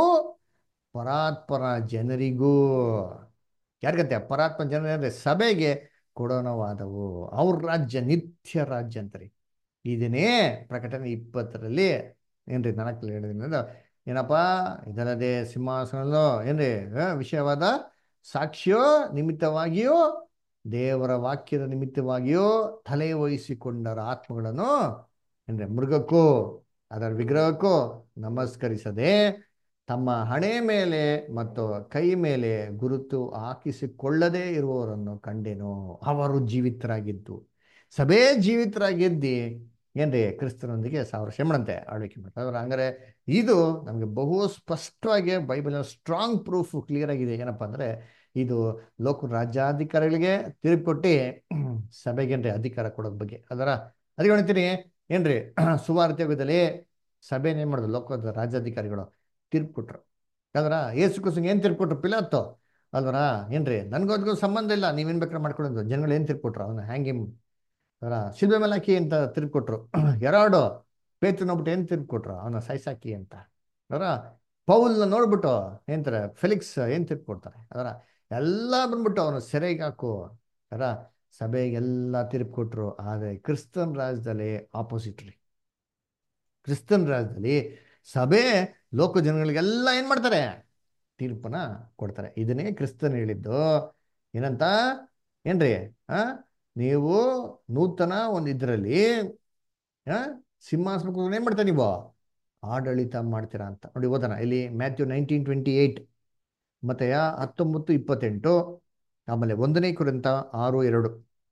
ಪರಾತ್ಪರ ಜನರಿಗೂ ಯಾರಿಗತ್ತೆ ಪರಾತ್ಪರ ಜನರು ಅಂದ್ರೆ ಸಭೆಗೆ ಕೊಡೋಣವಾದವು ಅವ್ರ ರಾಜ್ಯ ನಿತ್ಯ ರಾಜ್ಯ ಅಂತಾರೆ ಇದನ್ನೇ ಪ್ರಕಟಣೆ ಇಪ್ಪತ್ತರಲ್ಲಿ ಏನ್ರಿ ನಾಲ್ಕಲ್ಲಿ ಹೇಳಿದ್ರೆ ಏನಪ್ಪ ಇದಲ್ಲದೆ ಸಿಂಹಾಸನಲ್ಲೋ ಏನ್ರಿ ಆ, ವಿಷಯವಾದ ಸಾಕ್ಷ್ಯೋ ನಿಮಿತ್ತವಾಗಿಯೂ ದೇವರ ವಾಕ್ಯದ ನಿಮಿತ್ತವಾಗಿಯೂ ತಲೆ ವಹಿಸಿಕೊಂಡರ ಆತ್ಮಗಳನ್ನು ಏನ್ರಿ ಮೃಗಕ್ಕೂ ಅದರ ವಿಗ್ರಹಕ್ಕೂ ನಮಸ್ಕರಿಸದೆ ತಮ್ಮ ಹಣೆ ಮೇಲೆ ಮತ್ತು ಕೈ ಮೇಲೆ ಗುರುತು ಹಾಕಿಸಿಕೊಳ್ಳದೇ ಇರುವವರನ್ನು ಕಂಡೆನು ಅವರು ಜೀವಿತರಾಗಿದ್ದು ಸಭೆ ಜೀವಿತರಾಗಿದ್ದಿ ಏನ್ರಿ ಕ್ರಿಸ್ತನೊಂದಿಗೆ ಸಾವಿರ ಶಮಣಂತೆ ಆಳ್ವಿಕೆ ಮಾಡ್ತಾರೆ ಅವ್ರು ಹಂಗಾರೆ ಇದು ನಮಗೆ ಬಹು ಸ್ಪಷ್ಟವಾಗಿ ಬೈಬಲ್ ಸ್ಟ್ರಾಂಗ್ ಪ್ರೂಫ್ ಕ್ಲಿಯರ್ ಆಗಿದೆ ಏನಪ್ಪ ಅಂದ್ರೆ ಇದು ಲೋಕ ರಾಜ್ಯಾಧಿಕಾರಿಗಳಿಗೆ ತೀರ್ಪು ಕೊಟ್ಟು ಸಭೆಗೇನ್ರಿ ಅಧಿಕಾರ ಕೊಡೋದ್ ಬಗ್ಗೆ ಅದರ ಅದಕ್ಕೆ ಹೇಳ್ತೀನಿ ಏನ್ರಿ ಸುವಾರ್ತೆ ಯುಗದಲ್ಲಿ ಸಭೆನ ಏನ್ ಮಾಡಿದ್ರು ಲೋಕದ ರಾಜ್ಯಾಧಿಕಾರಿಗಳು ತೀರ್ಪು ಕೊಟ್ರು ಅಲ್ವರ ಏಸು ಕುಸಂಗೆ ಏನ್ ತೀರ್ಪು ಕೊಟ್ರು ಪಿಲಾತ್ತು ಅಲ್ವರ ಏನ್ರಿ ನನ್ಗೋದ್ಗೂ ಸಂಬಂಧ ಇಲ್ಲ ನೀವೇನ್ ಬೇಕಾದ್ರೆ ಮಾಡ್ಕೊಳ್ಳೋದು ಜನಗಳು ಏನ್ ತೀರ್ಪು ಕೊಟ್ರು ಅವನ ಹ್ಯಾಂಗೆ ಅದರ ಶಿಲ್ಬೆ ಮೇಲೆ ಹಾಕಿ ಅಂತ ತೀರ್ಪು ಕೊಟ್ರು ಎರಡು ಪೇತು ನೋಡ್ಬಿಟ್ಟು ಏನ್ ತೀರ್ಪು ಕೊಟ್ರು ಅವನ ಸಾಯ್ಸಾಕಿ ಅಂತ ಅದರ ಪೌಲ್ನ ನೋಡ್ಬಿಟ್ಟು ಏನಂತಾರೆ ಫೆಲಿಕ್ಸ್ ಏನ್ ತೀರ್ಪು ಕೊಡ್ತಾರೆ ಅದರ ಎಲ್ಲ ಬಂದ್ಬಿಟ್ಟು ಅವನು ಸೆರೆಗೆ ಹಾಕು ಅದರ ಸಭೆಗೆಲ್ಲ ತೀರ್ಪು ಕೊಟ್ರು ಆದರೆ ಕ್ರಿಸ್ತನ್ ರಾಜ್ಯದಲ್ಲಿ ಆಪೋಸಿಟ್ ರೀ ಕ್ರಿಸ್ತನ್ ರಾಜ್ಯದಲ್ಲಿ ಸಭೆ ಲೋಕ ಜನಗಳಿಗೆಲ್ಲ ಏನ್ ಮಾಡ್ತಾರೆ ತೀರ್ಪನ್ನ ಕೊಡ್ತಾರೆ ಇದನ್ನೇ ಕ್ರಿಸ್ತನ್ ಹೇಳಿದ್ದು ಏನಂತ ಏನ್ರಿ ಆ ನೀವು ನೂತನ ಒಂದು ಇದರಲ್ಲಿ ಆ ಸಿಂಹಾಸನ ಕೂತ್ಕೊಂಡು ಏನ್ ಮಾಡ್ತೀರಾ ನೀವು ಆಡಳಿತ ಮಾಡ್ತೀರಾ ಅಂತ ನೋಡಿ ಓದೋಣ ಇಲ್ಲಿ ಮ್ಯಾಥ್ಯೂ ನೈನ್ಟೀನ್ ಟ್ವೆಂಟಿ ಏಯ್ಟ್ ಮತ್ತೆ ಹತ್ತೊಂಬತ್ತು ಇಪ್ಪತ್ತೆಂಟು ಆಮೇಲೆ ಒಂದನೇ ಕುರಿತ ಆರು ಎರಡು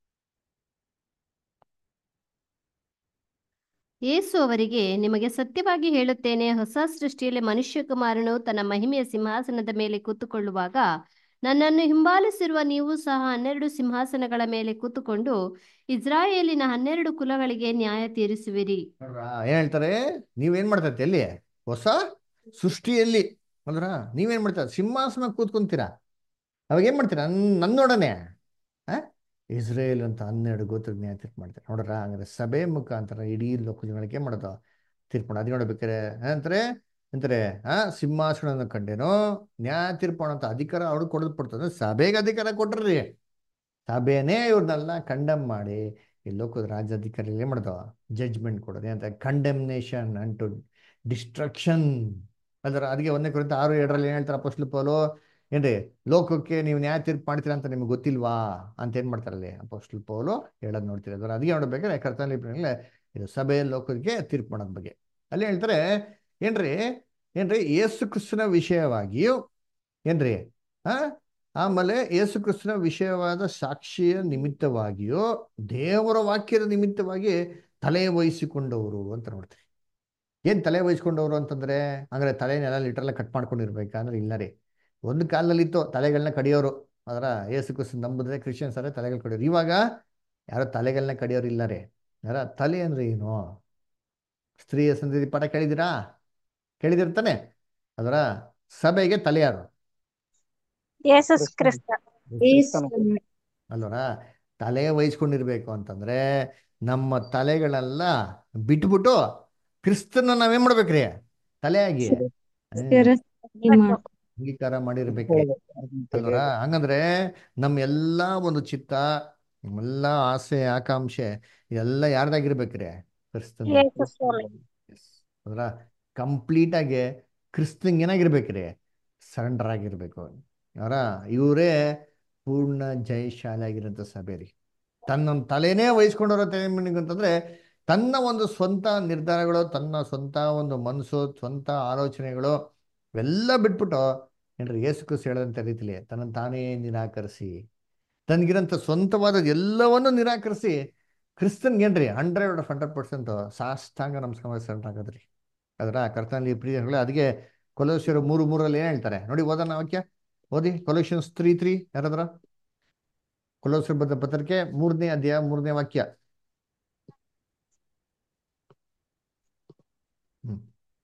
ಯೇಸು ಅವರಿಗೆ ನಿಮಗೆ ಸತ್ಯವಾಗಿ ಹೇಳುತ್ತೇನೆ ಹೊಸ ಸೃಷ್ಟಿಯಲ್ಲಿ ಮನುಷ್ಯಕುಮಾರನು ತನ್ನ ಮಹಿಮೆಯ ಸಿಂಹಾಸನದ ಮೇಲೆ ಕೂತುಕೊಳ್ಳುವಾಗ ನನ್ನನ್ನು ಹಿಂಬಾಲಿಸಿರುವ ನೀವು ಸಹ ಹನ್ನೆರಡು ಸಿಂಹಾಸನಗಳ ಮೇಲೆ ಕೂತುಕೊಂಡು ಇಸ್ರಾಯೇಲಿನ ಹನ್ನೆರಡು ಕುಲಗಳಿಗೆ ನ್ಯಾಯ ತೀರಿಸುವಿರಿ ನೋಡ್ರಾ ಏನ್ ಹೇಳ್ತಾರೆ ನೀವೇನ್ ಮಾಡ್ತಾರೆ ಎಲ್ಲಿ ಹೊಸ ಸೃಷ್ಟಿಯಲ್ಲಿ ಅಂದ್ರ ನೀವೇನ್ ಮಾಡ್ತಾರೆ ಸಿಂಹಾಸನ ಕೂತ್ಕೊಂತೀರಾ ಅವಾಗ ಏನ್ ಮಾಡ್ತೀರಾ ನನ್- ನನ್ನೊಡನೆ ಆ ಇಸ್ರೇಲ್ ಅಂತ ಹನ್ನೆರಡು ಗೋತ್ರ ನ್ಯಾಯ ತೀರ್ಪು ಮಾಡ್ತಾರೆ ನೋಡ್ರ ಹಂಗಾರೆ ಸಭೆ ಮುಖಾಂತರ ಇಡೀ ಲೋಕ ಜನಗಳಿಗೆ ಏನ್ ಮಾಡೋದು ತೀರ್ಪು ಮಾಡೋದು ಅದು ನೋಡ್ಬೇಕಾರೆ ಅಂತಾರೆ ಅಂತಾರೆ ಆ ಸಿಂಹಾಸನ ಕಂಡೇನೋ ನ್ಯಾಯ ತೀರ್ಪು ಮಾಡೋಂಥ ಅಧಿಕಾರ ಅವ್ರಿಗೆ ಕೊಡಲ್ಪಡ್ತದೆ ಸಭೆಗೆ ಅಧಿಕಾರ ಕೊಟ್ರಿ ಸಭೆನೇ ಇವ್ರನ್ನೆಲ್ಲ ಕಂಡಮ್ ಮಾಡಿ ಈ ಲೋಕದ ರಾಜ್ಯಾಧಿಕಾರಿಗಳು ಏನ್ ಮಾಡೋದು ಜಡ್ಜ್ಮೆಂಟ್ ಕೊಡೋದು ಅಂತ ಕಂಡೆಮ್ನೇಷನ್ ಅಂಡ್ ಟು ಡಿಸ್ಟ್ರಕ್ಷನ್ ಅದರ ಅದಕ್ಕೆ ಒಂದನೇ ಕುರಿತ ಆರು ಎರಡರಲ್ಲಿ ಏನ್ ಹೇಳ್ತಾರೆ ಅಪೋಸ್ಟ್ಲ ಪೌಲು ಏನ್ರಿ ಲೋಕಕ್ಕೆ ನೀವು ನ್ಯಾಯ ತೀರ್ಪು ಮಾಡ್ತೀರಾ ಅಂತ ನಿಮ್ಗೆ ಗೊತ್ತಿಲ್ವಾ ಅಂತ ಏನ್ ಮಾಡ್ತಾರಲ್ಲಿ ಅಪೋಸ್ಟ್ಲ ಪೌಲು ಹೇಳೋದು ನೋಡ್ತೀರಿ ಅದರ ಅದಕ್ಕೆ ನೋಡ್ಬೇಕಾದ್ರೆ ಕರ್ತನಲ್ಲಿ ಇದು ಸಭೆ ಲೋಕಕ್ಕೆ ತೀರ್ಪು ಮಾಡೋದ್ ಬಗ್ಗೆ ಅಲ್ಲಿ ಹೇಳ್ತಾರೆ ಏನ್ರಿ ಏನ್ರಿ ಯೇಸು ಕ್ರಿಸ್ತನ ವಿಷಯವಾಗಿಯೂ ಏನ್ರಿ ಆ ಆಮೇಲೆ ಯೇಸು ಕ್ರಿಸ್ತನ ವಿಷಯವಾದ ಸಾಕ್ಷಿಯ ನಿಮಿತ್ತವಾಗಿಯೂ ದೇವರ ವಾಕ್ಯದ ನಿಮಿತ್ತವಾಗಿ ತಲೆ ವಹಿಸಿಕೊಂಡವರು ಅಂತ ನೋಡ್ತೀರಿ ಏನ್ ತಲೆ ವಹಿಸ್ಕೊಂಡವರು ಅಂತಂದ್ರೆ ಅಂದ್ರೆ ತಲೆನೆಲ್ಲ ಲಿಟ್ರಲ್ಲ ಕಟ್ ಮಾಡ್ಕೊಂಡಿರ್ಬೇಕಾ ಅಂದ್ರೆ ಇಲ್ಲ ರೀ ಒಂದು ಕಾಲದಲ್ಲಿ ಇತ್ತು ತಲೆಗಳನ್ನ ಕಡಿಯೋರು ಅದರ ಯೇಸು ಕ್ರಿಸ್ತ ನಂಬಿದ್ರೆ ಕ್ರಿಶ್ಚಿಯನ್ಸ್ ಅರೆ ತಲೆಗಳು ಕಡಿಯೋರು ಇವಾಗ ಯಾರೋ ತಲೆಗಳನ್ನ ಕಡಿಯೋರು ಇಲ್ಲ ರೀ ಯಾರ ತಲೆ ಅಂದ್ರೆ ಏನು ಸ್ತ್ರೀಯ ಸಂತತಿ ಪಾಠ ಕೇಳಿದಿರಾ ಕೇಳಿದಿರ್ತಾನೆ ಅದರ ಸಭೆಗೆ ತಲೆ ಯಾರು ಯೇಸುಸ್ ಕ್ರಿಸ್ತ ಕ್ರಿಸ್ತನ ಅಲ್ವರ ತಲೆ ವಹಿಸ್ಕೊಂಡಿರ್ಬೇಕು ಅಂತಂದ್ರೆ ನಮ್ಮ ತಲೆಗಳೆಲ್ಲ ಬಿಟ್ಬಿಟ್ಟು ಕ್ರಿಸ್ತನ ನಾವೇನ್ ಮಾಡ್ಬೇಕ್ರಿ ತಲೆಯಾಗಿ ಹ್ಮ್, ಶಿರಸ್ಸಾಗಿ ಮಾಡ್ಕೊ ಅಂಗೀಕಾರ ಮಾಡಿರ್ಬೇಕ್ರಿ ಅಲ್ವರ ಹಂಗಂದ್ರೆ ನಮ್ಮ ಎಲ್ಲಾ ಒಂದು ಚಿತ್ತ ನಮ್ಮೆಲ್ಲ ಆಸೆ ಆಕಾಂಕ್ಷೆ ಇದೆಲ್ಲ ಯಾರ್ದಾಗಿರ್ಬೇಕ್ರಿ ಕ್ರಿಸ್ತನ ಯೇಸು ಸ್ವಾಮಿ ಅದರ ಕಂಪ್ಲೀಟ್ ಆಗಿ ಕ್ರಿಸ್ತಂಗ್ ಏನಾಗಿರ್ಬೇಕ್ರಿ ಸರೆಂಡರ್ ಆಗಿರ್ಬೇಕು ಅವರ ಇವರೇ ಪೂರ್ಣ ಜಯಶಾಲಿ ಆಗಿರೋಂಥ ಸಭೆ ರೀ ತನ್ನ ತಲೆನೇ ವಹಿಸ್ಕೊಂಡವ್ರ ಅಂತಂದ್ರೆ ತನ್ನ ಒಂದು ಸ್ವಂತ ನಿರ್ಧಾರಗಳು ತನ್ನ ಸ್ವಂತ ಒಂದು ಮನಸ್ಸು ಸ್ವಂತ ಆಲೋಚನೆಗಳು ಇವೆಲ್ಲ ಬಿಟ್ಬಿಟ್ಟು ಏನ್ರಿ ಯೇಸು ಕ್ರಿಸ್ತ ಹೇಳದಂತ ರೀತಿಲಿ ತನ್ನ ತಾನೇ ನಿರಾಕರಿಸಿ ತನಗಿರಂತ ಸ್ವಂತವಾದ ಎಲ್ಲವನ್ನೂ ನಿರಾಕರಿಸಿ ಕ್ರಿಸ್ತನ್ಗೇನ್ರಿ ಹಂಡ್ರೆಡ್ ಆಫ್ ಹಂಡ್ರೆಡ್ ಪರ್ಸೆಂಟ್ ಸಾಷ್ಟಾಂಗ ನಮಸ್ಕಾರ ಆಗೋದ್ರಿ ಅದರ ಕರ್ತನಲ್ಲಿ ಪ್ರಿಯಗಳೇ ಅದಕ್ಕೆ ಕೊಲೋಸಿಯರು ಮೂರು ಮೂರಲ್ಲಿ ಏನ್ ಹೇಳ್ತಾರೆ ನೋಡಿ ಓದೋಣ ವಾಕ್ಯ ಓದಿ ಕೊಲೋಷನ್ಸ್ ತ್ರೀ ತ್ರೀ ಯಾರಾದ್ರ ಕೊಲೋಸಿಯರ್ ಬದ್ದ ಪತ್ರಿಕೆ ಮೂರನೇ ಅಧ್ಯಾಯ ಮೂರನೇ ವಾಕ್ಯ ಹ್ಮ್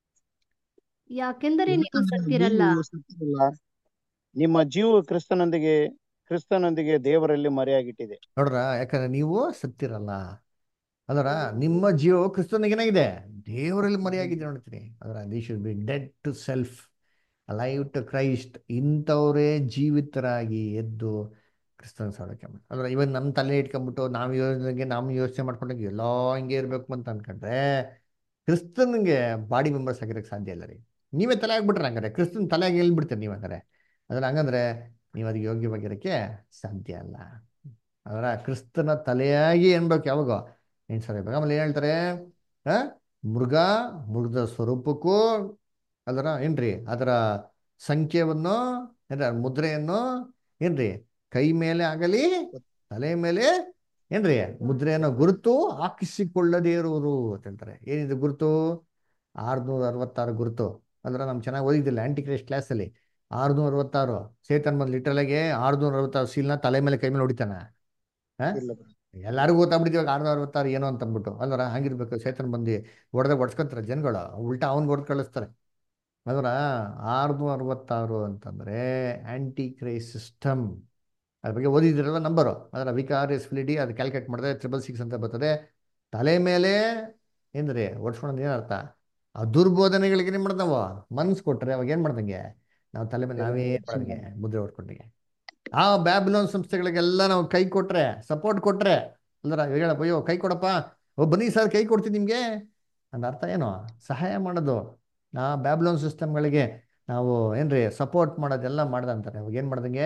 ಯಾಕೆಂದರೆ ನೀವು ಸತ್ತಿರಲ್ಲ ನೀವು ಸತ್ತಿರಲ್ಲ. ನಿಮ್ಮ ಜೀವ ಕ್ರಿಸ್ತನೊಂದಿಗೆ ಕ್ರಿಸ್ತನೊಂದಿಗೆ ದೇವರಲ್ಲಿ ಮರೆಯಾಗಿಟ್ಟಿದೆ ನೋಡ್ರ ಯಾಕಂದ್ರೆ ನೀವು ಸತ್ತಿರಲ್ಲ ಅದರ ನಿಮ್ಮ ಜೀವವು ಕ್ರಿಸ್ತನಿಗೆ ಏನಾಗಿದೆ ದೇವರಲ್ಲಿ ಮರೆಯಾಗಿದೆ ನೋಡ್ತೀನಿ ಅದರ the should be dead to self alive to Christ ಇಂಥವರೇ ಜೀವಿತರಾಗಿ ಎದ್ದು ಕ್ರಿಸ್ತನ ಸಾಡೋಕೆ ಮಾಡಿ ಅಂದ್ರೆ ಇವನ್ ನಮ್ಮ ತಲೆ ಇಟ್ಕೊಂಡ್ಬಿಟ್ಟು ನಾವು ಯೋಚನೆಗೆ ನಾವು ಯೋಚನೆ ಮಾಡ್ಕೊಂಡಾಗ ಎಲ್ಲ ಹಿಂಗೆ ಇರ್ಬೇಕು ಅಂತ ಅನ್ಕೊಂಡ್ರೆ ಕ್ರಿಸ್ತನ್ಗೆ ಬಾಡಿ ಮೆಂಬರ್ಸ್ ಆಗಿರಕ್ಕೆ ಸಾಧ್ಯ ಇಲ್ಲ ರೀ ನೀವೇ ತಲೆ ಆಗ್ಬಿಟ್ರೆ ಹಂಗಾರೆ ಕ್ರಿಸ್ತನ್ ತಲೆಯಾಗಿ ಹೇಳ್ಬಿಡ್ತೀರಿ ನೀವು ಹಂಗಾರೆ ಅದ್ರ ಹಂಗಂದ್ರೆ ನೀವು ಅದಕ್ಕೆ ಯೋಗ್ಯವಾಗಿರಕ್ಕೆ ಸಾಧ್ಯ ಅಲ್ಲ ಅದರ ಕ್ರಿಸ್ತನ ತಲೆಯಾಗಿ ಅನ್ಬೇಕು ಯಾವಾಗ ಎಣ್ಸಬೇಕು ಆಮೇಲೆ ಏನ್ ಹೇಳ್ತಾರೆ ಆ ಮೃಗ ಮೃಗದ ಸ್ವರೂಪಕ್ಕೂ ಅದರ ಏನ್ರಿ ಅದರ ಸಂಖ್ಯೆಯನ್ನು ಏನ್ರಿ ಅದ್ರ ಮುದ್ರೆಯನ್ನು ಏನ್ರಿ ಕೈ ಮೇಲೆ ಆಗಲಿ ತಲೆ ಮೇಲೆ ಏನ್ರಿ ಮುದ್ರೆಯನ್ನು ಗುರುತು ಹಾಕಿಸಿಕೊಳ್ಳದೇ ಇರುವುದು ಅಂತ ಹೇಳ್ತಾರೆ ಏನಿದೆ ಗುರುತು ಆರ್ನೂರ ಅರವತ್ತಾರು ಗುರುತು ಅಂದ್ರೆ ನಮ್ ಚೆನ್ನಾಗಿ ಓದಿದ್ದಿಲ್ಲ ಆಂಟಿ ಕ್ರೈಸ್ಟ್ ಕ್ಲಾಸಲ್ಲಿ ಆರ್ನೂರ ಅರವತ್ತಾರು ಸೇತನ್ ಬಂದ್ ಲಿಟ್ರಲಾಗೆ ಆರ್ನೂರ ಅರವತ್ತಾರು ಸೀಲ್ನ ತಲೆ ಮೇಲೆ ಕೈ ಮೇಲೆ ಹೊಡಿತಾನ ಹಾ ಇಲ್ಲ brother. ಎಲ್ಲರಿಗೂ ಗೊತ್ತಾಗ್ಬಿಡ್ತೀವಿ ಇವಾಗ ಆರ್ನೂರ ಅರವತ್ತಾರು ಏನೋ ಅಂತ ಅಂದ್ಬಿಟ್ಟು ಅಲ್ವರ ಹಂಗಿರ್ಬೇಕು ಚೇತನ್ ಬಂದು ಹೊಡೆದ ಹೊಡ್ಸ್ಕೊಂತಾರೆ ಜನಗಳು ಉಲ್ಟಾ ಅವ್ನ್ ಹೊಡೆದು ಕಳಿಸ್ತಾರೆ ಅದರ ಆರ್ನೂರ ಅರವತ್ತಾರು ಅಂತಂದ್ರೆ ಆಂಟಿ ಕ್ರೈಸ್ ಸಿಸ್ಟಮ್ ಅದ್ರ ಬಗ್ಗೆ ಓದಿದಿರಲ್ಲ ನಂಬರು ಅದರ ವಿಕಾರ್ ಎಸ್ಫಿಲಿಟಿ ಅದು ಕ್ಯಾಲ್ಕುಲೇಟ್ ಮಾಡಿದ್ರೆ ತ್ರಿಬಲ್ ಸಿಕ್ಸ್ ಅಂತ ಬರ್ತದೆ ತಲೆ ಮೇಲೆ ಏನ್ರಿ ಓಡಿಸ್ಕೊಳೋದು ಏನರ್ಥ ಆ ದುರ್ಬೋಧನೆಗಳಿಗೆ ಏನ್ ಮಾಡ್ತಾವ ಮನ್ಸು ಕೊಟ್ರೆ ಅವಾಗ ಏನ್ ಮಾಡ್ದಂಗೆ ನಾವು ತಲೆ ಮೇಲೆ ನಾವೇ ಮಾಡ್ದಂಗೆ ಮುದ್ರೆ ಹೊಡ್ಕೊಂಡಂಗೆ ಆ ಬ್ಯಾಬಿಲೋನ್ ಸಂಸ್ಥೆಗಳಿಗೆಲ್ಲ ನಾವು ಕೈ ಕೊಟ್ರೆ ಸಪೋರ್ಟ್ ಕೊಟ್ರೆ ಅಲ್ದ್ರ ಹೇಳಪ್ಪ ಅಯ್ಯೋ ಕೈ ಕೊಡಪ್ಪ ಓ ಬನ್ನಿ ಸರ್ ಕೈ ಕೊಡ್ತೀನಿ ನಿಮ್ಗೆ ಅಂದ ಅರ್ಥ ಏನು ಸಹಾಯ ಮಾಡೋದು ಆ ಬ್ಯಾಬಿಲೋನ್ ಸಿಸ್ಟಮ್ಗಳಿಗೆ ನಾವು ಏನ್ರಿ ಸಪೋರ್ಟ್ ಮಾಡೋದೆಲ್ಲ ಮಾಡ್ದ ಅಂತಾರೆ ಅವಾಗ ಏನ್ ಮಾಡ್ದಂಗೆ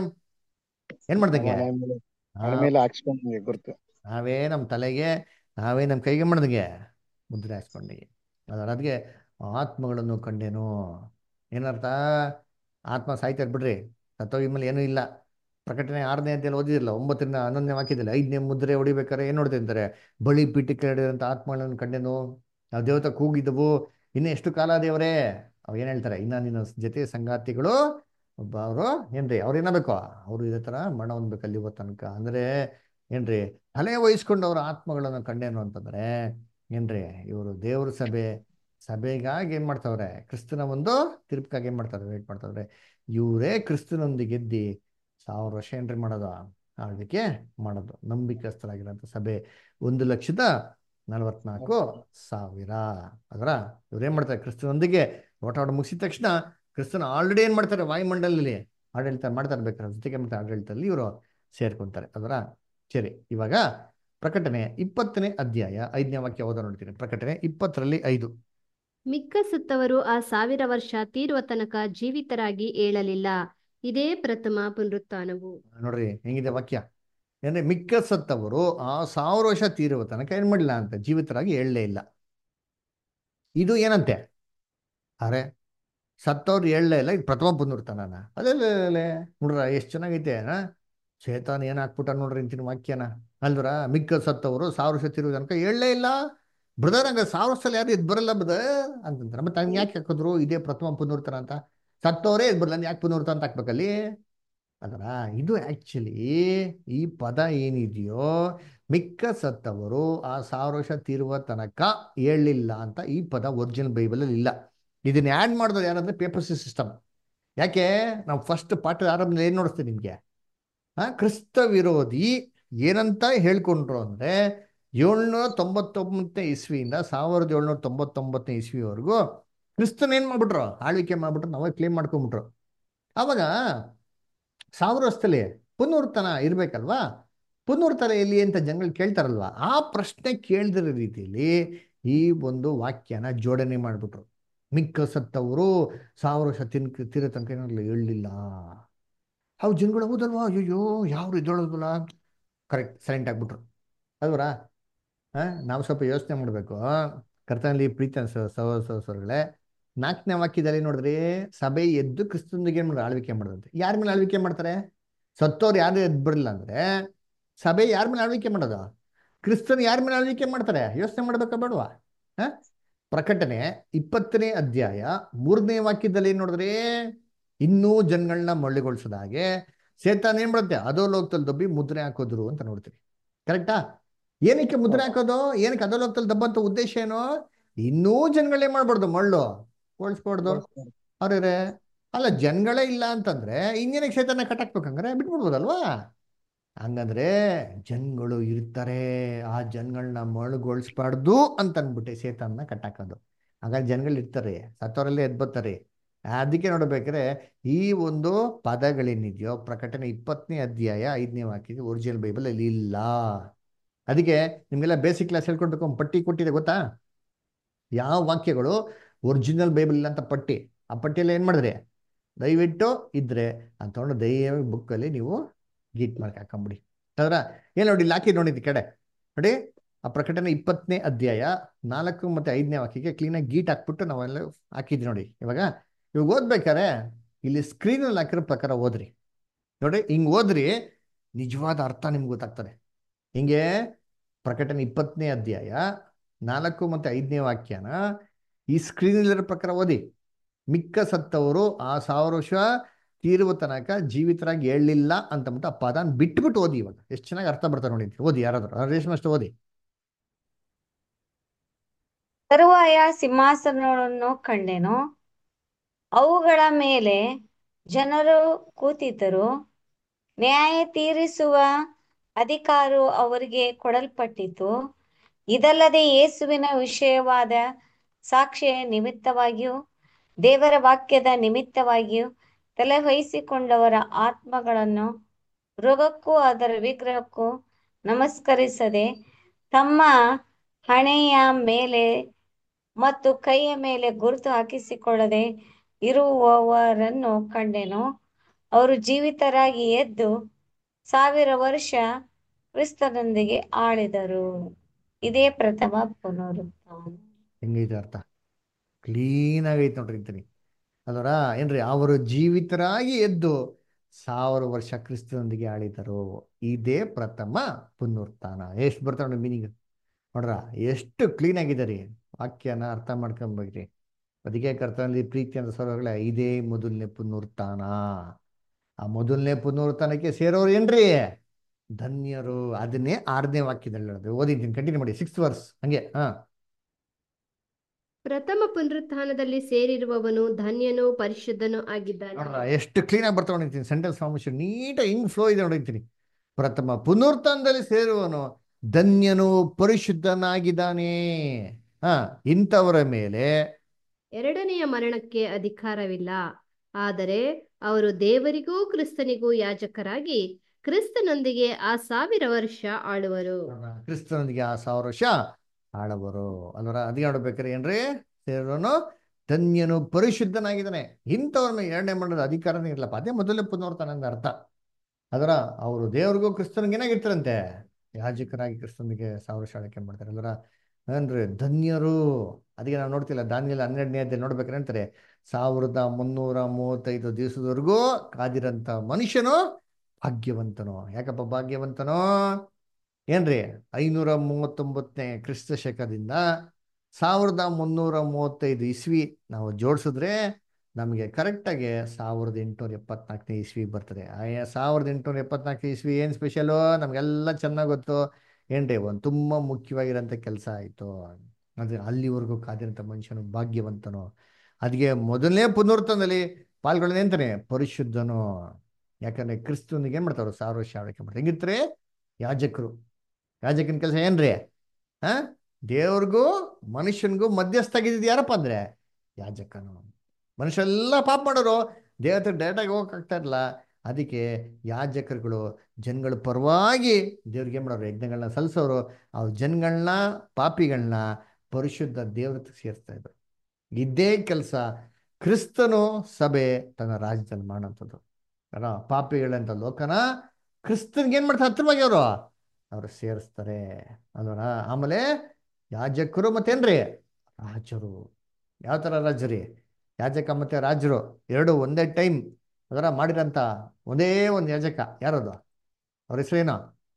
ಏನ್ ಮಾಡ್ದಂಗೆ ನಮ್ಮ ಹಣೆ ಮೇಲೆ- ಆ, ಹಣೆ ಮೇಲೆ ಹಾಕ್ಸ್ಕೊಂಡಂಗೆ ಗುರುತು ನಾವೇ ನಮ್ಮ ತಲೆಗೆ ನಾವೇ ನಮ್ಮ ಕೈಗೆ ಮಾಡ್ದಂಗೆ ಮುದ್ರೆ ಹಾಕ್ಸ್ಕೊಂಡಿ ಅದರ ಅದಕ್ಕೆ ಆತ್ಮಗಳನ್ನು ಕಂಡೇನು ಏನರ್ಥ ಆತ್ಮ ಸಾಯ್ತಾರೆ ಬಿಡ್ರಿ ಸತ್ತೋಗಿದ್ಮೇಲೆ ಏನೂ ಇಲ್ಲ ಪ್ರಕಟಣೆ ಆರನೇ ಅಧ್ಯಾಯ ಓದಿದಿಲ್ಲ ಒಂಬತ್ತರಿಂದ ಹನ್ನೊಂದನೇ ವಾಕ್ಯದಲ್ಲಿ ಐದನೇ ಮುದ್ರೆ ಹೊಡಿಬೇಕಾದ್ರೆ ಏನ್ ನೋಡ್ತಿರ್ತಾರೆ ಬಳಿ ಪೀಠಕ್ಕೆ ನಡೆದಂತ ಆತ್ಮಗಳನ್ನು ಕಂಡೆನು ನಾವು ದೇವತ ಕೂಗಿದ್ದವು ಇನ್ನು ಎಷ್ಟು ಕಾಲ ದೇವರೇ ಅವ್ ಏನ್ ಹೇಳ್ತಾರೆ ಇನ್ನ ನಿನ್ನ ಜೊತೆ ಸಂಗಾತಿಗಳು ಒಬ್ಬ ಅವರು ಏನ್ರಿ ಅವ್ರು ಏನಾಗಬೇಕು ಅವರು ಇದೇ ತರ ಮರಣ ಹೊಂದ್ಬೇಕು ಅಲ್ಲಿ ಇವತ್ತು ತನಕ ಅಂದ್ರೆ ಏನ್ರಿ ತಲೆ ವಹಿಸ್ಕೊಂಡು ಅವ್ರ ಆತ್ಮಗಳನ್ನು ಕಂಡೇನು ಅಂತಂದ್ರೆ ಏನ್ರಿ ಇವರು ದೇವ್ರ ಸಭೆ ಸಭೆಗಾಗಿ ಏನ್ ಮಾಡ್ತಾವ್ರೆ ಕ್ರಿಸ್ತನ ಒಂದು ತೀರ್ಪಿಗಾಗಿ ಏನ್ ಮಾಡ್ತಾರೆ ವೇಟ್ ಮಾಡ್ತಾವ್ರೆ ಇವರೇ ಕ್ರಿಸ್ತನೊಂದಿಗೆ ಗೆದ್ದಿ ಸಾವಿರ ವರ್ಷ ಏನ್ರಿ ಮಾಡೋದು ಆಳ್ವಿಕೆ ಮಾಡೋದು ನಂಬಿಕಸ್ಥರಾಗಿರೋಂಥ ಸಭೆ ಒಂದು ಲಕ್ಷದ ನಲವತ್ನಾಲ್ಕು ಸಾವಿರ ಅದರ ಇವ್ರೇನ್ ಮಾಡ್ತಾರೆ ಕ್ರಿಸ್ತನೊಂದಿಗೆ ಓಟಾಟ ಮುಗಿಸಿದ ತಕ್ಷಣ ಕ್ರಿಸ್ತನ ಆಲ್ರೆಡಿ ಏನ್ ಮಾಡ್ತಾರೆ ವಾಯುಮಂಡಲದಲ್ಲಿ ಆಡಳಿತ ಮಾಡ್ತಾ ಇರ್ಬೇಕಾದ್ರೆ ಜೊತೆಗೆ ಮತ್ತೆ ಆಡಳಿತದಲ್ಲಿ ಇವರು ಸೇರ್ಕೊಂತಾರೆ ಅದರ ಸರಿ ಇವಾಗ ಪ್ರಕಟಣೆ ಇಪ್ಪತ್ತನೇ ಅಧ್ಯಾಯ ಐದನೇ ವಾಕ್ಯ ಓದ ನೋಡ್ತೀನಿ ಪ್ರಕಟಣೆ ಇಪ್ಪತ್ತರಲ್ಲಿ ಐದು ಮಿಕ್ಕ ಸತ್ತವರು ಆ ಸಾವಿರ ವರ್ಷ ತೀರುವ ತನಕ ಜೀವಿತರಾಗಿ ಏಳಲಿಲ್ಲ ಇದೇ ಪ್ರಥಮ ಪುನರುತ್ಥಾನವು ನೋಡ್ರಿ ಹೆಂಗಿದೆ ವಾಕ್ಯ ಅಂದ್ರೆ ಮಿಕ್ಕ ಸತ್ತವರು ಆ ಸಾವಿರ ವರ್ಷ ತೀರುವ ತನಕ ಏನ್ ಮಾಡಿಲ್ಲ ಅಂತ ಜೀವಿತರಾಗಿ ಹೇಳಲೇ ಇಲ್ಲ ಇದು ಏನಂತೆ ಅರೆ ಸತ್ತವ್ರು ಹೇಳಲೇ ಇಲ್ಲ ಇದು ಪ್ರಥಮ ಪುನರುತ್ಥಾನನ ಅದೇ ನೋಡ್ರ ಎಷ್ಟು ಚೆನ್ನಾಗೈತೆ ಆ? ಚೇತನ್ ಏನ್ ಹಾಕ್ಬಿಟ್ಟ ನೋಡ್ರಿ ಇಂತಿನ ವಾಕ್ಯನ ಅಲ್ವರ ಮಿಕ್ಕ ಸತ್ತವರು ಸಾವಿರ ವರ್ಷ ತೀರುವ ತನಕ ಹೇಳಲೇ ಇಲ್ಲ ಬ್ರದರ್ ಹಂಗ ಸಾವಿರ ವರ್ಷದಲ್ಲಿ ಯಾರು ಇದು ಬರಲ್ಲ ಬ್ರದರ್ ಅಂತಂತಾರೆ ಮತ್ತೆ ಹಂಗೆ ಯಾಕೆ ಹಾಕಿದ್ರು ಇದೇ ಪ್ರಥಮ ಪುನರುತ್ಥಾನ ಅಂತ ಸತ್ತವರೇ ಇದು ಬರಲ್ಲ ಯಾಕೆ ಪುನರುತ್ಥಾನ ಅಂತ ಹಾಕ್ಬೇಕಲ್ಲಿ ಅದರ ಇದು ಆಕ್ಚುಲಿ ಈ ಪದ ಏನಿದೆಯೋ ಮಿಕ್ಕ ಸತ್ತವರು ಆ ಸಾವಿರ ವರ್ಷ ತೀರುವ ತನಕ ಹೇಳಲಿಲ್ಲ ಅಂತ ಈ ಪದ ಒರಿಜಿನಲ್ ಬೈಬಲಲ್ಲಿ ಇಲ್ಲ ಇದನ್ನ ಆ್ಯಡ್ ಮಾಡಿದ್ರು ಯಾರಂದ್ರೆ ಪೇಪರ್ ಸಿಸ್ಟಮ್ ಯಾಕೆ ನಾವು ಫಸ್ಟ್ ಪಾಠದ ಆರಂಭದಲ್ಲಿ ಏನು ನೋಡಿಸ್ತೀವಿ ನಿಮಗೆ ಆ ಕ್ರಿಸ್ತ ವಿರೋಧಿ ಏನಂತ ಹೇಳ್ಕೊಂಡ್ರು ಅಂದ್ರೆ ಏಳ್ನೂರ ತೊಂಬತ್ತೊಂಬತ್ತನೇ ಇಸ್ವಿಯಿಂದ ಸಾವಿರದ ಏಳ್ನೂರ ತೊಂಬತ್ತೊಂಬತ್ತನೇ ಇಸ್ವಿವರೆಗೂ ಕ್ರಿಸ್ತನ್ ಏನ್ ಮಾಡ್ಬಿಟ್ರು ಆಳ್ವಿಕೆ ಮಾಡ್ಬಿಟ್ರು ನಾವೇ ಕ್ಲೇಮ್ ಮಾಡ್ಕೊಂಡ್ಬಿಟ್ರು ಅವಾಗ ಸಾವಿರ ವರ್ಷದಲ್ಲಿ ಪುನರ್ತನ ಇರ್ಬೇಕಲ್ವಾ ಪುನರ್ತನ ಎಲ್ಲಿ ಅಂತ ಜನಗಳು ಕೇಳ್ತಾರಲ್ವಾ ಆ ಪ್ರಶ್ನೆ ಕೇಳ್ದಿರೋ ರೀತಿಯಲ್ಲಿ ಈ ಒಂದು ವಾಕ್ಯನ ಜೋಡಣೆ ಮಾಡ್ಬಿಟ್ರು ಮಿಕ್ಕ ಸತ್ತವರು ಸಾವಿರ ವರ್ಷ ತಿನ್ ತೀರ ತನಕ ಏನಾಗಲಿಲ್ಲ ಹೇಳಲಿಲ್ಲ ಅವು ಜನಗಳು ಹೌದಲ್ವಾ ಅಯ್ಯೋ ಯಾರು ಇದ್ದೊಳದಲ್ಲ ಕರೆಕ್ಟ್ ಸೈಲೆಂಟ್ ಆಗ್ಬಿಟ್ರು ಅಲ್ವರಾ ಹಾ ನಾವು ಸ್ವಲ್ಪ ಯೋಚನೆ ಮಾಡಬೇಕು ಕರ್ತನಲ್ಲಿ ಪ್ರೀತಿ ಸಹೋದರಗಳೇ ನಾಲ್ಕನೇ ವಾಕ್ಯದಲ್ಲಿ ನೋಡಿದ್ರಿ ಸಭೆ ಎದ್ದು ಕ್ರಿಸ್ತಂದಿಗೆ ಏನ್ ಮಾಡಿದ್ರು ಆಳ್ವಿಕೆ ಮಾಡಿದಂತೆ ಯಾರ ಮೇಲೆ ಆಳ್ವಿಕೆ ಮಾಡ್ತಾರೆ ಸತ್ತೋರು ಯಾರು ಎದ್ದು ಬರಲಿಲ್ಲ ಅಂದ್ರೆ ಸಭೆ ಯಾರ ಮೇಲೆ ಆಳ್ವಿಕೆ ಮಾಡೋದು ಕ್ರಿಸ್ತನ್ ಯಾರ ಮೇಲೆ ಆಳ್ವಿಕೆ ಮಾಡ್ತಾರೆ ಯೋಚನೆ ಮಾಡ್ಬೇಕಾ ಬೇಡವಾ ಹ ಪ್ರಕಟಣೆ ಇಪ್ಪತ್ತನೇ ಅಧ್ಯಾಯ ಮೂರನೇ ವಾಕ್ಯದಲ್ಲಿ ಏನ್ ನೋಡಿದ್ರೆ ಇನ್ನೂ ಜನಗಳನ್ನ ಮಳ್ಳಿಗೊಳಿಸಿದ ಹಾಗೆ ಸೇತಾನ್ ಏನ್ ಮಾಡುತ್ತೆ ಅದೋ ಲೋಕದಲ್ಲಿ ದಬ್ಬಿ ಮುದ್ರೆ ಹಾಕೋದ್ರು ಅಂತ ನೋಡ್ತೀವಿ ಕರೆಕ್ಟಾ ಏನಕ್ಕೆ ಮುದ್ರೆ ಹಾಕೋದು ಏನಕ್ಕೆ ಅದೋ ಲೋಕದಲ್ಲಿ ದಬ್ಬಂತ ಉದ್ದೇಶ ಏನು ಇನ್ನೂ ಜನಗಳೇನ್ ಮಾಡ್ಬಾರ್ದು ಮಳ್ಳು ಹೋಲಿಸ್ಬಾರ್ದು ಅವ್ರೇ ಅಲ್ಲ ಜನಗಳೇ ಇಲ್ಲ ಅಂತಂದ್ರೆ ಇನ್ನೇನಕ್ಕೆ ಸೇತನ ಕಟ್ಟಾಕ್ಬೇಕಂದ್ರೆ ಬಿಟ್ಬಿಡ್ಬೋದಲ್ವಾ ಹಂಗಂದ್ರೆ ಜನಗಳು ಇರ್ತಾರೆ ಆ ಜನಗಳನ್ನ ಮಳುಗೊಳಿಸ್ಬಾರ್ದು ಅಂತ ಅಂದ್ಬಿಟ್ಟೆ ಸೇತನ್ನ ಕಟ್ಟಾಕೋದು ಹಾಗಾಗಿ ಜನಗಳು ಇರ್ತಾರೆ ಸತ್ತವರಲ್ಲೇ ಎದ್ದು ಬರ್ತಾರೆ ಅದಕ್ಕೆ ನೋಡ್ಬೇಕಾದ್ರೆ ಈ ಒಂದು ಪದಗಳೇನಿದೆಯೋ ಪ್ರಕಟಣೆ ಇಪ್ಪತ್ತನೇ ಅಧ್ಯಾಯ ಐದನೇ ವಾಕ್ಯ ಒರಿಜಿನಲ್ ಬೈಬಲ್ ಅಲ್ಲಿ ಇಲ್ಲ ಅದಕ್ಕೆ ನಿಮ್ಗೆಲ್ಲ ಬೇಸಿಕ್ ಕ್ಲಾಸ್ ಹೇಳ್ಕೊಡ್ಬೇಕು ಒಂದು ಪಟ್ಟಿ ಕೊಟ್ಟಿದೆ ಗೊತ್ತಾ ಯಾವ ವಾಕ್ಯಗಳು ಒರಿಜಿನಲ್ ಬೈಬಲ್ ಇಲ್ಲ ಅಂತ ಪಟ್ಟಿ ಆ ಪಟ್ಟಿಯಲ್ಲಿ ಏನು ಮಾಡಿದ್ರಿ ದಯವಿಟ್ಟು ಇದ್ರೆ ಅಂತ ತೊಗೊಂಡು ದಯವಾಗಿ ಬುಕ್ಕಲ್ಲಿ ನೀವು ಗೀಟ್ ಮಾರ್ಕ್ ಹಾಕೊಂಬಿಡಿ ಅದರ ಏನು ನೋಡಿ ಇಲ್ಲಿ ಹಾಕಿ ನೋಡಿದ್ದು ಈ ಕಡೆ ನೋಡಿ ಆ ಪ್ರಕಟಣೆ ಇಪ್ಪತ್ತನೇ ಅಧ್ಯಾಯ ನಾಲ್ಕು ಮತ್ತು ಐದನೇ ವಾಕ್ಯಕ್ಕೆ ಕ್ಲೀನಾಗಿ ಗೀಟ್ ಹಾಕ್ಬಿಟ್ಟು ನಾವೆಲ್ಲ ಹಾಕಿದ್ವಿ ನೋಡಿ ಇವಾಗ ಇವಾಗ ಓದ್ಬೇಕಾರೆ ಇಲ್ಲಿ ಸ್ಕ್ರೀನಲ್ಲಿ ಹಾಕಿರೋ ಪ್ರಕಾರ ಓದ್ರಿ ನೋಡಿ ಹಿಂಗೆ ಓದ್ರಿ ನಿಜವಾದ ಅರ್ಥ ನಿಮ್ಗೆ ಗೊತ್ತಾಗ್ತದೆ ಹಿಂಗೆ ಪ್ರಕಟಣೆ ಇಪ್ಪತ್ತನೇ ಅಧ್ಯಾಯ ನಾಲ್ಕು ಮತ್ತು ಐದನೇ ವಾಕ್ಯನ ಈ ಸ್ಕ್ರೀನಲ್ಲಿರೋ ಪ್ರಕಾರ ಓದಿ ಮಿಕ್ಕ ಸತ್ತವರು ಆ ಸಾವಿರ ವರ್ಷ ತೀರುವ ತನಕ ಜೀವಿತರಾಗಿ ಹೇಳಲಿಲ್ಲ ಅಂತಂದ್ಬಿಟ್ಟು ಆ ಪದನ ಬಿಟ್ಬಿಟ್ಟು ಓದಿ ಇವಾಗ ಎಷ್ಟು ಚೆನ್ನಾಗಿ ಅರ್ಥ ಬರ್ತಾರೆ ನೋಡಿ ಓದಿ ಯಾರಾದ್ರು ರೇಷ್ಮಷ್ಟು ಓದಿ ತರುವಾಯ ಸಿಂಹಾಸನಗಳನ್ನು ಕಂಡೆನು ಅವುಗಳ ಮೇಲೆ ಜನರು ಕೂತಿದ್ದರು ನ್ಯಾಯ ತೀರಿಸುವ ಅಧಿಕಾರವು ಅವರಿಗೆ ಕೊಡಲ್ಪಟ್ಟಿತು ಇದಲ್ಲದೆ ಯೇಸುವಿನ ವಿಷಯವಾದ ಸಾಕ್ಷಿಯ ನಿಮಿತ್ತವಾಗಿಯೂ ದೇವರ ವಾಕ್ಯದ ನಿಮಿತ್ತವಾಗಿಯೂ ತಲೆವಹಿಸಿಕೊಂಡವರ ಆತ್ಮಗಳನ್ನು ಮೃಗಕ್ಕೂ ಅದರ ವಿಗ್ರಹಕ್ಕೂ ನಮಸ್ಕರಿಸದೆ ತಮ್ಮ ಹಣೆಯ ಮೇಲೆ ಮತ್ತು ಕೈಯ ಮೇಲೆ ಗುರುತು ಹಾಕಿಸಿಕೊಳ್ಳದೆ ಇರುವವರನ್ನು ಕಂಡೆನು ಅವರು ಜೀವಿತರಾಗಿ ಎದ್ದು ಸಾವಿರ ವರ್ಷ ಕ್ರಿಸ್ತನೊಂದಿಗೆ ಆಳಿದರು ಇದೇ ಪ್ರಥಮ ಪುನರುತ್ಥಾನ ಹೆಂಗೈತೆ ಅರ್ಥ ಕ್ಲೀನ್ ಆಗೈತೆ ನೋಡ್ರಿ ಅಂತೀನಿ ಅದರ ಏನ್ರಿ ಅವರು ಜೀವಿತರಾಗಿ ಎದ್ದು ಸಾವಿರ ವರ್ಷ ಕ್ರಿಸ್ತನೊಂದಿಗೆ ಆಳಿದರು ಇದೇ ಪ್ರಥಮ ಪುನರುತ್ಥಾನ ಎಷ್ಟು ಬರ್ತಾವ ನೋಡಿ ಮೀನಿಂಗ್ ನೋಡ್ರ ಎಷ್ಟು ಕ್ಲೀನ್ ಆಗಿದೆ ರೀ ವಾಕ್ಯನ ಅರ್ಥ ಮಾಡ್ಕೊಂಬೇಕ್ರಿ ಅದಕ್ಕೆ ಕರ್ತನಲ್ಲಿ ಪ್ರೀತಿ ಅಂತ ಸರೋಗಳೇ ಇದೇ ಮೊದಲನೇ ಪುನರುತ್ಥಾನ ಆ ಮೊದಲನೇ ಪುನರುತ್ಥಾನಕ್ಕೆ ಸೇರೋರು ಏನ್ರಿ ಧನ್ಯರು ಅದನ್ನೇ ಆರನೇ ವಾಕ್ಯದಲ್ಲಿ ಹೇಳೋದು ಓದಿದ್ದೀನಿ ಕಂಟಿನ್ಯೂ ಮಾಡಿ ಸಿಕ್ಸ್ ವರ್ಸ್ ಹಂಗೆ ಹಾ ಪ್ರಥಮ ಪುನರುತ್ಥಾನದಲ್ಲಿ ಸೇರಿರುವವನು ಧನ್ಯನು ಪರಿಶುದ್ಧನು ಆಗಿದ್ದಾನೆ ನೋಡ್ರ ಎಷ್ಟು ಕ್ಲೀನ್ ಆಗಿ ಬರ್ತಾ ನೋಡಿರ್ತೀನಿ ಸೆಂಟೆನ್ಸ್ ಫಾರ್ಮೇಶನ್ ನೀಟಾಗಿ ಹಿಂಗ್ ಫ್ಲೋ ಇದೆ ನೋಡಿರ್ತೀನಿ ಪ್ರಥಮ ಪುನರುತ್ಥಾನದಲ್ಲಿ ಸೇರುವನು ಧನ್ಯನು ಪರಿಶುದ್ಧನಾಗಿದ್ದಾನೆ ಹಾ ಇಂಥವರ ಮೇಲೆ ಎರಡನೆಯ ಮರಣಕ್ಕೆ ಅಧಿಕಾರವಿಲ್ಲ ಆದರೆ ಅವರು ದೇವರಿಗೂ ಕ್ರಿಸ್ತನಿಗೂ ಯಾಜಕರಾಗಿ ಕ್ರಿಸ್ತನೊಂದಿಗೆ ಆ ಸಾವಿರ ವರ್ಷ ಆಳುವರು ಕ್ರಿಸ್ತನೊಂದಿಗೆ ಆ ಸಾವಿರ ವರ್ಷ ಆಳವರು ಅಲ್ವರ ಅದಕ್ಕೆ ನೋಡ್ಬೇಕಾರೆ ಏನ್ರಿ ಸೇರೋನು ಧನ್ಯನು ಪರಿಶುದ್ಧನಾಗಿದ್ದಾನೆ ಇಂಥವ್ರ ಮೇಲೆ ಎರಡನೇ ಮರಣದ ಅಧಿಕಾರನೇ ಇರಲ್ಲಪ್ಪ ಅದೇ ಮೊದಲೇ ಪುನರ್ತನ ಅಂದ ಅರ್ಥ ಅದರ ಅವರು ದೇವ್ರಿಗೂ ಕ್ರಿಸ್ತನಿಗೆ ಏನಾಗಿರ್ತಾರಂತೆ ಯಾಜಕರಾಗಿ ಕ್ರಿಸ್ತನಿಗೆ ಸಾವಿರ ವರ್ಷ ಆಳ್ವಿಕೆ ಮಾಡ್ತಾರೆ ಅಲ್ವರ ಏನ್ರಿ ಧನ್ಯರು ಅದಕ್ಕೆ ನಾವು ನೋಡ್ತಿಲ್ಲ ದಾನಿಯಲ್ಲಿ ಹನ್ನೆರಡನೇ ಅಧ್ಯಾಯ ನೋಡ್ಬೇಕಾರೆ ಅಂತಾರೆ ಸಾವಿರದ ಮುನ್ನೂರ ಮೂವತ್ತೈದು ದಿವಸದವರೆಗೂ ಕಾದಿರಂತ ಮನುಷ್ಯನು ಭಾಗ್ಯವಂತನು ಯಾಕಪ್ಪ ಭಾಗ್ಯವಂತನು ಏನ್ರಿ ಐನೂರ ಮೂವತ್ತೊಂಬತ್ತನೇ ಕ್ರಿಸ್ತ ಶಕದಿಂದ ಸಾವಿರದ ಮುನ್ನೂರ ಮೂವತ್ತೈದು ಇಸ್ವಿ ನಾವು ಜೋಡಿಸಿದ್ರೆ ನಮಗೆ ಕರೆಕ್ಟಾಗಿ ಸಾವಿರದ ಎಂಟುನೂರ ಎಪ್ಪತ್ನಾಲ್ಕನೇ ಇಸ್ವಿ ಬರ್ತದೆ ಆ ಸಾವಿರದ ಎಂಟುನೂರ ಎಪ್ಪತ್ನಾಲ್ಕನೇ ಇಸ್ವಿ ಏನು ಸ್ಪೆಷಲು ನಮಗೆಲ್ಲ ಚೆನ್ನಾಗಿ ಗೊತ್ತು ಏನ್ರಿ ಒಂದು ತುಂಬ ಮುಖ್ಯವಾಗಿರೋಂಥ ಕೆಲಸ ಆಯಿತು ಅಂದರೆ ಅಲ್ಲಿವರೆಗೂ ಕಾದಿರೋಂಥ ಮನುಷ್ಯನು ಭಾಗ್ಯವಂತನು ಅದಕ್ಕೆ ಮೊದಲನೇ ಪುನರ್ತನದಲ್ಲಿ ಪಾಲ್ಗೊಳ್ಳೋದೇಂತಾನೆ ಪರಿಶುದ್ಧನು ಯಾಕಂದ್ರೆ ಕ್ರಿಸ್ತನಿಗೆ ಏನು ಮಾಡ್ತಾರೆ ಸಾವಿರ ವರ್ಷ ಆಳ್ವಿಕೆ ಮಾಡ್ತಾರೆ ಹೆಂಗಿರ್ತಾರೆ ಯಾಜಕರು ಯಾಜಕನ ಕೆಲಸ ಏನ್ರಿ ಆ ದೇವ್ರಿಗೂ ಮನುಷ್ಯನಿಗೂ ಮಧ್ಯಸ್ಥಾಗಿದ್ದು ಯಾರಪ್ಪ ಅಂದ್ರೆ ಯಾಜಕನು ಮನುಷ್ಯರೆಲ್ಲ ಪಾಪ ಮಾಡೋರು ದೇವತೆ ಡೈರೆಕ್ಟಾಗಿ ಹೋಗಕ್ಕಾಗ್ತಾ ಇರಲ್ಲ ಅದಕ್ಕೆ ಯಾಜಕರುಗಳು ಜನಗಳ ಪರವಾಗಿ ದೇವ್ರಿಗೆ ಏನು ಮಾಡೋರು ಯಜ್ಞಗಳನ್ನ ಸಲ್ಲಿಸೋರು ಅವ್ರ ಜನಗಳನ್ನ ಪಾಪಿಗಳನ್ನ ಪರಿಶುದ್ಧ ದೇವ್ರ ಸೇರಿಸ್ತಾ ಇದ್ರು ಇದೇ ಕೆಲಸ ಕ್ರಿಸ್ತನು ಸಭೆ ತನ್ನ ರಾಜ್ಯದಲ್ಲಿ ಮಾಡೋಂಥದ್ದು ಅಲ್ಲ ಪಾಪಿಗಳಂತ ಲೋಕನ ಕ್ರಿಸ್ತನ್ಗೆ ಏನು ಮಾಡ್ತಾರೆ ಹತ್ರವಾಗಿ ಅವರು ಅವರು ಸೇರಿಸ್ತಾರೆ ಅಲ್ವರ ಆಮೇಲೆ ಯಾಜಕರು ಮತ್ತೇನ್ರಿ ರಾಜರು ಯಾವ ಥರ ರಾಜರಿ ಯಾಜಕ ಮತ್ತೆ ರಾಜರು ಎರಡು ಒಂದೇ ಟೈಮ್ ಅದರ ಮಾಡಿರೋಂಥ ಒಂದೇ ಒಂದು ಯಾಜಕ ಯಾರದು ಅವ್ರ ಹೆಸರೇನು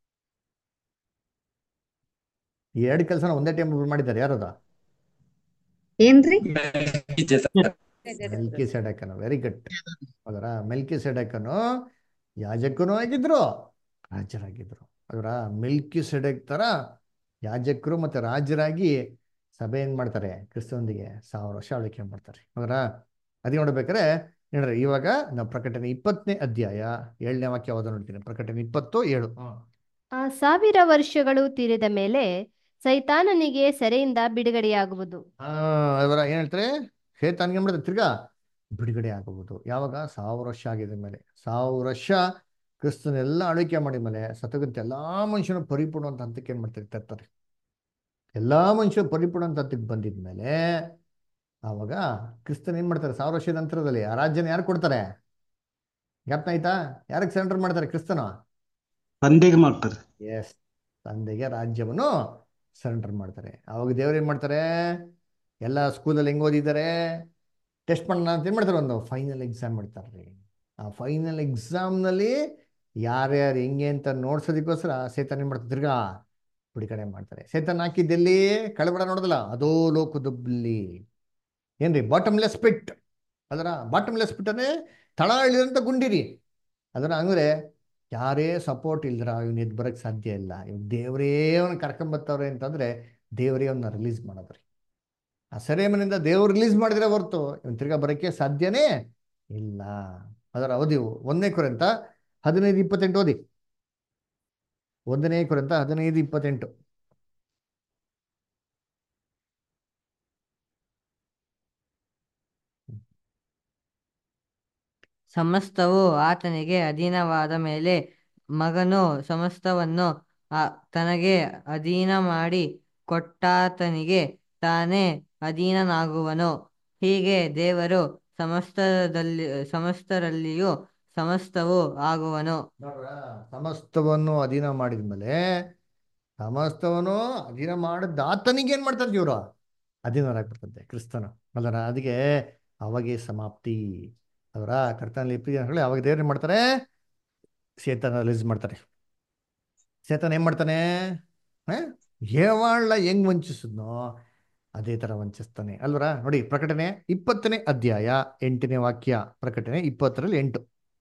ಈ ಎರಡು ಕೆಲಸನ ಒಂದೇ ಟೈಮ್ ಮಾಡಿದ್ದಾರೆ ಯಾರದು ಏನ್ರಿ ಮೆಲ್ಕಿ ಸೆಡಕನು ವೆರಿ ಗುಡ್ ಅದರ ಮೆಲ್ಕಿ ಸೆಡಕನು ಯಾಜಕನು ಆಗಿದ್ರು ರಾಜರಾಗಿದ್ರು ಅದರ ಮಿಲ್ಕಿ ಸೆಡೆಕ್ ತರ ಯಾಜಕರು ಮತ್ತೆ ರಾಜರಾಗಿ ಸಭೆ ಏನ್ ಮಾಡ್ತಾರೆ ಕ್ರಿಸ್ತನೊಂದಿಗೆ ಸಾವಿರ ವರ್ಷ ಆಳ್ವಿಕೆ ಮಾಡ್ತಾರೆ ಅದರ ಅದೇ ನೋಡ್ಬೇಕಾದ್ರೆ ನೋಡ್ರಿ ಇವಾಗ ನಾವು ಪ್ರಕಟಣೆ ಇಪ್ಪತ್ತನೇ ಅಧ್ಯಾಯ ಏಳನೇ ವಾಕ್ಯ ಓದ ನೋಡ್ತೀನಿ ಪ್ರಕಟಣೆ ಇಪ್ಪತ್ತು ಏಳು ಆ ಸಾವಿರ ವರ್ಷಗಳು ತೀರಿದ ಮೇಲೆ ಸೈತಾನನಿಗೆ ಸೆರೆಯಿಂದ ಬಿಡುಗಡೆಯಾಗುವುದು ಆ ಅದರ ಏನ್ ಹೇಳ್ತಾರೆ ಶೇತಾನ್ಗೆ ಮಾಡಿದ್ರೆ ತಿರ್ಗಾ ಬಿಡುಗಡೆ ಆಗುವುದು ಯಾವಾಗ ಸಾವಿರ ವರ್ಷ ಆಗಿದ ಮೇಲೆ ಸಾವಿರ ವರ್ಷ ಕ್ರಿಸ್ತನೆಲ್ಲ ಆಳ್ವಿಕೆ ಮಾಡಿದ ಮೇಲೆ ಸತಗಂತ ಎಲ್ಲಾ ಮನುಷ್ಯನ ಪರಿಪೂರ್ಣ ಅಂತ ಹಂತಕ್ಕೆ ಏನ್ ಮಾಡ್ತಾರೆ ತರ್ತಾರೆ ಎಲ್ಲಾ ಮನುಷ್ಯರು ಪರಿಪೂರ್ಣ ಅಂತ ಹಂತಕ್ಕೆ ಬಂದಿದ್ಮೇಲೆ ಆವಾಗ ಕ್ರಿಸ್ತನ್ ಏನ್ ಮಾಡ್ತಾರೆ ಸಾವಿರ ವರ್ಷದ ನಂತರದಲ್ಲಿ ಆ ರಾಜ್ಯನ ಯಾರು ಕೊಡ್ತಾರೆ ಜ್ಞಾಪನ ಆಯ್ತಾ ಯಾರಿಗೆ ಸರೆಂಡರ್ ಮಾಡ್ತಾರೆ ಕ್ರಿಸ್ತನ ತಂದೆಗೆ ಮಾಡ್ತಾರೆ ಎಸ್ ತಂದೆಗೆ ರಾಜ್ಯವನ್ನು ಸರೆಂಡರ್ ಮಾಡ್ತಾರೆ ಅವಾಗ ದೇವ್ರು ಏನ್ ಮಾಡ್ತಾರೆ ಎಲ್ಲ ಸ್ಕೂಲಲ್ಲಿ ಹೆಂಗ್ ಓದಿದ್ದಾರೆ ಟೆಸ್ಟ್ ಮಾಡೋಣ ಅಂತ ಏನ್ ಮಾಡ್ತಾರೆ ಒಂದು ಫೈನಲ್ ಎಕ್ಸಾಮ್ ಮಾಡ್ತಾರೆ ಆ ಫೈನಲ್ ಎಕ್ಸಾಮ್ನಲ್ಲಿ ಯಾರ್ಯಾರು ಹೆಂಗೆ ಅಂತ ನೋಡ್ಸೋದಕ್ಕೋಸ್ಕರ ಸೇತನ್ ಏನ್ ಮಾಡ್ತಾರೆ ತಿರ್ಗಾ ಬಿಡುಗಡೆ ಮಾಡ್ತಾರೆ ಸೇತನ್ ಹಾಕಿದ್ದೆಲ್ಲಿ ಕಳಬಡ ನೋಡೋದಲ್ಲ ಅದೋ ಲೋಕದಲ್ಲಿ ಏನ್ರಿ ಬಾಟಮ್ಲೆಸ್ ಪಿಟ್ ಅದರ ಬಾಟಮ್ಲೆಸ್ ಪಿಟ್ ಅಂದ್ರೆ ತಳ ಇಳಿದಂತ ಗುಂಡಿರಿ ಅದರ ಅಂದ್ರೆ ಯಾರೇ ಸಪೋರ್ಟ್ ಇಲ್ದ್ರ ಇವ್ನ ಎದ್ದು ಬರಕ್ ಸಾಧ್ಯ ಇಲ್ಲ ಇವ್ ದೇವರೇ ಅವನ್ನ ಕರ್ಕೊಂಬತ್ತವ್ರೆ ಅಂತಂದ್ರೆ ದೇವರೇ ಅವನ್ನ ರಿಲೀಸ್ ಮಾಡೋದ್ರಿ ಆ ಸೆರೆಮನಿಂದ ದೇವ್ರು ರಿಲೀಸ್ ಮಾಡಿದ್ರೆ ಹೊರತು ಇವನ್ ತಿರ್ಗಾ ಬರಕ್ಕೆ ಸಾಧ್ಯನೇ ಇಲ್ಲ ಅದರ ಅವಧಿ ಒಂದನೇ ಕುರಿತ ಹದಿನೈದು ಇಪ್ಪತ್ತೆಂಟು ಓದಿ ಒಂದನೇ ಕುರಿತ ಹದಿನೈದು ಇಪ್ಪತ್ತೆಂಟು ಸಮಸ್ತವು ಆತನಿಗೆ ಅಧೀನವಾದ ಮೇಲೆ ಮಗನು ಸಮಸ್ತವನ್ನು ಆ- ತನಗೆ ಅಧೀನ ಮಾಡಿ ಕೊಟ್ಟಾತನಿಗೆ ತಾನೇ ಅಧೀನನಾಗುವನು ಹೀಗೆ ದೇವರು ಸಮಸ್ತದಲ್ಲಿ ಸಮಸ್ತರಲ್ಲಿಯೂ ಸಮಸ್ತವೂ ಆಗುವನು ನೋಡ್ರ ಸಮಸ್ತವನ್ನು ಅಧೀನ ಮಾಡಿದ್ಮೇಲೆ ಸಮಸ್ತವನ್ನು ಅಧೀನ ಮಾಡಿದ ಆತನಿಗೆ ಏನ್ ಮಾಡ್ತಾರೆ ಇವರು ಅಧೀನರಾಗ್ಬಿಡ್ತಂತೆ ಕ್ರಿಸ್ತನು ಅಲ್ಲರ ಅದಕ್ಕೆ ಅವಾಗೆ ಸಮಾಪ್ತಿ ಅವರ ಕರ್ತನಲ್ಲಿ ಪ್ರಿಯ ಹೇಳಿ ಅವಾಗ ದೇವ್ರು ಏನ್ ಮಾಡ್ತಾರೆ ಸೇತನ ರಿಲೀಸ್ ಮಾಡ್ತಾರೆ ಸೇತನ ಏನ್ ಮಾಡ್ತಾನೆ ಹೇವಾಳ ಹೆಂಗ್ ವಂಚಿಸಿದ್ನೋ ಅದೇ ತರ ವಂಚಿಸ್ತಾನೆ ಅಲ್ವರ ನೋಡಿ ಪ್ರಕಟಣೆ ಇಪ್ಪತ್ತನೇ ಅಧ್ಯಾಯ ಎಂಟನೇ ವಾಕ್ಯ ಪ್ರಕಟಣೆ ಇಪ್ಪತ್ತರಲ್ಲಿ ಎಂಟು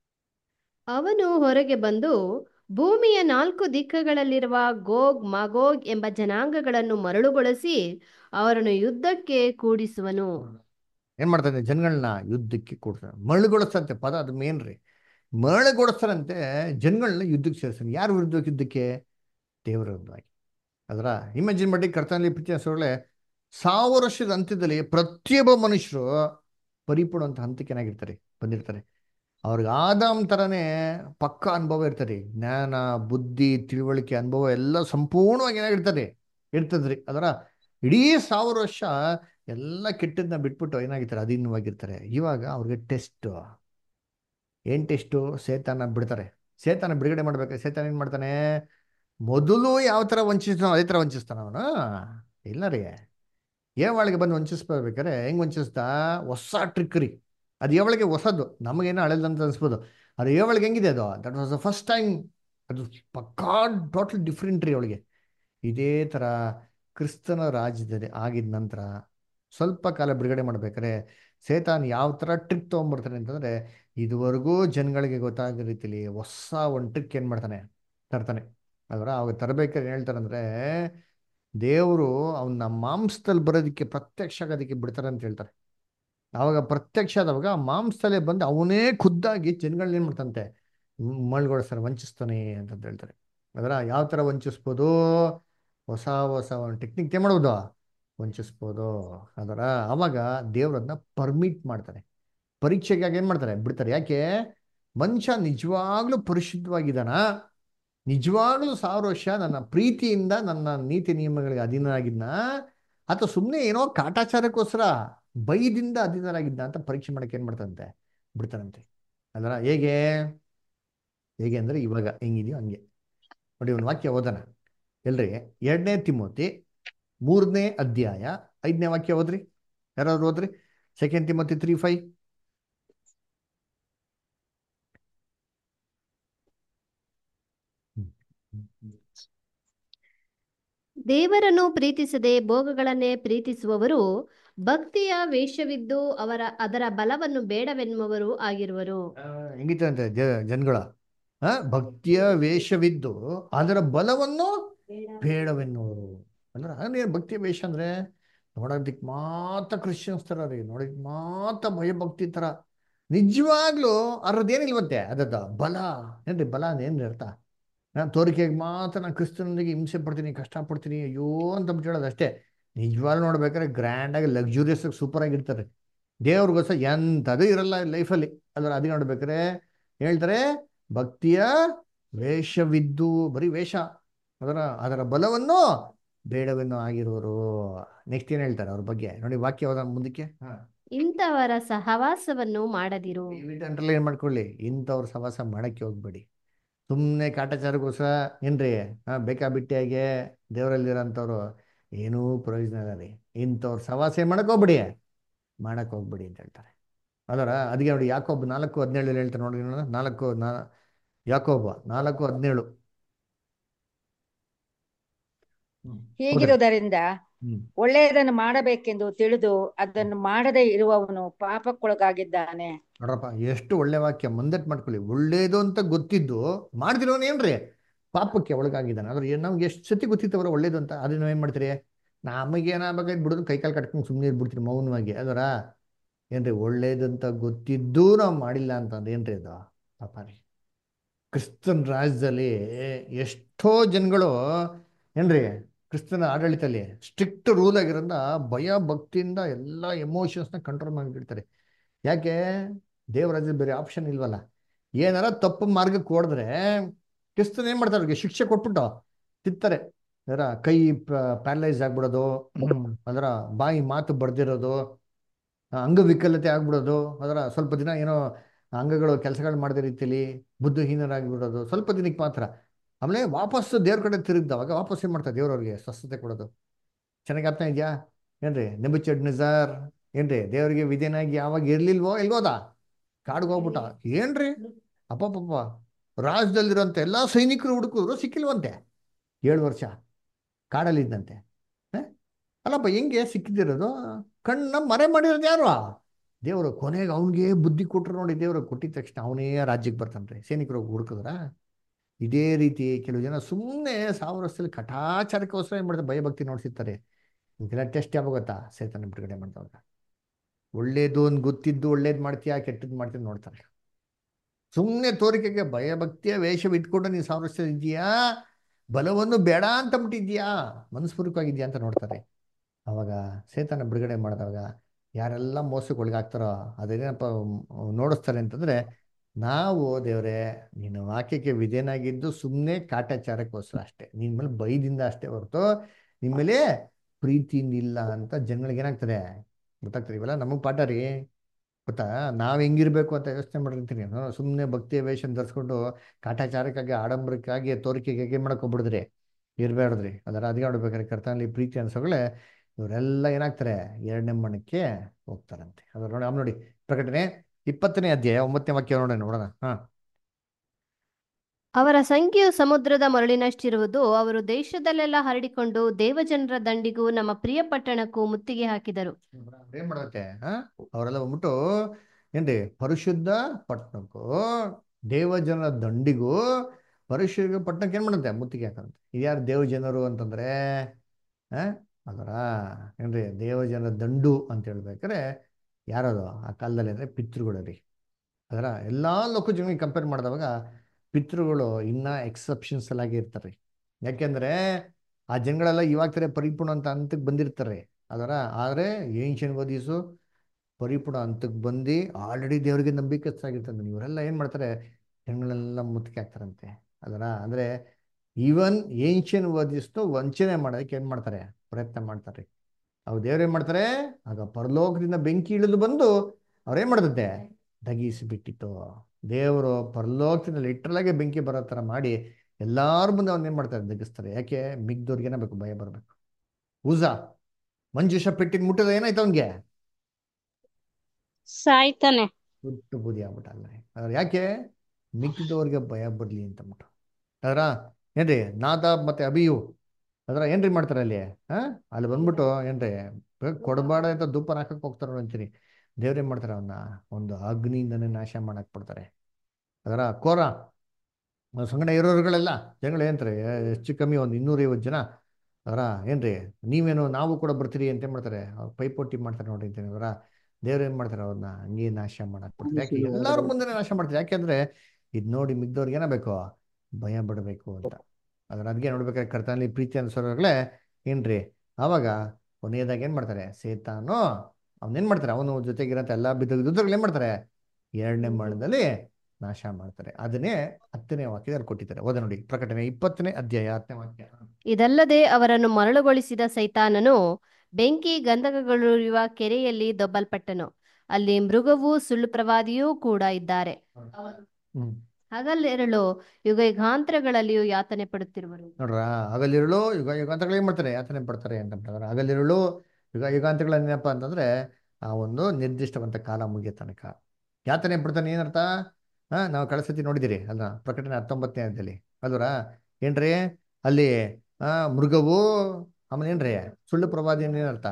ಅವನು ಹೊರಗೆ ಬಂದು ಭೂಮಿಯ ನಾಲ್ಕು ದಿಕ್ಕುಗಳಲ್ಲಿರುವ ಗೋಗ್ ಮಗೋಗ್ ಎಂಬ ಜನಾಂಗಗಳನ್ನು ಮರಳುಗೊಳಿಸಿ ಅವರನ್ನು ಯುದ್ಧಕ್ಕೆ ಕೂಡಿಸುವನು ಏನ್ ಮಾಡ್ತಾನೆ ಜನಗಳನ್ನ ಯುದ್ಧಕ್ಕೆ ಕೂಡ್ತಾನೆ ಮರಳುಗೊಳಿಸ್ತಂತೆ ಪದ ಅದು ಮೇನ್ ರೀ ಮರಳುಗೊಳಿಸ್ತಾರಂತೆ ಜನಗಳನ್ನ ಯುದ್ಧಕ್ಕೆ ಸೇರಿಸ್ತಾನೆ ಯಾರು ವಿರುದ್ಧ ಯುದ್ಧಕ್ಕೆ ದೇವರ ವಿರುದ್ಧವಾಗಿ ಅದರ ಇಮ್ಯಾಜಿನ್ ಮಾಡಿ ಕರ್ತನಲ್ಲಿ ಪ್ರೀತಿಯ ಸೊಳ್ಳೆ ಸಾವಿರ ವರ್ಷದ ಅಂತ್ಯದಲ್ಲಿ ಪ್ರತಿಯೊಬ್ಬ ಮನುಷ್ಯರು ಪರಿಪೂರ್ಣ ಅಂತ ಹಂತಕ್ಕೆ ಏನಾಗಿರ್ತಾರೆ ಬಂದಿರ್ತಾರೆ ಅವ್ರಿಗೆ ಆದಾಮ್ ಥರನೇ ಪಕ್ಕ ಅನುಭವ ಇರ್ತದೆ ಜ್ಞಾನ ಬುದ್ಧಿ ತಿಳುವಳಿಕೆ ಅನುಭವ ಎಲ್ಲ ಸಂಪೂರ್ಣವಾಗಿ ಏನಾಗಿರ್ತದೆ ಇರ್ತದ್ರಿ ಅದರ ಇಡೀ ಸಾವಿರ ವರ್ಷ ಎಲ್ಲ ಕೆಟ್ಟದನ್ನ ಬಿಟ್ಬಿಟ್ಟು ಏನಾಗಿರ್ತಾರೆ ಅಧೀನವಾಗಿರ್ತಾರೆ ಇವಾಗ ಅವ್ರಿಗೆ ಟೆಸ್ಟ್ ಏನ್ ಟೆಸ್ಟು ಸೇತಾನ ಬಿಡ್ತಾರೆ ಸೇತಾನ ಬಿಡುಗಡೆ ಮಾಡ್ಬೇಕು ಸೇತಾನ ಏನ್ ಮಾಡ್ತಾನೆ ಮೊದಲು ಯಾವ ಥರ ವಂಚಿಸ್ತಾನೋ ಅದೇ ಥರ ವಂಚಿಸ್ತಾನ ಅವನು ಇಲ್ಲ ರೀ ಏವಾಳಿಗೆ ಬಂದು ವಂಚಿಸ್ಬೇಕಾರೆ ಹೆಂಗ್ ವಂಚಿಸ್ತಾ ಹೊಸ ಟ್ರಿಕ್ ರೀ ಅದು ಏವಳಿಗೆ ಹೊಸದು ನಮಗೇನೋ ಹಳೆದಂತ ಅನ್ಸ್ಬೋದು ಅದು ಏವಳಿಗೆ ಹೆಂಗಿದೆ ಅದು that was the first time ಅದು ಪಕ್ಕಾ ಟೋಟಲ್ ಡಿಫ್ರೆಂಟ್ ರೀ ಅವಳಿಗೆ ಇದೇ ಥರ ಕ್ರಿಸ್ತನ ರಾಜ್ಯದಲ್ಲಿ ಆಗಿದ ನಂತರ ಸ್ವಲ್ಪ ಕಾಲ ಬಿಡುಗಡೆ ಮಾಡ್ಬೇಕಾದ್ರೆ ಸೇತಾನ್ ಯಾವ ಥರ ಟ್ರಿಕ್ ತೊಗೊಂಡ್ಬರ್ತಾನೆ ಅಂತಂದ್ರೆ ಇದುವರೆಗೂ ಜನಗಳಿಗೆ ಗೊತ್ತಾಗದ ರೀತಿಲಿ ಹೊಸ ಒಂದು ಟ್ರಿಕ್ ಏನು ಮಾಡ್ತಾನೆ ತರ್ತಾನೆ ಅದರ ಅವಾಗ ತರಬೇಕಾದ್ರೆ ಏನು ಹೇಳ್ತಾರಂದ್ರೆ ದೇವರು ಅವನ್ನ ಮಾಂಸದಲ್ಲಿ ಬರೋದಕ್ಕೆ ಪ್ರತ್ಯಕ್ಷ ಆಗೋದಕ್ಕೆ ಬಿಡ್ತಾರೆ ಅಂತ ಹೇಳ್ತಾರೆ ಆವಾಗ ಪ್ರತ್ಯಕ್ಷ ಆದವಾಗ ಆ ಮಾಂಸದಲ್ಲೇ ಬಂದು ಅವನೇ ಖುದ್ದಾಗಿ ಜನಗಳನ್ನ ಏನು ಮಾಡ್ತಂತೆ ಮಳ್ಗೊಳಿಸ್ತಾನೆ ವಂಚಿಸ್ತಾನೆ ಅಂತ ಹೇಳ್ತಾರೆ ಅದರ ಯಾವ ಥರ ವಂಚಿಸ್ಬೋದು ಹೊಸ ಹೊಸ ಒಂದು ಟೆಕ್ನಿಕ್ ಏನ್ ಮಾಡ್ಬೋದು ವಂಚಿಸ್ಬೋದು ಅದರ ಅವಾಗ ದೇವ್ರನ್ನ ಪರ್ಮಿಟ್ ಮಾಡ್ತಾರೆ ಪರೀಕ್ಷೆಗಾಗಿ ಏನು ಮಾಡ್ತಾರೆ ಬಿಡ್ತಾರೆ ಯಾಕೆ ಮನುಷ್ಯ ನಿಜವಾಗ್ಲೂ ಪರಿಶುದ್ಧವಾಗಿದ್ದಾನ ನಿಜವಾಗ್ಲೂ ಸಾವಿರ ವರ್ಷ ನನ್ನ ಪ್ರೀತಿಯಿಂದ ನನ್ನ ನೀತಿ ನಿಯಮಗಳಿಗೆ ಅಧೀನರಾಗಿದ್ನ ಅಥವಾ ಸುಮ್ಮನೆ ಏನೋ ಕಾಟಾಚಾರಕ್ಕೋಸ್ಕರ ಬೈದಿಂದ ಅಧೀನರಾಗಿದ್ದ ಅಂತ ಪರೀಕ್ಷೆ ಮಾಡಕ್ಕೆ ಏನು ಮಾಡ್ತಾರಂತೆ ಬಿಡ್ತಾರಂತೆ ಅದರ ಹೇಗೆ ಹೇಗೆ ಅಂದರೆ ಇವಾಗ ಹೆಂಗಿದೆಯೋ ಹಂಗೆ ನೋಡಿ ಒಂದು ವಾಕ್ಯ ಓದೋಣ ಎಲ್ರಿ ಎರಡನೇ ತಿಮೋತಿ ಮೂರನೇ ಅಧ್ಯಾಯ ಐದನೇ ವಾಕ್ಯ ಓದ್ರಿ ಯಾರಾದ್ರು ಓದ್ರಿ ಸೆಕೆಂಡ್ ತಿಮೋತಿ ತ್ರೀ ಫೈವ್ ದೇವರನ್ನು ಪ್ರೀತಿಸದೆ ಭೋಗಗಳನ್ನೇ ಪ್ರೀತಿಸುವವರು ಭಕ್ತಿಯ ವೇಷವಿದ್ದು ಅವರ ಅದರ ಬಲವನ್ನು ಬೇಡವೆನ್ನುವರು ಆಗಿರುವರು ಆ, ಹೆಂಗಿತ್ತಂತೆ ಜ- ಜನಗಳ ಆ, ಭಕ್ತಿಯ ವೇಷವಿದ್ದು ಅದರ ಬಲವನ್ನು ಬೇಡವೆನ್ನುವರು ಅಂದ್ರೆ ಅದೇನು ಭಕ್ತಿಯ ವೇಷ ಅಂದ್ರೆ ನೋಡೋದಕ್ಕೆ ಮಾತ್ರ ಕ್ರಿಶ್ಚಿಯನ್ಸ್ ತರ ರೀ ನೋಡೋದಕ್ಕೆ ಮಾತ್ರ ಭಯಭಕ್ತಿ ತರ ನಿಜವಾಗ್ಲೂ ಅದ್ರದ್ದೇನಿಲ್ವಂತೆ ಅದದ ಬಲ ಏನ್ರಿ ಬಲ ಏನ್ರಿ ಅರ್ಥ ನಾನು ತೋರಿಕೆಗೆ ಮಾತ್ರ ನಾನು ಕ್ರಿಸ್ತನೊಂದಿಗೆ ಹಿಂಸೆ ಪಡ್ತೀನಿ ಕಷ್ಟ ಪಡ್ತೀನಿ ಅಯ್ಯೋ ಅಂತ ಬಿಟ್ಟು ಹೇಳೋದು ಅಷ್ಟೇ ನಿಜವಾಗ್ಲೂ ನೋಡ್ಬೇಕಾದ್ರೆ ಗ್ರ್ಯಾಂಡಾಗಿ ಲಕ್ಸುರಿಯಸ್ ಆಗಿ ಸೂಪರ್ ಆಗಿರ್ತಾರೆ ದೇವ್ರಿಗೋಸ್ಕರ ಎಂಥದ್ದು ಇರಲ್ಲ ಲೈಫಲ್ಲಿ ಅದರ ಅದು ನೋಡ್ಬೇಕಾದ್ರೆ ಹೇಳ್ತಾರೆ ಭಕ್ತಿಯ ವೇಷವಿದ್ದು ಬರೀ ವೇಷ ಅದರ ಅದರ ಬಲವನ್ನು ಬೇಡವೆನ್ನು ಆಗಿರುವರು ನೆಕ್ಸ್ಟ್ ಏನ್ ಹೇಳ್ತಾರೆ ಅವ್ರ ಬಗ್ಗೆ ನೋಡಿ ವಾಕ್ಯ ಯಾವ್ದು ಮುಂದಕ್ಕೆ ಹಾ ಇಂಥವರ ಸಹವಾಸವನ್ನು ಮಾಡದಿರು ಇವಿಟಂಟ್ರಲ್ಲಿ ಏನ್ ಮಾಡ್ಕೊಳ್ಳಿ ಇಂಥವ್ರ ಸವಾಸ ಮಾಡಕ್ಕೆ ಹೋಗ್ಬೇಡಿ ಸುಮ್ಮನೆ ಕಾಟಾಚಾರಕ್ಕೋಸ್ಕರ ಏನ್ರಿ ಹಾ ಬೇಕಾಬಿಟ್ಟಿಯಾಗೆ ದೇವರಲ್ಲಿರೋಂಥವ್ರು ಏನೂ ಪ್ರಯೋಜನ ಇಲ್ಲ ರೀ ಇಂಥವ್ರ ಸವಾಸ ಏನ್ ಮಾಡಕ್ ಹೋಗ್ಬೇಡಿ ಮಾಡಕ್ ಹೋಗ್ಬೇಡಿ ಅಂತ ಹೇಳ್ತಾರೆ ಅದರ ಅದಕ್ಕೆ ನೋಡಿ ಯಾಕೋಬ್ ನಾಲ್ಕು ಹದಿನೇಳು ಹೇಳ್ತಾರೆ ನೋಡಿ ನೋಡೋಣ. ನಾಲ್ಕು ನಾ ಯಾಕೋಬ ನಾಲ್ಕು ಹದಿನೇಳು ಹ್ಮ್. ಹೌದ್ರಿ ಹೀಗಿರುವುದರಿಂದ ಹ್ಮ್ ಒಳ್ಳೆಯದನ್ನು ಮಾಡಬೇಕೆಂದು ತಿಳಿದು ಅದನ್ನು ಮಾಡದೇ ಇರುವವನು ಪಾಪಕ್ಕೊಳಗಾಗಿದ್ದಾನೆ ನೋಡ್ರಪ್ಪ ಎಷ್ಟು ಒಳ್ಳೆ ವಾಕ್ಯ ಮುಂದಟ್ ಮಾಡ್ಕೊಳ್ಳಿ ಒಳ್ಳೇದು ಅಂತ ಗೊತ್ತಿದ್ದು ಮಾಡ್ದಿರೋನು ಏನ್ರಿ ಪಾಪಕ್ಕೆ ಒಳಗಾಗಿದ್ದಾನೆ ಆದ್ರೆ ಏನ್ ನಮ್ಗೆ ಎಷ್ಟು ಸತಿ ಗೊತ್ತಿತ್ತವ್ರ ಒಳ್ಳೇದು ಅಂತ ಅದನ್ನ ಏನ್ ಮಾಡ್ತೀರಿ ನಮಗೆ ಏನಾಗಬೇಕಾಯ್ತು ಬಿಡೋದು ಕೈಕಾಲು ಕಟ್ಕೊಂಡು ಸುಮ್ಮನೆ ಇದ್ಬಿಡ್ತೀರಿ ಮೌನವಾಗಿ ಅದರ ಏನ್ರಿ ಒಳ್ಳೇದಂತ ಗೊತ್ತಿದ್ದೂ ನಾವು ಮಾಡಿಲ್ಲ ಅಂತಂದ್ರೆ ಏನ್ರಿ ಅದು ಪಾಪ ರೀ ಕ್ರಿಸ್ತನ್ ರಾಜ್ಯದಲ್ಲಿ ಎಷ್ಟೋ ಜನಗಳು ಏನ್ರಿ ಕ್ರಿಸ್ತನ ಆಡಳಿತದಲ್ಲಿ ಸ್ಟ್ರಿಕ್ಟ್ ರೂಲ್ ಆಗಿರೋದ್ರಿಂದ ಭಯ ಭಕ್ತಿಯಿಂದ ಎಲ್ಲ ಎಮೋಷನ್ಸ್ನ ಕಂಟ್ರೋಲ್ ಮಾಡಿಬಿಡ್ತಾರೆ ಯಾಕೆ ದೇವರಾಜ್ಯದಲ್ಲಿ ಬೇರೆ ಆಪ್ಷನ್ ಇಲ್ವಲ್ಲ ಏನಾರ ತಪ್ಪು ಮಾರ್ಗಕ್ಕೆ ಹೊಡೆದ್ರೆ ಕ್ರಿಸ್ತನ್ ಏನ್ ಮಾಡ್ತಾರೆ ಅವ್ರಿಗೆ ಶಿಕ್ಷೆ ಕೊಟ್ಬಿಟ್ಟು ತಿತ್ತಾರೆ ಅದರ ಕೈ ಪ್ಯಾರಲೈಸ್ ಆಗ್ಬಿಡೋದು ಅದರ ಬಾಯಿ ಮಾತು ಬರ್ದಿರೋದು ಆ, ಅಂಗವಿಕಲತೆ ಆಗ್ಬಿಡೋದು ಅದರ ಸ್ವಲ್ಪ ದಿನ ಏನೋ ಅಂಗಗಳು ಕೆಲಸಗಳು ಮಾಡದ ರೀತಿಯಲ್ಲಿ ಬುದ್ಧಿಹೀನರಾಗ್ಬಿಡೋದು ಸ್ವಲ್ಪ ದಿನಕ್ಕೆ ಮಾತ್ರ ಆಮೇಲೆ ವಾಪಸ್ ದೇವ್ರ ಕಡೆ ತಿರುಗಿದವಾಗ ವಾಪಸ್ ಏನ್ ಮಾಡ್ತಾರೆ ದೇವ್ರವ್ರಿಗೆ ಸ್ವಸ್ಥತೆ ಕೊಡೋದು ಚೆನ್ನಾಗಿ ಅರ್ಥ ಇದೆಯಾ ಏನ್ರಿ ನೆಬುಚಡ್ ನಿಜಾರ್ ಏನ್ರಿ ದೇವರಿಗೆ ವಿಧೇನಾಗಿ ಯಾವಾಗ ಇರ್ಲಿಲ್ವೋ ಇಲ್ವೋದ ಕಾಡ್ಗೆ ಹೋಗ್ಬಿಟ್ಟ ಏನ್ರಿ ಅಪ್ಪಪ್ಪ ರಾಜ್ಯದಲ್ಲಿರುವಂತ ಎಲ್ಲಾ ಸೈನಿಕರು ಹುಡುಕಿದ್ರು ಸಿಕ್ಕಿಲ್ವಂತೆ ಏಳು ವರ್ಷ ಕಾಡಲ್ಲಿದ್ದಂತೆ ಹ? ಅಲ್ಲಪ್ಪ ಹೆಂಗೆ ಸಿಕ್ಕಿದಿರೋದು ಕಣ್ಣ ಮರೆ ಮಾಡಿರೋದು ಯಾರು ದೇವರು ಕೊನೆಗೆ ಅವನಿಗೆ ಬುದ್ಧಿ ಕೊಟ್ರು ನೋಡಿ ದೇವರು ಕೊಟ್ಟಿದ ತಕ್ಷಣ ಅವನೇ ರಾಜ್ಯಕ್ಕೆ ಬರ್ತಾನ್ರಿ ಸೈನಿಕರು ಹೋಗಿ ಹುಡುಕಿದ್ರ ಇದೇ ರೀತಿ ಕೆಲವು ಜನ ಸುಮ್ಮನೆ ಸಾವಿರ ವರ್ಷದಲ್ಲಿ ಕಟಾಚಾರಕ್ಕೋಸ್ಕರ ಏನ್ ಮಾಡ್ತಾರೆ ಭಯಭಕ್ತಿ ನೋಡ್ಸಿರ್ತಾರೆ ಇದೆಲ್ಲ ಟೆಸ್ಟ್ ಯಾವಾಗ ಗೊತ್ತಾ ಸೈತಾನ ಬಿಡುಗಡೆ ಮಾಡ್ದವಾಗ ಒಳ್ಳೇದು ಒಂದು ಗೊತ್ತಿದ್ದು ಒಳ್ಳೇದು ಮಾಡ್ತೀಯಾ ಕೆಟ್ಟದ್ದು ಮಾಡ್ತೀಯ ನೋಡ್ತಾರೆ ಸುಮ್ಮನೆ ತೋರಿಕೆಗೆ ಭಯಭಕ್ತಿಯ ವೇಷ ಇಟ್ಕೊಂಡು ನೀನು ಸಾವಿರ ವರ್ಷ ಇದೆಯಾ ಬಲವನ್ನು ಬೇಡ ಅಂತ ಬಿಟ್ಟಿದ್ಯಾ ಮನಸ್ಪೂರ್ವಕವಾಗಿದ್ಯಾ ಅಂತ ನೋಡ್ತಾರೆ ಅವಾಗ ಸೇತನ ಬಿಡುಗಡೆ ಮಾಡಿದಾಗ ಯಾರೆಲ್ಲ ಮೋಸಕ್ಕೆ ಒಳಗಾಗ್ತಾರೋ ಅದೇನಪ್ಪ ನೋಡಿಸ್ತಾರೆ ಅಂತಂದ್ರೆ ನಾವು ದೇವರೇ ನೀನು ವಾಕ್ಯಕ್ಕೆ ವಿಧೇನಾಗಿದ್ದು ಸುಮ್ಮನೆ ಕಾಟಾಚಾರಕ್ಕೋಸ್ಕರ ಅಷ್ಟೇ ನಿನ್ ಮೇಲೆ ಬೈದಿಂದ ಅಷ್ಟೇ ಹೊರತು ನಿನ್ ಮೇಲೆ ಪ್ರೀತಿಯಿಂದ ಇಲ್ಲ ಅಂತ ಜನಗಳಿಗೆ ಏನಾಗ್ತದೆ ಗೊತ್ತಾಗ್ತದೆ ಇವೆಲ್ಲ ನಮಗೆ ಪಾಠ ರೀ ಗೊತ್ತಾ ನಾವ್ ಹೆಂಗಿರ್ಬೇಕು ಅಂತ ಯೋಚನೆ ಮಾಡಿರ್ತೀನಿ ಸುಮ್ಮನೆ ಭಕ್ತಿಯ ವೇಷ ಧರಿಸ್ಕೊಂಡು ಕಾಟಾಚಾರಕ್ಕಾಗಿ ಆಡಂಬರಕ್ಕಾಗಿ ತೋರಿಕೆಗೆ ಏನ್ ಮಾಡಕ್ ಹೋಗ್ಬಿಡಿದ್ರಿ ಇರ್ಬೇಡ್ದ್ರಿ ಅದರ ಅದಿಗೆ ನೋಡ್ಬೇಕಾದ್ರೆ ಕರ್ತನಲ್ಲಿ ಪ್ರೀತಿ ಅನ್ಸೋಗಳೇ ಇವರೆಲ್ಲ ಏನಾಗ್ತಾರೆ ಎರಡನೇ ಮಣ್ಣಕ್ಕೆ ಹೋಗ್ತಾರಂತೆ ಅದ್ರ ನೋಡಿ ಆಮೇಲೆ ನೋಡಿ ಪ್ರಕಟಣೆ ಇಪ್ಪತ್ತನೇ ಅಧ್ಯಾಯ ಒಂಬತ್ತನೇ ವಾಕ್ಯ ನೋಡೋಣ ನೋಡೋಣ ಹಾ ಅವರ ಸಂಖ್ಯೆಯು ಸಮುದ್ರದ ಮರಳಿನಷ್ಟಿರುವುದು ಅವರು ದೇಶದಲ್ಲೆಲ್ಲ ಹರಡಿಕೊಂಡು ದೇವಜನರ ದಂಡಿಗೂ ನಮ್ಮ ಪ್ರಿಯ ಪಟ್ಟಣಕ್ಕೂ ಮುತ್ತಿಗೆ ಹಾಕಿದರು ಏನ್ ಮಾಡತ್ತೆ ಹಾ ಅವರೆಲ್ಲ ಬಂದ್ಬಿಟ್ಟು ಏನ್ರಿ ಪರಿಶುದ್ಧ ಪಟ್ಟಣಕ್ಕೂ ದೇವಜನರ ದಂಡಿಗೂ ಪರಿಶುದ್ಧ ಪಟ್ಟಣಕ್ಕೆ ಏನ್ ಮಾಡಂತೆ ಮುತ್ತಿಗೆ ಹಾಕಂತೆ ಇದ್ಯಾರು ದೇವ ಜನರು ಅಂತಂದ್ರೆ ಆ ಅದರ ಏನ್ರಿ ದೇವಜನರ ದಂಡು ಅಂತ ಹೇಳ್ಬೇಕಾದ್ರೆ ಯಾರದು ಆ ಕಾಲದಲ್ಲಿ ಅಂದ್ರೆ ಪಿತೃಗಳು ರೀ ಅದರ ಎಲ್ಲಾ ಲೋಕ ಜನಗಳಿಗೆ ಕಂಪೇರ್ ಮಾಡಿದವಾಗ ಪಿತೃಗಳು ಇನ್ನ ಎಕ್ಸೆಪ್ಷನ್ಸ್ ಆಗಿ ಇರ್ತಾರೆ ಯಾಕೆಂದ್ರೆ ಆ ಜನಗಳೆಲ್ಲ ಇವಾಗ ತರ ಪರಿಪೂರ್ಣ ಅಂತ ಹಂತಕ್ಕೆ ಬಂದಿರ್ತಾರೆ ಅದರ ಆದ್ರೆ ಏನ್ಷಿಯನ್ ವದೀಸು ಪರಿಪೂರ್ಣ ಹಂತಕ್ಕೆ ಬಂದು ಆಲ್ರೆಡಿ ದೇವರಿಗೆ ನಂಬಿಕಸ್ತಾಗಿರ್ತದೆ ಇವರೆಲ್ಲ ಏನ್ ಮಾಡ್ತಾರೆ ಜನಗಳೆಲ್ಲ ಮುತ್ತಿಗೆ ಹಾಕ್ತಾರಂತೆ ಅದರ ಅಂದ್ರೆ ಈವನ್ ಏನ್ಷಿಯನ್ ವದಿಸ್ತು ವಂಚನೆ ಮಾಡೋದಕ್ಕೆ ಏನ್ ಮಾಡ್ತಾರೆ ಪ್ರಯತ್ನ ಮಾಡ್ತಾರೆ ಅವು ದೇವ್ರೇನ್ ಮಾಡ್ತಾರೆ ಆಗ ಪರಲೋಕದಿಂದ ಬೆಂಕಿ ಇಳಿದು ಬಂದು ಅವ್ರೇನ್ ಮಾಡ್ತದೆ ದಗಿಸಿ ಬಿಟ್ಟಿತ್ತು ದೇವರು ಪರಲೋಕದಿಂದ ಲಿಟ್ರಲ್ ಆಗಿ ಬೆಂಕಿ ಬರೋ ತರ ಮಾಡಿ ಎಲ್ಲಾರ ಮುಂದೆ ಅವ್ನ ಏನ್ ಮಾಡ್ತಾರೆ ದಗಿಸ್ತಾರೆ ಯಾಕೆ ಮಿಗ್ದವ್ರಿಗೆ ಏನಾಗಬೇಕು ಭಯ ಬರಬೇಕು ಊಜಾ ಮಂಜುಷ ಪೆಟ್ಟಿನ ಮುಟ್ಟದ ಏನಾಯ್ತು ಅವನ್ಗೆ ಸಾಯ್ತಾನೆ ಹುಟ್ಟು ಬುದಿ ಆಗ್ಬಿಟ್ಟ ಅಲ್ಲೇ ಅದ್ರ ಯಾಕೆ ಮಿಕ್ಕಿದವ್ರಿಗೆ ಭಯ ಬರ್ಲಿ ಅಂತ ಅಂದ್ಬಿಟ್ಟು ಅದರ ಏನ್ರಿ ನಾದಾಬ್ ಮತ್ತೆ ಅಬಿಯು ಅದರ ಏನ್ರಿ ಮಾಡ್ತಾರೆ ಅಲ್ಲಿ ಹಾ ಅಲ್ಲಿ ಬಂದ್ಬಿಟ್ಟು ಏನ್ರಿ ಕೊಡಬಾಡ ಅಂತ ಧೂಪನ ಹಾಕಕ್ ಹೋಗ್ತಾರ ಅಂತೀನಿ ದೇವ್ರು ಏನ್ ಮಾಡ್ತಾರೆ ಅವನ್ನ ಒಂದು ಅಗ್ನಿಯಿಂದನೇ ನಾಶ ಮಾಡಕ್ ಬಿಡ್ತಾರೆ ಅದರ ಕೋರ ಅವ್ರ ಸಂಗಡ ಇರೋರುಗಳೆಲ್ಲ ಜನಗಳು ಏನಂತಾರೆ ಹೆಚ್ಚು ಕಮ್ಮಿ ಒಂದು ಇನ್ನೂರೈವತ್ತು ಜನ ಅದರ ಏನ್ರಿ ನೀವೇನು ನಾವು ಕೂಡ ಬರ್ತೀರಿ ಅಂತ ಏನ್ ಮಾಡ್ತಾರೆ ಅವ್ರ್ ಪೈಪೋಟಿ ಮಾಡ್ತಾರೆ ನೋಡಿ ಅಂತೀನಿ ಅವರ ದೇವ್ರು ಏನ್ ಮಾಡ್ತಾರೆ ಅವ್ರನ್ನ ಹಂಗೆ ನಾಶ ಮಾಡಕ್ ಬಿಡ್ತಾರೆ ಯಾಕೆ ಎಲ್ಲಾರು ಮುಂದೆ ನಾಶ ಮಾಡ್ತಾರೆ ಯಾಕೆಂದ್ರೆ ಇದ್ ನೋಡಿ ಮಿಗ್ದವ್ರಿಗೆ ಏನಾಗಬೇಕು ಭಯ ಬಿಡಬೇಕು ಅಂತ ಅದ್ರ ಅದಕ್ಕೆ ನೋಡ್ಬೇಕಾದ್ರೆ ಕರ್ತನಲ್ಲಿ ಪ್ರೀತಿ ಅನ್ಸೋರ್ಗಳೇ ಏನ್ರಿ ಆವಾಗ ಕೊನೆಯದಾಗ ಏನ್ ಮಾಡ್ತಾರೆ ಸೇತಾನು ಅವನೇನ್ ಮಾಡ್ತಾರೆ ಅವನು ಜೊತೆಗಿರಂತ ಎಲ್ಲಾ ಬಿದ್ದ ದುದ್ರಗಳು ಏನ್ ಮಾಡ್ತಾರೆ ಎರಡನೇ ಮಳದಲ್ಲಿ ನಾಶ ಮಾಡ್ತಾರೆ ಅದನ್ನೇ ಹತ್ತನೇ ವಾಕ್ಯದಲ್ಲಿ ಕೊಟ್ಟಿದ್ದಾರೆ ಓದ ನೋಡಿ ಪ್ರಕಟಣೆ ಇಪ್ಪತ್ತನೇ ಅಧ್ಯಾಯ ಹತ್ತನೇ ವಾಕ್ಯ ಇದಲ್ಲದೆ ಅವರನ್ನು ಮರಳುಗೊಳಿಸಿದ ಸೈತಾನನು ಬೆಂಕಿ ಗಂಧಕಗಳಿರುವ ಕೆರೆಯಲ್ಲಿ ದೊಬ್ಬಲ್ಪಟ್ಟನು ಅಲ್ಲಿ ಮೃಗವೂ ಸುಳ್ಳು ಪ್ರವಾದಿಯೂ ಕೂಡ ಇದ್ದಾರೆ ಹ್ಮ್ ಹಗಲಿರಳು ಯುಗ ಯುಗಾಂತರಗಳಲ್ಲಿಯೂ ಯಾತನೆ ಪಡುತ್ತಿರುವರು ನೋಡ್ರ ಹಗಲಿರುಳು ಯುಗ ಯುಗಾಂತಗಳು ಏನ್ ಮಾಡ್ತಾರೆ ಯಾತನೆ ಪಡ್ತಾರೆ ಅಂತ ಹೇಳ್ತಾರೆ ಹಗಲಿರುಳು ಯುಗ ಯುಗಾಂತಗಳು ಏನಪ್ಪ ಅಂತಂದ್ರೆ ಆ ಒಂದು ನಿರ್ದಿಷ್ಟವಂತ ಕಾಲ ಮುಗಿಯ ತನಕ ಯಾತನೆ ಪಡ್ತಾನೆ ಏನರ್ಥ ಹಾ ನಾವು ಕಳಿಸತಿ ನೋಡಿದಿರಿ ಅಲ್ಲ ಪ್ರಕಟಣೆ ಹತ್ತೊಂಬತ್ತನೇ ಅಧ್ಯಾಯದಲ್ಲಿ ಅಲ್ವರ ಏನ್ರಿ ಅಲ್ಲಿ ಆ ಮೃಗವು ಆಮೇಲೆ ಏನ್ರಿ ಸುಳ್ಳು ಪ್ರವಾದಿ ಏನರ್ಥ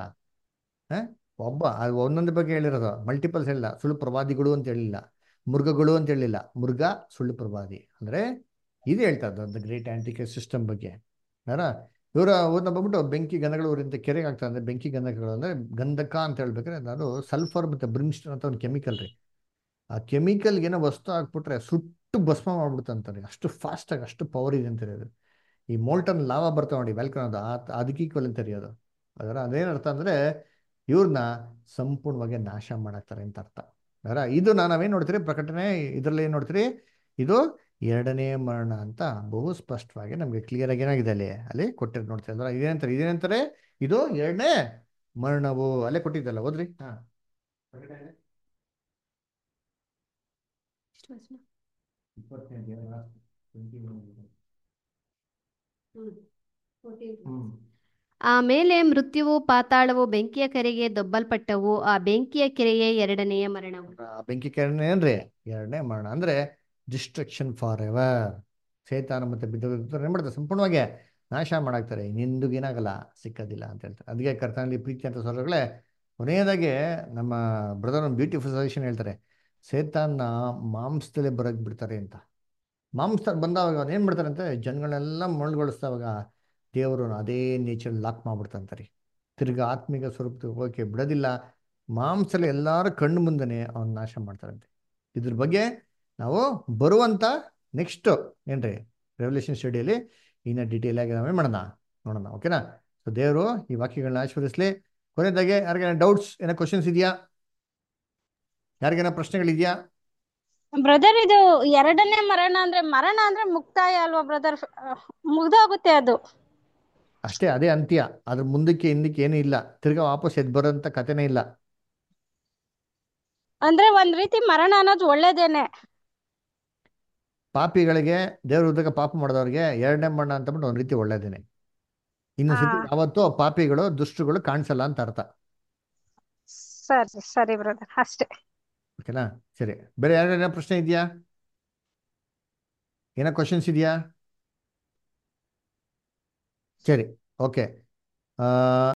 ಹ ಒಬ್ಬ ಅದು ಒಂದೊಂದು ಬಗ್ಗೆ ಹೇಳಿರೋದು ಮಲ್ಟಿಪಲ್ಸ್ ಹೇಳಿಲ್ಲ ಸುಳ್ಳು ಪ್ರವಾದಿಗಳು ಅಂತ ಹೇಳಿಲ್ಲ ಮೃಗಗಳು ಅಂತ ಹೇಳಿಲ್ಲ ಮೃಗ ಸುಳ್ಳು ಪ್ರವಾದಿ ಅಂದ್ರೆ ಇದು ಹೇಳ್ತಾ ಇದ್ದು ದ ಗ್ರೇಟ್ ಆಂಟಿಕೆ ಸಿಸ್ಟಮ್ ಬಗ್ಗೆ ಯಾರ ಇವರ ಒಂದು ಬಂದ್ಬಿಟ್ಟು ಬೆಂಕಿ ಗಂಧಗಳು ಊರಿಂದ ಕೆರೆಗೆ ಆಗ್ತಾ ಅಂದ್ರೆ ಬೆಂಕಿ ಗಂಧಕಗಳು ಅಂದ್ರೆ ಗಂಧಕ ಅಂತ ಹೇಳ್ಬೇಕಾದ್ರೆ ನಾನು ಸಲ್ಫರ್ ಮತ್ತೆ ಬ್ರಿಮ್ಸ್ಟನ್ ಅಂತ ಒಂದು ಕೆಮಿಕಲ್ ರೀ ಆ ಕೆಮಿಕಲ್ಗೆ ಏನೋ ವಸ್ತು ಹಾಕ್ಬಿಟ್ರೆ ಸುಟ್ಟು ಭಸ್ಮ ಮಾಡ್ಬಿಡ್ತಂತಾರೆ ಅಷ್ಟು ಫಾಸ್ಟಾಗಿ ಅಷ್ಟು ಪವರ್ ಇದೆ ಅಂತಾರೆ ಅದು ಈ ಮೋಲ್ಟನ್ ಲಾವಾ ಬರ್ತಾವ ನೋಡಿ ವೆಲ್ಕನ್ ಅದು ಅದಕ್ಕೆ ಈಕ್ವಲ್ ಅಂತ ಅದು ಅದರ ಅದೇನರ್ಥ ಅಂದ್ರೆ ಇವ್ರನ್ನ ಸಂಪೂರ್ಣವಾಗಿ ನಾಶ ಮಾಡಾಕ್ತಾರೆ ಅಂತ ಅರ್ಥ ಅದರ ಇದು ನಾವೇನ್ ನೋಡ್ತೀರಿ ಪ್ರಕಟಣೆ ಇದರಲ್ಲಿ ಏನ್ ನೋಡ್ತೀರಿ ಇದು ಎರಡನೇ ಮರಣ ಅಂತ ಬಹು ಸ್ಪಷ್ಟವಾಗಿ ನಮ್ಗೆ ಕ್ಲಿಯರ್ ಆಗಿ ಏನಾಗಿದೆ ಅಲ್ಲಿ ಅಲ್ಲಿ ಕೊಟ್ಟಿರ್ ನೋಡ್ತೀವಿ ಅಂದ್ರೆ ಇದೇನಂತಾರೆ ಇದೇನಂತಾರೆ ಇದು ಎರಡನೇ ಮರಣವು ಅಲ್ಲೇ ಕೊಟ್ಟಿದ್ದಲ್ಲ ಓದ್ರಿ ಹಾ ಪ್ರಕಟಣೆ ಇಪ್ಪತ್ತನೇ ಅಧ್ಯಾಯ, 21. ಹ್ಮ್ ಆಮೇಲೆ ಮೃತ್ಯುವು ಪಾತಾಳವು ಬೆಂಕಿಯ ಕೆರೆಗೆ ದೊಬ್ಬಲ್ಪಟ್ಟವು ಆ ಬೆಂಕಿಯ ಕೆರೆಯೇ ಎರಡನೆಯ ಮರಣವು ಆ ಬೆಂಕಿ ಕೆರೆ ಏನ್ರಿ ಎರಡನೇ ಮರಣ ಅಂದ್ರೆ ಡಿಸ್ಟ್ರಕ್ಷನ್ ಫಾರ್ ಎವರ್ ಸೇತಾನ ಮತ್ತೆ ಬಿದ್ದ ಏನ್ ಮಾಡ್ತಾರೆ ಸಂಪೂರ್ಣವಾಗಿ ನಾಶ ಮಾಡಾಕ್ತಾರೆ ನಿಂದುಗೆ ಏನಾಗಲ್ಲ ಸಿಕ್ಕೋದಿಲ್ಲ ಅಂತ ಹೇಳ್ತಾರೆ ಅದಕ್ಕೆ ಕರ್ತನಲ್ಲಿ ಪ್ರೀತಿ ಅಂತ ಸ್ವರಗಳೇ ಕೊನೆಯದಾಗಿ ನಮ್ಮ ಬ್ರದರ್ ಒಂದು ಬ್ಯೂಟಿಫುಲ್ ಸಜೆಷನ್ ಹೇಳ್ತಾರೆ ಸೇತಾನ್ನ ಮಾಂಸದಲ್ಲೇ ಬರಕ್ ಬಿಡ್ತಾರೆ ಅಂತ ಮಾಂಸದಲ್ಲಿ ಬಂದವಾಗ ಅವ್ನು ಏನ್ ಮಾಡ್ತಾರೆ ಅಂತ ಜನಗಳನ್ನೆಲ್ಲ ಮೊಳ್ಗೊಳಿಸ್ದವಾಗ ದೇವರು ಅದೇ ನೇಚರ್ ಲಾಕ್ ಮಾಡ್ಬಿಡ್ತಂತಾರೆ ತಿರ್ಗಾ ಆತ್ಮಿಕ ಸ್ವರೂಪಕ್ಕೆ ಹೋಗಕ್ಕೆ ಬಿಡೋದಿಲ್ಲ ಮಾಂಸದಲ್ಲಿ ಎಲ್ಲಾರ ಕಣ್ಣು ಮುಂದೆನೆ ಅವ್ನ ನಾಶ ಮಾಡ್ತಾರಂತೆ ಇದ್ರ ಬಗ್ಗೆ ನಾವು ಬರುವಂತ ನೆಕ್ಸ್ಟ್ ಏನ್ರಿ ರೆವಲ್ಯೂಷನ್ ಸ್ಟಡಿಯಲ್ಲಿ ಇನ್ನ ಡೀಟೇಲ್ ಆಗಿ ನಾವೇ ಮಾಡೋಣ ನೋಡೋಣ ಓಕೆನಾ ಸೊ ದೇವರು ಈ ವಾಕ್ಯಗಳನ್ನ ಆಶೀರ್ವದಿಸ್ಲಿ ಕೊನೆಯದಾಗೆ ಯಾರಿಗೇನ ಡೌಟ್ಸ್ ಏನೋ ಕ್ವಶನ್ಸ್ ಇದೆಯಾ ಯಾರಿಗೇನೋ ಪ್ರಶ್ನೆಗಳಿದೆಯಾ ಬ್ರದರ್ ಇದು ಎರಡನೇ ಮರಣ ಅಂದ್ರೆ ಮರಣ ಅಂದ್ರೆ ಮುಕ್ತಾಯ ಅಲ್ವಾ ಬ್ರದರ್ ಮುಗ್ದೋಗುತ್ತೆ ಅದು ಅಷ್ಟೇ ಅದೇ ಅಂತ್ಯ ಅದ್ರ ಮುಂದಕ್ಕೆ ಹಿಂದಕ್ಕೆ ಏನೂ ಇಲ್ಲ ತಿರ್ಗಾ ವಾಪಸ್ ಎದ್ದು ಬರೋಂಥ ಕಥೆನೇ ಇಲ್ಲ ಅಂದ್ರೆ ಒಂದ್ ರೀತಿ ಮರಣ ಅನ್ನೋದು ಒಳ್ಳೇದೇನೆ ಪಾಪಿಗಳಿಗೆ ದೇವ್ರ ಉದ್ದಕ ಪಾಪ ಮಾಡಿದವ್ರಿಗೆ ಎರಡನೇ ಮರಣ ಅಂತ ಬಿಟ್ಟು ಒಂದ್ ರೀತಿ ಒಳ್ಳೇದೇನೆ ಇನ್ನು ಸತಿ ಹಾ. ಯಾವತ್ತೂ ಆ ಪಾಪಿಗಳು ದುಷ್ಟರುಗಳು ಕಾಣಿಸಲ್ಲ ಅಂತ ಅರ್ಥ ಸರಿ ಸರಿ ಬ್ರದರ್ ಅಷ್ಟೇ ಓಕೆನಾ ಸರಿ ಬೇರೆ ಯಾರ್ಯಾರ ಪ್ರಶ್ನೆ ಇದೆಯಾ ಏನೋ ಕ್ವಶನ್ಸ್ ಇದೆಯಾ ಸರಿ ಓಕೆ